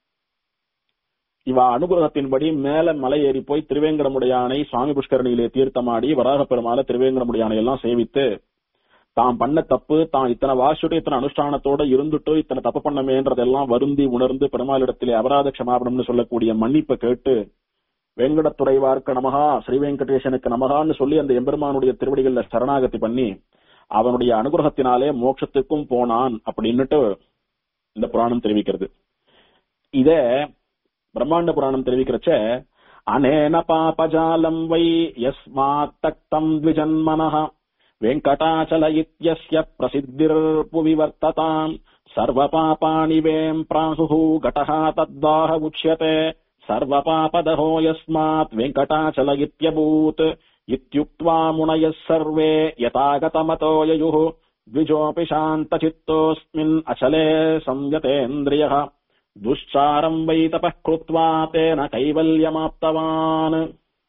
இவ அனுகிரகத்தின்படி மேல மலை ஏறி போய் திருவேங்கடமுடையானை சுவாமி புஷ்கரணியிலே தீர்த்தமாடி வராக பெருமாள திருவேங்கடமுடையானை எல்லாம் சேவித்து தாம் பண்ண தப்பு தான் இத்தனை வாசுட்டு இத்தனை அனுஷ்டானத்தோட இருந்துட்டு இத்தனை தப்பு பண்ணமேன்றதெல்லாம் வருந்தி உணர்ந்து பெருமாளிடத்திலே அபராத க்ஷமாபணம்னு சொல்லக்கூடிய மன்னிப்பை கேட்டு வெங்கடத்துறைவார்க்க நமகா ஸ்ரீ வெங்கடேசனுக்கு நமகான்னு சொல்லி அந்த எம்பெருமானுடைய திருவடிகள்ல சரணாகதி பண்ணி அவனுடைய அனுகிரகத்தினாலே மோட்சத்துக்கும் போனான் அப்படின்னுட்டு இந்த புராணம் தெரிவிக்கிறது இத பிரம்மாண்ட புராணம் தெரிவிக்கிறச்ச அனேன பாபஜாலம் வை யஸ்மாத் தக்தம் த்விஜன்மனः வெங்கடாச்சல இத்யஸ்ய பிரசித்திர்புவி வர்த்ததாம் சர்வபாபாணி வேம் பிராசுः घटः தத்தாஹ உச்யते சர்வபாபதஹோ யஸ்மாத் வெங்கடாச்சல இத்யபூத் इत्युक्त्वा मुनयः सर्वे यथागतमतो ययुः द्विजोऽपि शान्तचित्तोऽस्मिन् अचले संयतेन्द्रियः दुश्चारम् वै तपः कृत्वा तेन कैवल्यमाप्तवान्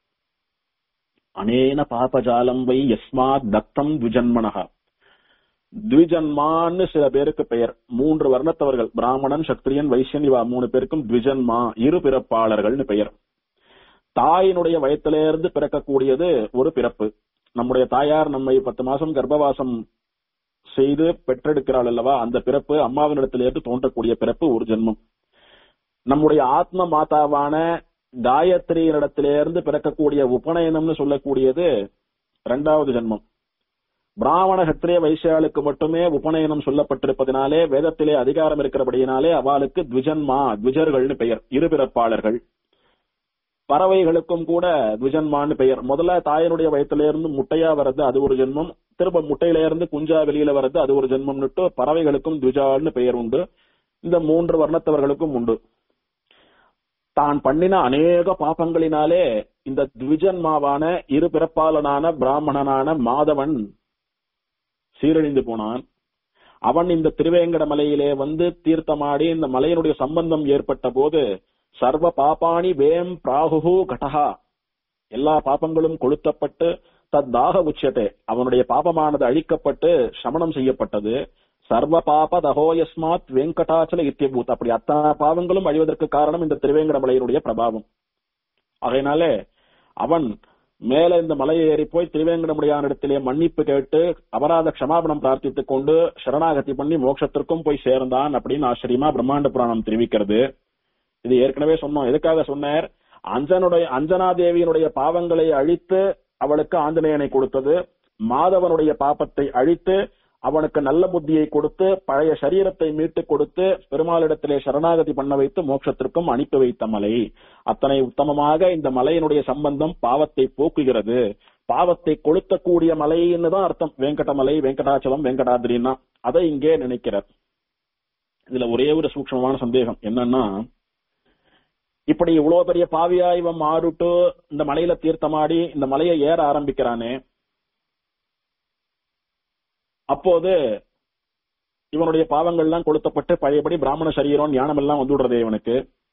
अनेन பாபஜாலம் வை யஸ்மாத் தத்தம் த்விஜன்மனः த்விஜன்மான்னு சில பேருக்கு பெயர் மூன்று வர்ணத்தவர்கள் பிராமணன் சத்திரியன் வைசியன் இவா மூணு பேருக்கும் த்விஜன்மா இரு பிறப்பாளர்கள்னு பெயர் தாயினுடைய வயத்திலிருந்து பிறக்கக்கூடியது ஒரு பிறப்பு நம்முடைய தாயார் நம்மை பத்து மாசம் கர்ப்பவாசம் செய்து பெற்றெடுக்கிறாள் அல்லவா அந்த பிறப்பு அம்மாவினிடத்திலிருந்து தோன்றக்கூடிய பிறப்பு ஒரு ஜென்மம் நம்முடைய ஆத்ம மாதாவான காயத்ரியினிடத்திலிருந்து பிறக்கக்கூடிய உபநயனம்னு சொல்லக்கூடியது இரண்டாவது ஜென்மம் பிராமண கத்திரிய வைசியாளுக்கு மட்டுமே உபநயனம் சொல்லப்பட்டிருப்பதினாலே வேதத்திலே அதிகாரம் இருக்கிறபடியினாலே அவளுக்கு த்விஜன்மா த்விஜர்கள்னு பெயர் இருபிறப்பாளர்கள் பறவைகளுக்கும் கூட த்விஜன்மான்னு பெயர் முதல்ல தாயனுடைய வயத்திலிருந்து முட்டையா வர்றது அது ஒரு ஜென்மம் திரும்ப முட்டையில இருந்து குஞ்சா வெளியில வர்றது அது ஒரு ஜென்மம்னுட்டு பறவைகளுக்கும் த்விஜான்னு பெயர் உண்டு இந்த மூன்று வர்ணத்தவர்களுக்கும் உண்டு தான் பண்ணின அநேக பாபங்களினாலே இந்த த்விஜன்மாவான இரு பிறப்பாளனான பிராமணனான மாதவன் சீரழிந்து போனான் அவன் இந்த திருவேங்கட மலையிலே வந்து தீர்த்தமாடி இந்த மலையினுடைய சம்பந்தம் ஏற்பட்ட போது சர்வ பாபாணி வேம் பிராகு கடஹா எல்லா பாபங்களும் கொளுத்தப்பட்டு தத்தாக உச்சத்தை அவனுடைய பாபமானது அழிக்கப்பட்டு சமணம் செய்யப்பட்டது சர்வ பாப தகோயஸ்மாத் வெங்கடாச்சல இத்தியபூத் அப்படி அத்தனை பாவங்களும் அழிவதற்கு காரணம் இந்த திருவேங்கட மலையினுடைய பிரபாவம் ஆகையினாலே அவன் மேல இந்த மலையை ஏறி போய் திருவேங்கடமுடியான இடத்திலே மன்னிப்பு கேட்டு அபராத க்ஷமாபணம் பிரார்த்தித்துக் கொண்டு சரணாகதி பண்ணி மோட்சத்திற்கும் போய் சேர்ந்தான் அப்படின்னு ஆச்சரியமா பிரம்மாண்ட புராணம் தெரிவிக்கிறது இது ஏற்கனவே சொன்னோம் எதுக்காக சொன்னார் அஞ்சனுடைய அஞ்சனா தேவியினுடைய பாவங்களை அழித்து அவளுக்கு ஆஞ்சநேயனை கொடுத்தது மாதவனுடைய பாப்பத்தை அழித்து அவனுக்கு நல்ல புத்தியை கொடுத்து பழைய சரீரத்தை மீட்டு கொடுத்து பெருமாளிடத்திலே சரணாகதி பண்ண வைத்து மோட்சத்திற்கும் அனுப்பி வைத்த மலை அத்தனை உத்தமமாக இந்த மலையினுடைய சம்பந்தம் பாவத்தை போக்குகிறது பாவத்தை கொளுத்தக்கூடிய மலைன்னு தான் அர்த்தம் வெங்கடமலை வெங்கடாச்சலம் வெங்கடாதிரின்னா அதை இங்கே நினைக்கிறார் இதுல ஒரே ஒரு சூக்ஷ்மமான சந்தேகம் என்னன்னா இப்படி இவ்வளவு பெரிய பாவியா இவன் மாறுட்டு இந்த மலையில தீர்த்தமாடி இந்த மலையை ஏற ஆரம்பிக்கிறானே அப்போது இவனுடைய பாவங்கள்லாம் கொளுத்தப்பட்டு பழையபடி பிராமண சரீரம் ஞானம் எல்லாம் வந்துடுறதே இவனுக்கு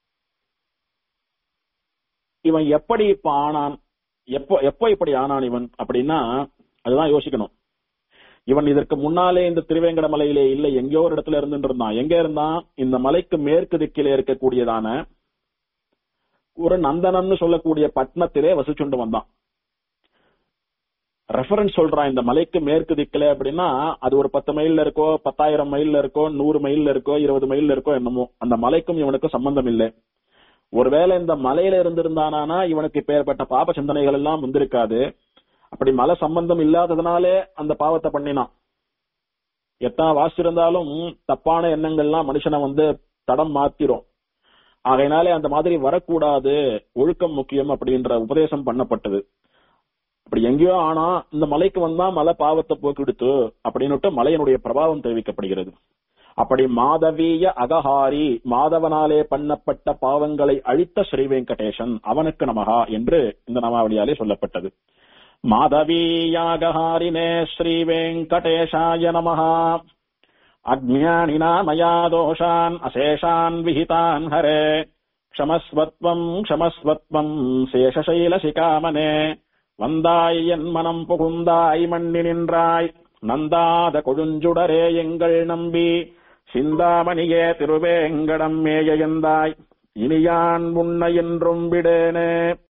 இவன் எப்படி இப்ப ஆனான் எப்போ எப்போ இப்படி ஆனான் இவன் அப்படின்னா அதுதான் யோசிக்கணும் இவன் இதற்கு முன்னாலே இந்த திருவேங்கட மலையிலே இல்லை எங்கேயோ ஒரு இடத்துல இருந்துட்டு இருந்தான் எங்க இருந்தான் இந்த மலைக்கு மேற்கு திக்கிலே இருக்கக்கூடியதான ஒரு நந்தனம்னு சொல்லக்கூடிய பட்டணத்திலே வசிச்சுண்டு வந்தான் ரெஃபரன்ஸ் சொல்றான் இந்த மலைக்கு மேற்கு திக்கல அப்படின்னா அது ஒரு பத்து மைல்ல இருக்கோ பத்தாயிரம் மைல்ல இருக்கோ நூறு மைல்ல இருக்கோ இருபது மைல்ல இருக்கோ என்னமோ அந்த மலைக்கும் இவனுக்கும் சம்பந்தம் இல்லை ஒருவேளை இந்த மலையில இருந்திருந்தானா இவனுக்கு இப்பேற்பட்ட பாப சிந்தனைகள் எல்லாம் வந்திருக்காது அப்படி மலை சம்பந்தம் இல்லாததுனாலே அந்த பாவத்தை பண்ணினான் எத்தனை வாசிச்சிருந்தாலும் தப்பான எண்ணங்கள்லாம் மனுஷனை வந்து தடம் மாத்திரும் ஆகையினாலே அந்த மாதிரி வரக்கூடாது ஒழுக்கம் முக்கியம் அப்படின்ற உபதேசம் பண்ணப்பட்டது அப்படி எங்கேயோ ஆனா இந்த மலைக்கு வந்தா மலை பாவத்தை போக்கிடுத்து அப்படின்னுட்டு மலையினுடைய பிரபாவம் தெரிவிக்கப்படுகிறது அப்படி மாதவீய அகஹாரி மாதவனாலே பண்ணப்பட்ட பாவங்களை அழித்த ஸ்ரீ வெங்கடேசன் அவனுக்கு நமகா என்று இந்த நமாவளியாலே சொல்லப்பட்டது மாதவீயாகஹாரினே ஸ்ரீ வெங்கடேஷாய நமஹா அஜ்ஞானினா மயா தோஷான் அசேஷான் விஹிதான் ஹரே க்ஷமஸ்வத்வம் க்ஷமஸ்வத்வம் சேஷசைலசிகாமனே வந்தாய் என் மனம் புகுந்தாய் மண்ணி நின்றாய் நந்தாத கொழுஞ்சுடரே எங்கள் நம்பி சிந்தாமணியே திருவேங்கடம் மேயந்தாய் இனியான் உன்னை என்றும் விடேனே